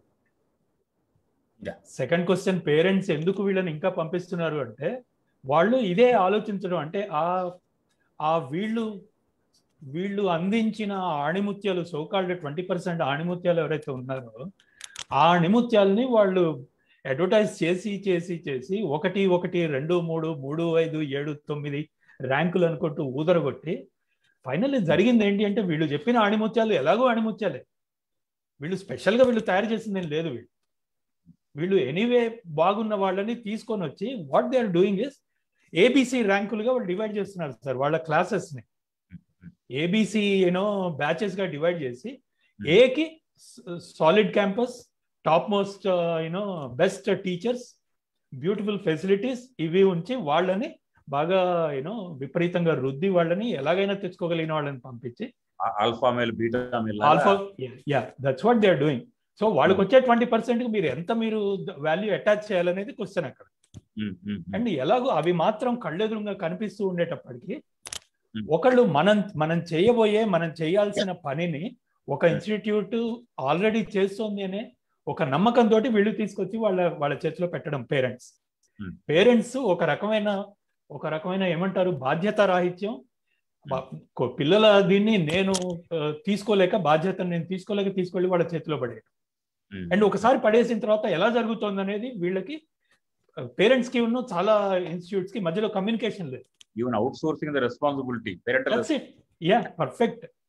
Yeah. సెకండ్ క్వశ్చన్ పేరెంట్స్ ఎందుకు వీళ్ళని ఇంకా పంపిస్తున్నారు అంటే వాళ్ళు ఇదే ఆలోచించడం అంటే ఆ ఆ వీళ్ళు వీళ్ళు అందించిన ఆణిముత్యాలు సోకాల్డ్ ట్వంటీ పర్సెంట్ ఆణిముత్యాలు ఎవరైతే ఉన్నారో ఆ ఆణిముత్యాలని వాళ్ళు అడ్వర్టైజ్ చేసి చేసి చేసి ఒకటి ఒకటి రెండు మూడు మూడు ఐదు ఏడు తొమ్మిది ర్యాంకులు అనుకుంటూ ఊదరగొట్టి ఫైనల్లీ జరిగింది ఏంటి అంటే వీళ్ళు చెప్పిన ఆణిముత్యాలు ఎలాగో ఆణిముత్యాలే వీళ్ళు స్పెషల్గా వీళ్ళు తయారు చేసింది ఏం లేదు వీళ్ళు వీళ్ళు ఎనీవే బాగున్న వాళ్ళని తీసుకొని వచ్చి what they are doing is ABC ర్యాంకులుగా వాళ్ళు డివైడ్ చేస్తున్నారు సార్ వాళ్ళ క్లాసెస్ని ఏబిసి యూనో బ్యాచెస్గా డివైడ్ చేసి ఏకి solid campus top most you know best teachers beautiful facilities ఇవి ఉంచి వాళ్ళని బాగా యూనో విపరీతంగా రుద్ది వాళ్ళని ఎలాగైనా తెచ్చుకోగలిగిన వాళ్ళని పంపించి alpha male beta male alpha yeah that's what they are doing so వాళ్ళకి వచ్చే ట్వంటీ పర్సెంట్ మీరు ఎంత మీరు వాల్యూ అటాచ్ చేయాలనేది క్వశ్చన్ అక్కడ అండ్ ఎలాగో అవి మాత్రం కళ్ళెదురుగా కనిపిస్తూ ఉండేటప్పటికి Hmm. ఒకళ్ళు మనం మనం చేయబోయే మనం చేయాల్సిన పనిని ఒక ఇన్స్టిట్యూట్ ఆల్రెడీ చేస్తోంది అనే ఒక నమ్మకంతో వీళ్ళు తీసుకొచ్చి వాళ్ళ వాళ్ళ చేతిలో పెట్టడం పేరెంట్స్ Hmm. పేరెంట్స్ ఒక రకమైన ఒక రకమైన ఏమంటారు బాధ్యత రాహిత్యం బా- కొ- పిల్లల దీన్ని నేను ఆ, తీసుకోలేక బాధ్యతను నేను తీసుకోలేక తీసుకెళ్ళి వాళ్ళ చేతిలో పడే అండ్ ఒకసారి పడేసిన తర్వాత ఎలా జరుగుతుంది అనేది వీళ్ళకి పేరెంట్స్ కి ఉన్న చాలా ఇన్స్టిట్యూట్స్ కి మధ్యలో కమ్యూనికేషన్ లేదు even outsourcing the responsibility parental that's it yeah perfect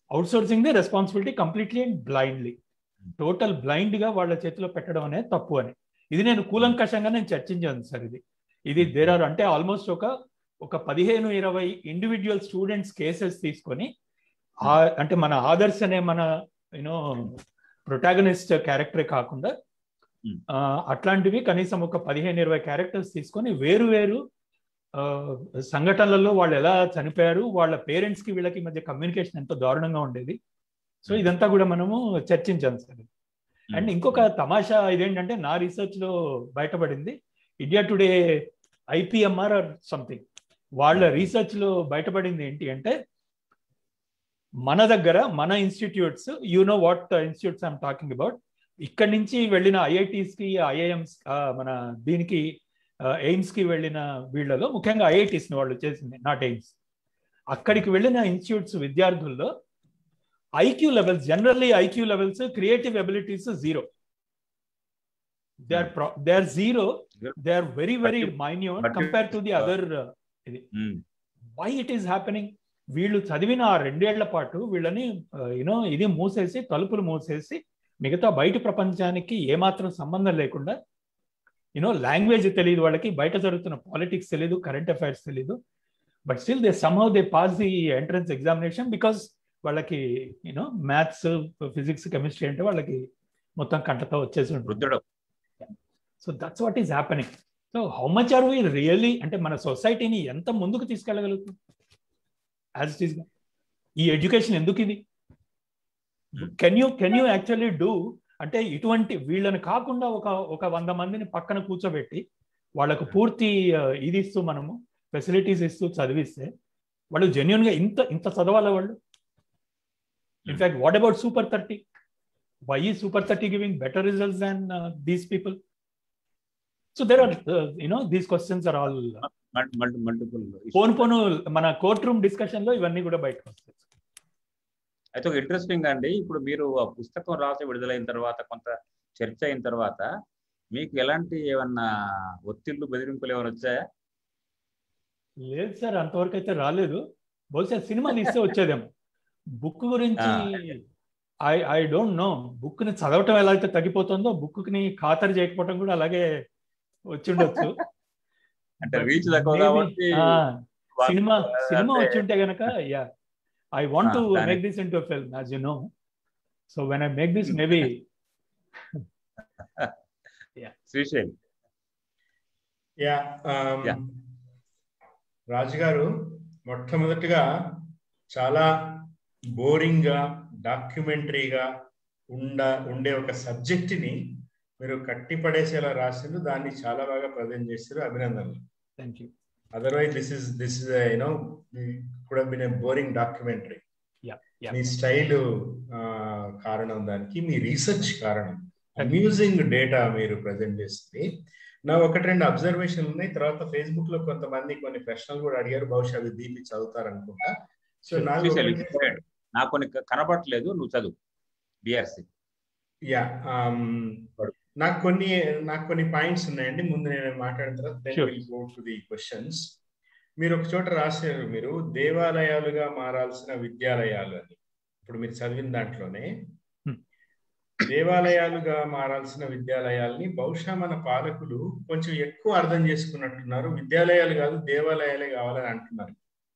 outsourcing the responsibility completely and blindly total blind గా వాళ్ళ చేతిలో పెట్టడం అనేది తప్పు అని ఇది నేను కూలంకషంగా నేను చర్చించాను సార్ ఇది ఇది దేర్ ఆర్ అంటే ఆల్మోస్ట్ ఒక ఒక పదిహేను ఇరవై ఇండివిజువల్ స్టూడెంట్స్ కేసెస్ తీసుకొని అంటే మన ఆదర్శ్ అనే మన యూనో ప్రొటాగనిస్ట్ క్యారెక్టరే కాకుండా అట్లాంటివి కనీసం ఒక పదిహేను ఇరవై క్యారెక్టర్స్ తీసుకొని వేరు వేరు సంఘటనలలో వాళ్ళు ఎలా చనిపోయారు వాళ్ళ పేరెంట్స్ కి వీళ్ళకి మధ్య కమ్యూనికేషన్ ఎంతో దారుణంగా ఉండేది సో ఇదంతా కూడా మనము చర్చించాం సార్ అండ్ ఇంకొక తమాషా ఇదేంటంటే నా రీసెర్చ్ లో బయటపడింది India today IPMR or something వాళ్ళ రీసెర్చ్ లో బయటపడింది ఏంటి అంటే మన దగ్గర మన institutes you know what institutes I'm talking about ఇక్కడి నుంచి వెళ్ళిన ఐఐటీస్ కి ఐఐఎంస్ మన దీనికి ఎయిమ్స్ కి వెళ్ళిన వీళ్ళలో ముఖ్యంగా ఐఐటీస్ ని వాళ్ళు చేసింది నాట్ ఎయిమ్స్ అక్కడికి వెళ్ళిన ఇన్స్టిట్యూట్స్ విద్యార్థుల్లో IQ levels generally IQ levels creative abilities zero they are they are zero they are very very minute compare to the other ఇది వై ఇట్ ఈస్ హ్యాపెనింగ్ వీళ్ళు చదివిన ఆ రెండేళ్ల పాటు వీళ్ళని యూనో ఇది మూసేసి తలుపులు మూసేసి మిగతా బయట ప్రపంచానికి ఏమాత్రం సంబంధం లేకుండా యూనో లాంగ్వేజ్ తెలియదు వాళ్ళకి బయట జరుగుతున్న పాలిటిక్స్ తెలియదు కరెంట్ అఫైర్స్ తెలియదు but still they somehow they pass the entrance examination because వాళ్ళకి యూనో మ్యాథ్స్ ఫిజిక్స్ కెమిస్ట్రీ అంటే వాళ్ళకి మొత్తం కంటతో వచ్చేసి ఉంటుంది so that's what is happening so how much are we really అంటే మన సొసైటీని ఎంత ముందుకు తీసుకెళ్ళగలుగుతుంది యాజ్ ఇట్ ఈస్ ఈ ఎడ్యుకేషన్ ఎందుకు ఇది can you can you actually do అంటే ఇటువంటి వీళ్ళని కాకుండా ఒక ఒక వంద మందిని పక్కన కూర్చోబెట్టి వాళ్ళకు పూర్తి ఇది ఇస్తూ మనము ఫెసిలిటీస్ ఇస్తూ చదివిస్తే వాళ్ళు జెన్యున్ గా ఇంత ఇంత చదవాలి వాళ్ళు in fact what about super thirty why ఈ super thirty giving better results than these people so there are you know these questions are all multiple పోను పోను మన కోర్ట్ రూమ్ డిస్కషన్ లో ఇవన్నీ కూడా బయటకు వస్తాయి అయితే ఒక ఇంట్రెస్టింగ్ అండి ఇప్పుడు మీరు ఆ పుస్తకం రాసి విడుదలైన తర్వాత కొంత చర్చ అయిన తర్వాత మీకు ఎలాంటి ఏమన్నా ఒత్తిళ్లు బెదిరింపులు ఏమైనా వచ్చాయా లేదు సార్ అంతవరకు అయితే రాలేదు బహుశా సినిమా తీస్తే వచ్చేదేమో బుక్ గురించి I I don't know book ని చదవటం ఎలా అయితే తగ్గిపోతుందో బుక్ ని ఖాతరు చేయకపోవటం కూడా అలాగే వచ్చిండొచ్చు అంటే రీచ్ తక్కువ కాబట్టి సినిమా సినిమా వచ్చి ఉంటే గనక yeah I want to make this into film as you know so when I make this maybe Srishail yeah Raju garu మొట్టమొదటిగా చాలా బోరింగ్గా డాక్యుమెంటరీగా ఉండ ఉండే ఒక సబ్జెక్ట్ని మీరు కట్టి పడేసేలా రాసిండు దాన్ని చాలా బాగా ప్రజెంట్ చేశారు అభినందనలు thank you otherwise this is this is you know could been a boring documentary మీ స్టైల్ కారణం దానికి మీ రీసెర్చ్ కారణం అమ్యూజింగ్ డేటా మీరు ప్రజెంట్ చేస్తుంది నా ఒకటి రెండు అబ్జర్వేషన్ ఉన్నాయి తర్వాత ఫేస్బుక్ లో కొంతమంది కొన్ని ప్రశ్నలు కూడా అడిగారు బహుశా అవి దీపి చదువుతారు అనుకుంటా సో నాకు కొన్ని కనపడట్లేదు నువ్వు చదువు బిఆర్సి యా నాకు కొన్ని నాకు కొన్ని పాయింట్స్ ఉన్నాయండి ముందు నేను మాట్లాడిన తర్వాత గో టు ది క్వశ్చన్స్ మీరు ఒక చోట రాశారు మీరు దేవాలయాలుగా మారాల్సిన విద్యాలయాలు అని ఇప్పుడు మీరు చదివిన దాంట్లోనే దేవాలయాలుగా మారాల్సిన విద్యాలయాల్ని బహుశా మన పాలకులు కొంచెం ఎక్కువ అర్థం చేసుకున్నట్టున్నారు విద్యాలయాలు కాదు దేవాలయాలే కావాలని అంటున్నారు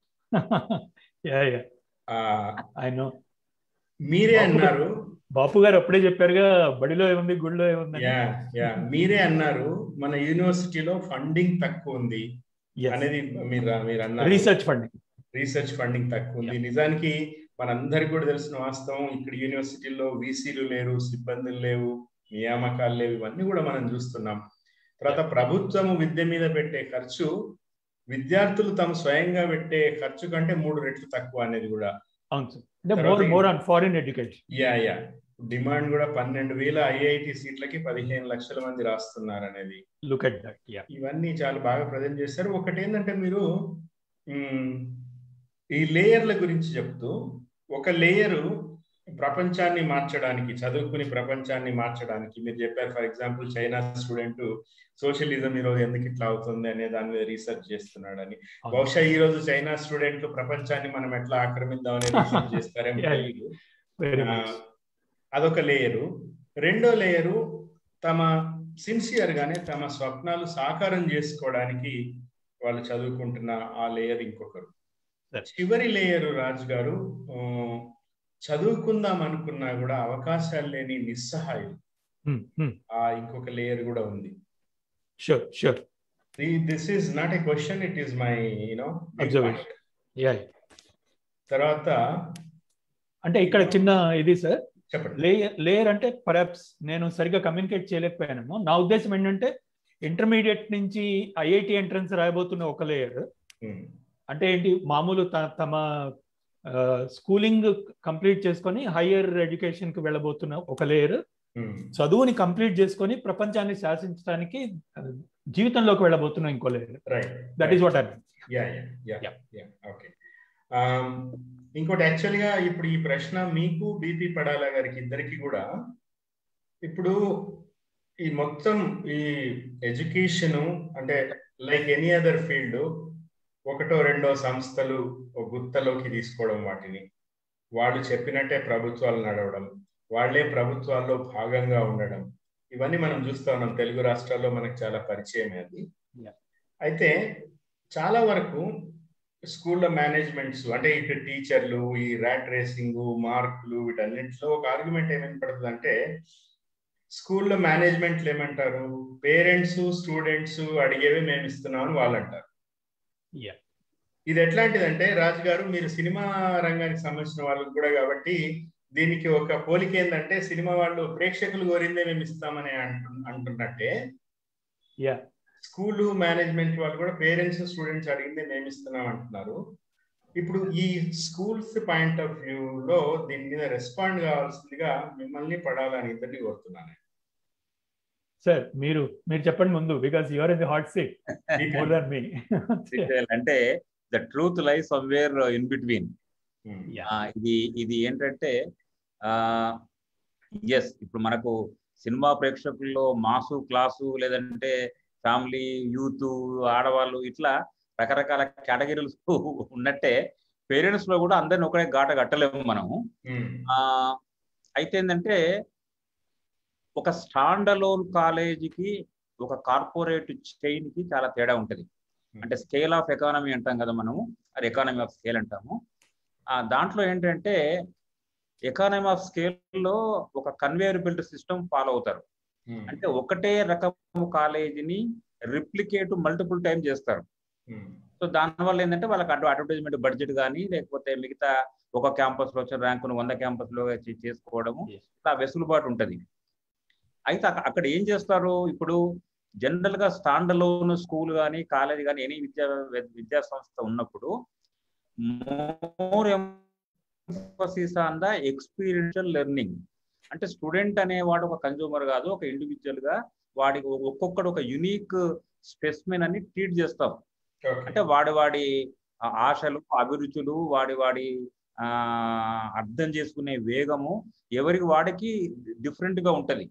మీరే అన్నారు బాపు గారు అప్పుడే చెప్పారుగా బడిలో ఏముంది గుడిలో ఏముంది యా యా మీరే అన్నారు మన యూనివర్సిటీలో ఫండింగ్ తక్కువ ఉంది అనేది మీరు మీరు అన్నారు రీసెర్చ్ ఫండింగ్ రీసెర్చ్ ఫండింగ్ తక్కువ ఉంది నిజానికి మనందరికి కూడా తెలిసిన వాస్తవం ఇక్కడ యూనివర్సిటీల్లో వీసీలు లేరు సిబ్బందులు లేవు నియామకాలు లేవు ఇవన్నీ కూడా మనం చూస్తున్నాం తర్వాత ప్రభుత్వము విద్య మీద పెట్టే ఖర్చు విద్యార్థులు తాము స్వయంగా పెట్టే ఖర్చు కంటే మూడు రెట్లు తక్కువ అనేది కూడా అవును more on foreign education yeah yeah demand కూడా పన్నెండు వేల ఐఐటి సీట్లకి పదిహేను లక్షల మంది రాస్తున్నారు అనేది లుక్ అట్ దట్ ఇవన్నీ చాలా బాగా ప్రజెంట్ చేశారు ఒకటి ఏంటంటే మీరు ఈ లేయర్ల గురించి చెప్తూ ఒక లేయరు ప్రపంచాన్ని మార్చడానికి చదువుకుని ప్రపంచాన్ని మార్చడానికి మీరు చెప్పారు for example China student socialism ఈరోజు ఎందుకు ఇట్లా అవుతుంది అనే దాని మీద రీసెర్చ్ చేస్తున్నాడని బహుశా ఈ రోజు చైనా స్టూడెంట్లు ప్రపంచాన్ని మనం ఎట్లా ఆక్రమిద్దాం అనే రీసెర్చ్ చేస్తారేమో తెలియదు అదొక లేయరు రెండో లేయరు తమ సిన్సియర్ గానే తమ స్వప్నాలు సాకారం చేసుకోవడానికి వాళ్ళు చదువుకుంటున్న ఆ లేయర్ ఇంకొకరు చివరి లేయరు రాజు గారు చదువుకుందాం అనుకున్నా కూడా అవకాశాలు లేని నిస్సహాయం ఆ ఇంకొక లేయర్ కూడా ఉంది sure sure this is not a question it is my you know తర్వాత అంటే ఇక్కడ చిన్న ఇది సార్ చెప్పండి లేయర్ లేయర్ అంటే పరాప్స్ నేను సరిగ్గా కమ్యూనికేట్ చేయలేకపోయాను నా ఉద్దేశం ఏంటంటే ఇంటర్మీడియట్ నుంచి ఐఐటి ఎంట్రన్స్ రాయబోతున్న ఒక లేయర్ అంటే ఏంటి మామూలు తమ స్కూలింగ్ కంప్లీట్ చేసుకొని హయ్యర్ ఎడ్యుకేషన్ కి వెళ్ళబోతున్న ఒక లేయర్ చదువుని కంప్లీట్ చేసుకొని ప్రపంచాన్ని శాసించడానికి జీవితంలోకి వెళ్ళబోతున్న ఇంకో layer that is what I okay ఇంకోటి యాక్చువల్గా ఇప్పుడు ఈ ప్రశ్న మీకు బీపీ పడాలా గారికి ఇద్దరికి కూడా ఇప్పుడు ఈ మొత్తం ఈ ఎడ్యుకేషన్ అంటే లైక్ ఎనీ అదర్ ఫీల్డ్ ఒకటో రెండో సంస్థలు గుత్తలోకి తీసుకోవడం వాటిని వాళ్ళు చెప్పినట్టే ప్రభుత్వాలు నడవడం వాళ్లే ప్రభుత్వాల్లో భాగంగా ఉండడం ఇవన్నీ మనం చూస్తా ఉన్నాం తెలుగు రాష్ట్రాల్లో మనకు చాలా పరిచయమే అది అయితే చాలా వరకు స్కూళ్ళ మేనేజ్మెంట్స్ అంటే ఇక్కడ టీచర్లు ఈ ర్యాట్ రేసింగ్ మార్కులు వీటన్నింటిలో ఒక ఆర్గ్యుమెంట్ ఏమేమి పడుతుంది అంటే స్కూల్లో మేనేజ్మెంట్లు ఏమంటారు పేరెంట్స్ స్టూడెంట్స్ అడిగేవి మేము ఇస్తున్నాం అని వాళ్ళు అంటారు ఇది ఎట్లాంటిదంటే రాజు గారు మీరు సినిమా రంగానికి సంబంధించిన వాళ్ళకు కూడా కాబట్టి దీనికి ఒక పోలిక ఏంటంటే సినిమా వాళ్ళు ప్రేక్షకులు కోరిందే మేము ఇస్తామని అంటున్నట్టే స్కూల్ మేనేజ్మెంట్ వాళ్ళు కూడా పేరెంట్స్ స్టూడెంట్స్ అడిగిందే మేము ఇస్తున్నాం అంటున్నారు ఇప్పుడు ఈ స్కూల్స్ పాయింట్ ఆఫ్ వ్యూలో దీని మీద రెస్పాండ్ కావాల్సిందిగా మిమ్మల్ని పడాలని ఇద్దరిని కోరుతున్నాను సార్ మీరు మీరు చెప్పండి ముందు because your in the hot seat more than me అంటే the truth lie somewhere in between ఇది ఇది ఏంటంటే ఎస్ ఇప్పుడు మనకు సినిమా ప్రేక్షకుల్లో మాసు క్లాసు లేదంటే ఫ్యామిలీ యూత్ ఆడవాళ్ళు ఇట్లా రకరకాల కేటగిరీలు ఉన్నట్టే పేరెంట్స్ లో కూడా అందరిని ఒకటే ఘాట కట్టలేము మనము అయితే ఏంటంటే ఒక స్టాండ్ అలోన్ కాలేజీకి ఒక కార్పొరేట్ చైన్ కి చాలా తేడా ఉంటుంది అంటే స్కేల్ ఆఫ్ ఎకానమీ అంటాం కదా మనము అది ఎకానమీ ఆఫ్ స్కేల్ అంటాము ఆ దాంట్లో ఏంటంటే ఎకానమీ ఆఫ్ స్కేల్లో ఒక కన్వేయర్ బిల్ట్ సిస్టమ్ ఫాలో అవుతారు అంటే ఒకటే రకము కాలేజీని రిప్లికేట్ మల్టిపుల్ టైం చేస్తారు సో దానివల్ల ఏంటంటే వాళ్ళకి అటు అడ్వర్టైజ్మెంట్ బడ్జెట్ కానీ లేకపోతే మిగతా ఒక క్యాంపస్ లో వచ్చిన ర్యాంకును వంద క్యాంపస్ లో చేసుకోవడము ఇట్లా వెసులుబాటు ఉంటుంది అయితే అక్కడ ఏం చేస్తారు ఇప్పుడు జనరల్ గా స్టాండ్ అలోన్ స్కూల్ కానీ కాలేజ్ కానీ ఎనీ విద్యా విద్యా సంస్థ ఉన్నప్పుడు more emphasis on the experiential learning అంటే స్టూడెంట్ అనేవాడు ఒక కన్జ్యూమర్ కాదు ఒక ఇండివిజువల్ గా వాడికి ఒక్కొక్కడు ఒక యునిక్ స్పెసిమెన్ అని ట్రీట్ చేస్తాం అంటే వాడి వాడి ఆశలు అభిరుచులు వాడి వాడి ఆ అర్థం చేసుకునే వేగము ఎవరికి వాడికి డిఫరెంట్ గా ఉంటది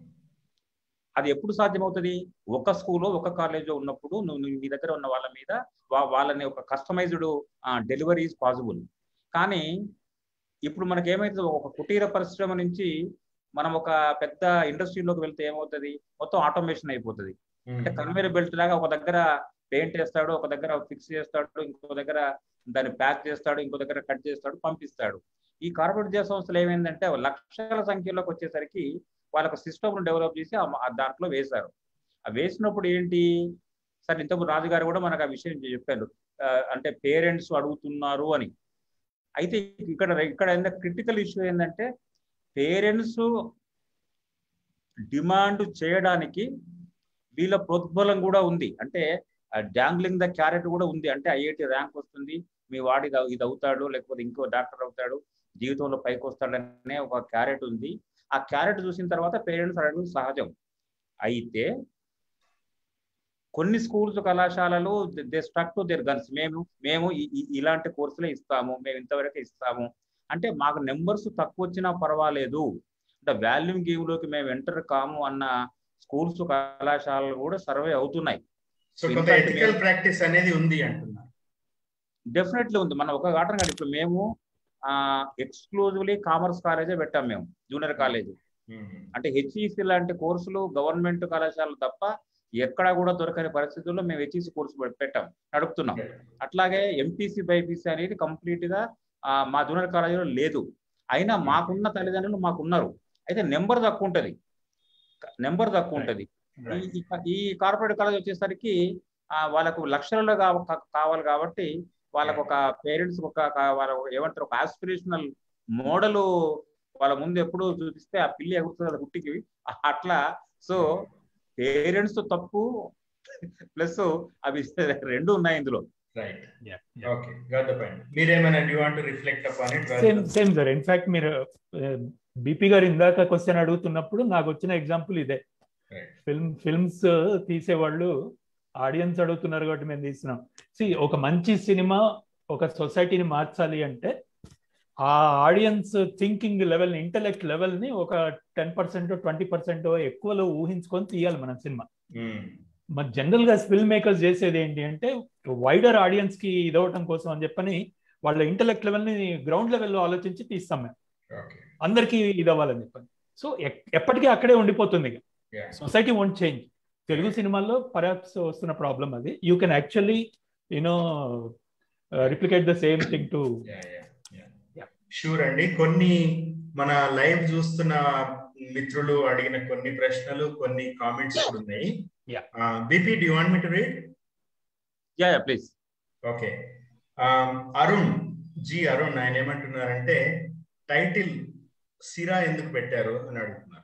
అది ఎప్పుడు సాధ్యమవుతుంది ఒక స్కూల్లో ఒక కాలేజ్లో ఉన్నప్పుడు నువ్వు నీ దగ్గర ఉన్న వాళ్ళ మీద వాళ్ళని ఒక కస్టమైజ్డ్ డెలివరీ ఈజ్ పాసిబుల్ కానీ ఇప్పుడు మనకి ఏమైతుంది ఒక కుటీర పరిశ్రమ నుంచి మనం ఒక పెద్ద ఇండస్ట్రీలోకి వెళ్తే ఏమవుతుంది మొత్తం ఆటోమేషన్ అయిపోతుంది అంటే కన్వేర్ బెల్ట్ లాగా ఒక దగ్గర పెయింట్ వేస్తాడు ఒక దగ్గర ఫిక్స్ చేస్తాడు ఇంకో దగ్గర దాన్ని ప్యాక్ చేస్తాడు ఇంకో దగ్గర కట్ చేస్తాడు పంపిస్తాడు ఈ కార్పొరేట్ విద్యా సంస్థలు ఏమైందంటే లక్షల సంఖ్యలోకి వచ్చేసరికి వాళ్ళకు సిస్టమ్ డెవలప్ చేసి దాంట్లో వేశారు ఆ వేసినప్పుడు ఏంటి సరే ఇంతకు రాజుగారు కూడా మనకు ఆ విషయం చెప్పారు అంటే పేరెంట్స్ అడుగుతున్నారు అని అయితే ఇక్కడ ఇక్కడ క్రిటికల్ ఇష్యూ ఏంటంటే పేరెంట్స్ డిమాండ్ చేయడానికి వీళ్ళ ప్రోద్బలం కూడా ఉంది అంటే డాంగ్లింగ్ ద క్యారెట్ కూడా ఉంది అంటే ఐఐటి ర్యాంక్ వస్తుంది మీ వాడి ఇది అవుతాడు లేకపోతే ఇంకో డాక్టర్ అవుతాడు జీవితంలో పైకి వస్తాడనే ఒక క్యారెట్ ఉంది ఆ క్యారెట్ చూసిన తర్వాత పేరెంట్స్ అడగడం సహజం అయితే కొన్ని స్కూల్స్ కళాశాలలు they struck to their guns మేము మేము ఇలాంటి కోర్సులే ఇస్తాము మేము ఇంతవరకు ఇస్తాము అంటే మాకు నెంబర్స్ తక్కువ వచ్చినా పర్వాలేదు అంటే వాల్యూమ్ గేమ్లోకి మేము ఎంటర్ కాము అన్న స్కూల్స్ కళాశాలలు కూడా సర్వే అవుతున్నాయి సో కొంత ఎథికల్ ప్రాక్టీస్ అనేది ఉంది అంటున్నారు డెఫినెట్లీ ఉంది మనం ఒక ఘటన కాదు ఇప్పుడు మేము ఎక్స్క్లూజివ్లీ కామర్స్ కాలేజే పెట్టాం మేము జూనియర్ కాలేజ్ అంటే హెచ్ఈసి లాంటి కోర్సులు గవర్నమెంట్ కళాశాలలు తప్ప ఎక్కడా కూడా దొరకని పరిస్థితుల్లో మేము హెచ్ఈసి కోర్సు పెట్టాం నడుపుతున్నాం అట్లాగే ఎంపీసీ బైపీసీ అనేది కంప్లీట్ గా మా జూనియర్ కాలేజీలో లేదు అయినా మాకున్న తల్లిదండ్రులు మాకున్నారు అయితే నెంబర్ తక్కువ ఉంటుంది నెంబర్ తక్కువ ఉంటుంది ఈ కార్పొరేట్ కాలేజ్ వచ్చేసరికి వాళ్ళకు లక్షలలో కావాలి కాబట్టి వాళ్ళకు ఒక పేరెంట్స్ ఒక వాళ్ళ ఏమంటారు ఒక ఆస్పిరేషనల్ మోడల్ వాళ్ళ ముందు ఎప్పుడు చూపిస్తే ఆ పిల్లి ఎగురుతుంది గుట్టికి అట్లా సో పేరెంట్స్ తప్పు ప్లస్ అవి రెండు ఉన్నాయి ఇందులో right okay got the point మీరేమైనా do want to reflect upon it same same sir in fact మీరు బీపీ గారు ఇందాక క్వశ్చన్ అడుగుతున్నప్పుడు నాకు వచ్చిన ఎగ్జాంపుల్ ఇదే ఫిల్మ్ ఫిల్మ్స్ తీసేవాళ్ళు ఆడియన్స్ అడుగుతున్నారు కాబట్టి మేము తీస్తున్నాం సి ఒక మంచి సినిమా ఒక సొసైటీని మార్చాలి అంటే ఆ audience thinking level intellect level ని ఒక టెన్ పర్సెంట్ ట్వంటీ పర్సెంట్ ఎక్కువలో ఊహించుకొని తీయాలి మన సినిమా మన జనరల్ గా ఫిల్మ్ మేకర్స్ చేసేది ఏంటి అంటే వైడర్ ఆడియన్స్ కి ఇదవటం కోసం అని చెప్పని వాళ్ళ ఇంటలెక్ట్ లెవెల్ ని గ్రౌండ్ లెవెల్లో ఆలోచించి తీస్తాం మేము అందరికీ ఇది అవ్వాలని చెప్పని సో ఎప్పటికీ అక్కడే ఉండిపోతుంది సొసైటీ వోంట్ చేంజ్ తెలుగు సినిమాల్లో పరాప్స్ వస్తున్న ప్రాబ్లం అది you can actually you know replicate the same thing to sure అండి కొన్ని మన లైవ్ చూస్తున్న మిత్రులు అడిగిన కొన్ని ప్రశ్నలు కొన్ని కామెంట్స్ ఉన్నాయి BP do want me to read yeah yeah please okay Arun ji Arun ఆయన ఏమంటున్నారంటే టైటిల్ సిరా ఎందుకు పెట్టారు అని అడుగుతున్నారు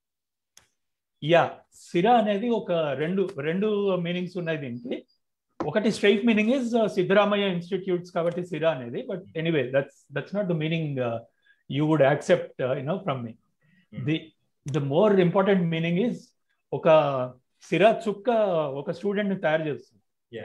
యా సిరా అనేది ఒక రెండు రెండు మీనింగ్స్ ఉన్నాయి దీనికి ఒకటి straight meaning is Siddaramaiah institutes కాబట్టి సిరా అనేది but anyway that's that's not the meaning you would accept you know from me the the more important meaning is ఒక సిరా చుక్క ఒక స్టూడెంట్ ని తయారు చేస్తుంది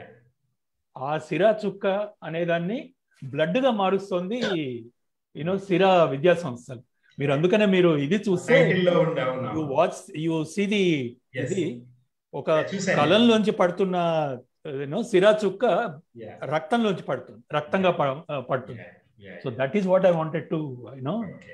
ఆ సిరా చుక్క అనేదాన్ని బ్లడ్ గా మారుస్తుంది యూనో సిరా విద్యా సంస్థలు మీరు అందుకనే మీరు ఇది చూస్తే you watch you see the ఇది ఒక కలంలోంచి పడుతున్న యూనో సిరా చుక్క రక్తంలోంచి పడుతుంది రక్తంగా పడుతుంది so that is what I wanted to you know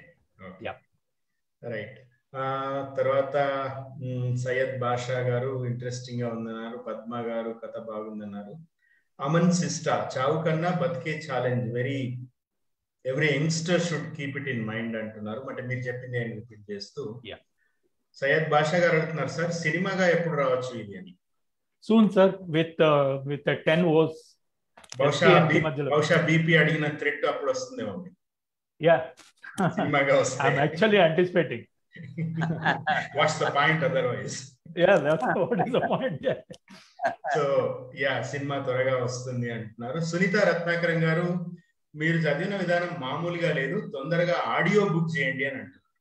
write తర్వాత సయ్యద్ బాషా గారు ఇంట్రెస్టింగ్ గా ఉందన్నారు పద్మ గారు కథ బాగుందన్నారు అమన్ సిస్టా చావు కన్నా బతికే challenge very every youngster should keep it in mind అంటున్నారు అంటే మీరు చెప్పింది నేను రిపీట్ చేస్తూ సయ్యద్ బాషా గారు అడుగుతున్నారు సార్ సినిమాగా ఎప్పుడు రావచ్చు ఇది అని soon sir with with ten ఓస్ బహుశా బహుశా బీపీ అడిగిన థ్రెట్ అప్పుడు వస్తుందేమో యా సినిమాగా వస్తుంది actually anticipating what's the point otherwise yeah that's what is the point so yeah cinema త్వరగా వస్తుంది అంటున్నారు సునీత రత్నాకరం గారు మీరు చదివిన విధానం మామూలుగా లేదు తొందరగా ఆడియో బుక్ చేయండి అని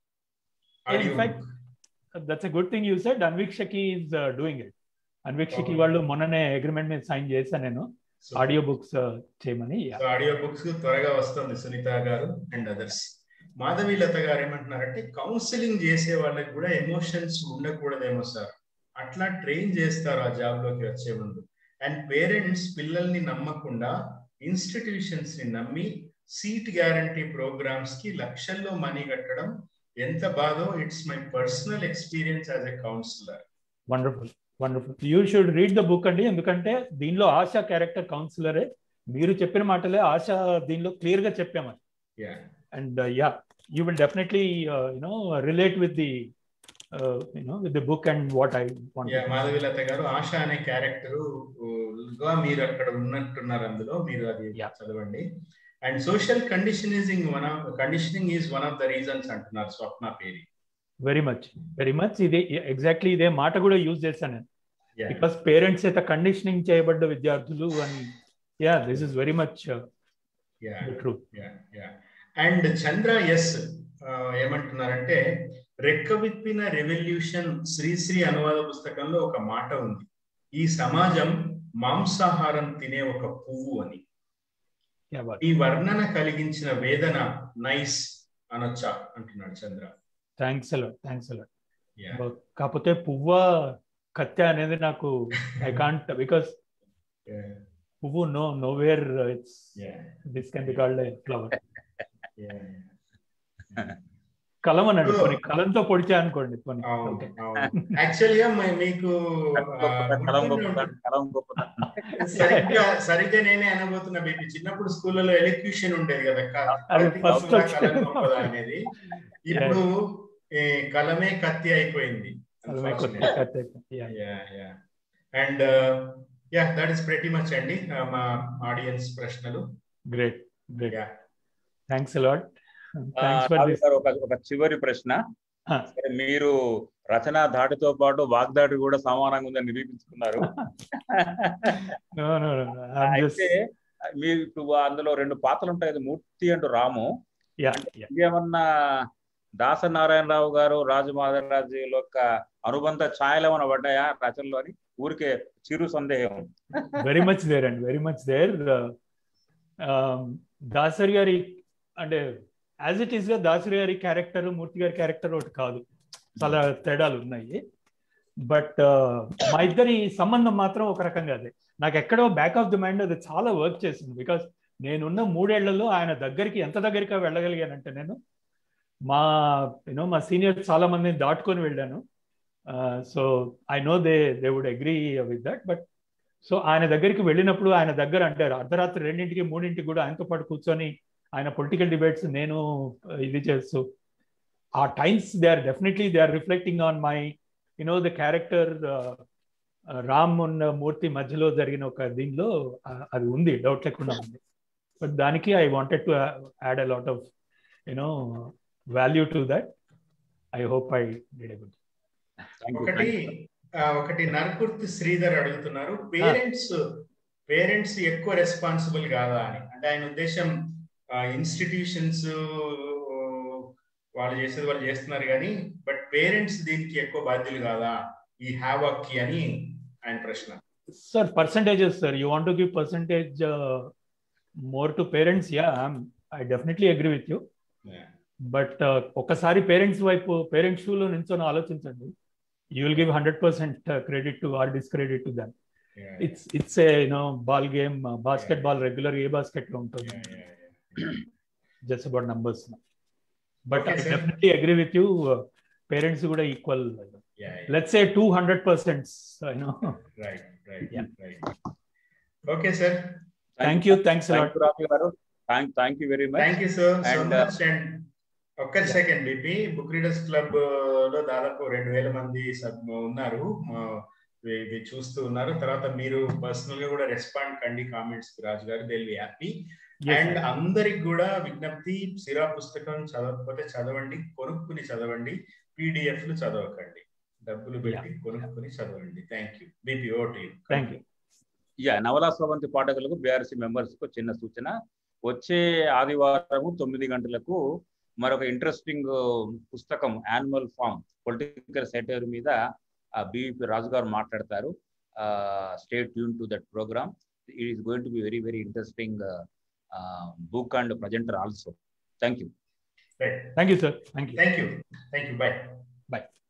అంటారు that's good thing you said Anvikshiki is doing it Anvikshiki వాళ్ళు మొన్ననే అగ్రిమెంట్ మీద సైన్ చేశాను నేను ఆడియో బుక్స్ చేయమని ఆడియో బుక్స్ త్వరగా వస్తుంది సునీత గారు అండ్ అదర్స్ మాధవి లత గారు ఏమంటున్నారంటే కౌన్సిలింగ్ చేసే వాళ్ళకి కూడా ఎమోషన్స్ ఉండకూడదేమో సార్ అట్లా ట్రైన్ చేస్తారు ఆ జాబ్ లోకి వచ్చే ముందు అండ్ పేరెంట్స్ పిల్లల్ని నమ్మకుండా ఇన్స్టిట్యూషన్స్ ని నమ్మి సీట్ గ్యారంటీ ప్రోగ్రామ్స్ కి లక్షల్లో మనీ కట్టడం ఎంత బాధో it's my personal experience as a counsellor wonderful wonderful you should read the book అండి ఎందుకంటే దీనిలో ఆశా క్యారెక్టర్ కౌన్సిలరే మీరు చెప్పిన మాటలే ఆశ దీనిలో క్లియర్ గా చెప్పామని and yeah you will definitely you know relate with the you know with the book and what I Madhavilatha garu Asha అనే క్యారెక్టర్ గా మీరు అక్కడ ఉన్నట్టున్నారు అందులో మీరు అది చదవండి and social conditioning one of conditioning is one of the reasons అంటున్నారు Swapna Peri very much very much ఇదే ఎగ్జాక్ట్లీ ఇదే మాట కూడా యూజ్ చేశాను నేను బికాస్ పేరెంట్స్ అయితే కండిషనింగ్ చేయబడ్డ విద్యార్థులు అని yeah this is very much true and Chandra S ఏమంటున్నారంటే రెక్క విప్పిన రెవల్యూషన్ శ్రీశ్రీ అనువాద పుస్తకంలో ఒక మాట ఉంది ఈ సమాజం మాంసాహారం తినే ఒక పువ్వు అని ఈ వర్ణన కలిగించిన వేదన నైస్ అనొచ్చా అంటున్నాడు Chandra thanks a lot thanks a lot కాకపోతే పువ్వ కత్య అనేది నాకు ఐ కాంట్ బికాస్ పువ్వు no no where it's this can be called flower కలం అన్నాడు కొన్ని కలంతో పొడిచా అనుకోండి కొన్ని యాక్చువల్గా మీకు సరిగ్గా సరిగ్గా నేనే అనబోతున్నా బేబీ చిన్నప్పుడు స్కూల్లో ఎలక్యూషన్ ఉండేది కదా అనేది ఇప్పుడు కలమే కత్తి అయిపోయింది and yeah that is pretty much అండి మా ఆడియన్స్ ప్రశ్నలు గ్రేట్ గ్రేట్ థ్యాంక్స్ లాట్ ఒక చివరి ప్రశ్న మీరు రచన ధాటితో పాటు వాగ్దాటి కూడా సమానంగా ఉందని నిరూపించుకున్నారు అయితే మీరు ఇప్పుడు అందులో రెండు పాత్రలు ఉంటాయి మూర్తి అంటూ రాము ఏమన్నా దాసనారాయణరావు గారు రాజు మాధవరాజు యొక్క అనుబంధ ఛాయలు ఏమైనా పడ్డాయా రచనలో అని ఊరికే చిరు సందేహం very much there and very much there దాసరి గారి అంటే యాజ్ ఇట్ ఈస్ గా దాసరి గారి క్యారెక్టర్ మూర్తి గారి క్యారెక్టర్ ఒకటి కాదు చాలా తేడాలు ఉన్నాయి బట్ మా ఇద్దరి సంబంధం మాత్రం ఒక రకంగా అదే నాకు ఎక్కడో బ్యాక్ ఆఫ్ ది మైండ్ అది చాలా వర్క్ చేసింది బికాస్ నేనున్న మూడేళ్లలో ఆయన దగ్గరికి ఎంత దగ్గరికి వెళ్ళగలిగానంటే నేను మా యూనో మా సీనియర్ చాలా మందిని దాటుకొని వెళ్ళాను so I know they they would agree with that but so ఆయన దగ్గరికి వెళ్ళినప్పుడు ఆయన దగ్గర అంటే అర్ధరాత్రి రెండింటికి మూడింటికి కూడా ఆయనతో పాటు కూర్చొని ఆయన పొలిటికల్ డిబేట్స్ నేను ఇది చేస్తూ ఆ times they are definitely they are reflecting on my you know the character Ram ఉన్న మూర్తి మధ్యలో జరిగిన ఒక దీనిలో అది ఉంది డౌట్ లేకుండా ఉంది బట్ దానికి I wanted to add a lot of you know value to that I hope I did good ఒకటి ఒకటి నరకుర్తి శ్రీధర్ అడుగుతున్నారు పేరెంట్స్ పేరెంట్స్ ఎక్కువ రెస్పాన్సిబుల్ కాదా అని అంటే ఆయన ఉద్దేశం ఇన్స్టిట్యూషన్స్ వాళ్ళు చేసేది వాళ్ళు చేస్తున్నారు కానీ బట్ పేరెంట్స్ దీనికి ఎక్కువ బాధ్యులు కాదా ఈ హ్యావక్ కి అని ఆయన ప్రశ్న sir percentages sir you want give percentage more to parents yeah I definitely agree with you but ఒక్కసారి పేరెంట్స్ వైపు పేరెంట్స్ షూలో నించొని ఆలోచించండి you will give hundred percent credit to or discredit to them it's it's a you know ball game basketball regular a basket లో ఉంటుంది just about numbers but I definitely agree with you parents కూడా equal let's say two hundred percent you know right right right okay sir thank you thanks garu thank you very much thank you so much and ఒక్క second BP book readers club లో దాదాపు రెండు వేల మంది ఉన్నారు చూస్తూ ఉన్నారు తర్వాత మీరు పర్సనల్ గా కూడా రెస్పాండ్ కండి కామెంట్స్ రాజు గారు దిల్ బి హ్యాపీ అండ్ అందరికి కూడా విజ్ఞప్తి సిరా పుస్తకం చదవకపోతే చదవండి కొనుక్కుని చదవండి పీడిఎఫ్లు చదవకండి డబ్బులు పెట్టి కొనుక్కుని చదవండి thank you BP vote thank you yeah నవలా స్రవంతి పాఠకులకు బీఆర్సీ మెంబర్స్ కు చిన్న సూచన వచ్చే ఆదివారం తొమ్మిది గంటలకు మరొక ఇంట్రెస్టింగ్ పుస్తకం యాన్యువల్ ఫామ్ పొలిటికల్ సెటైర్ మీద బివిపి రాజు గారు మాట్లాడతారు stay tuned to that program it is going to be very very interesting book and presenter also thank you thank you sir thank you thank you thank you bye by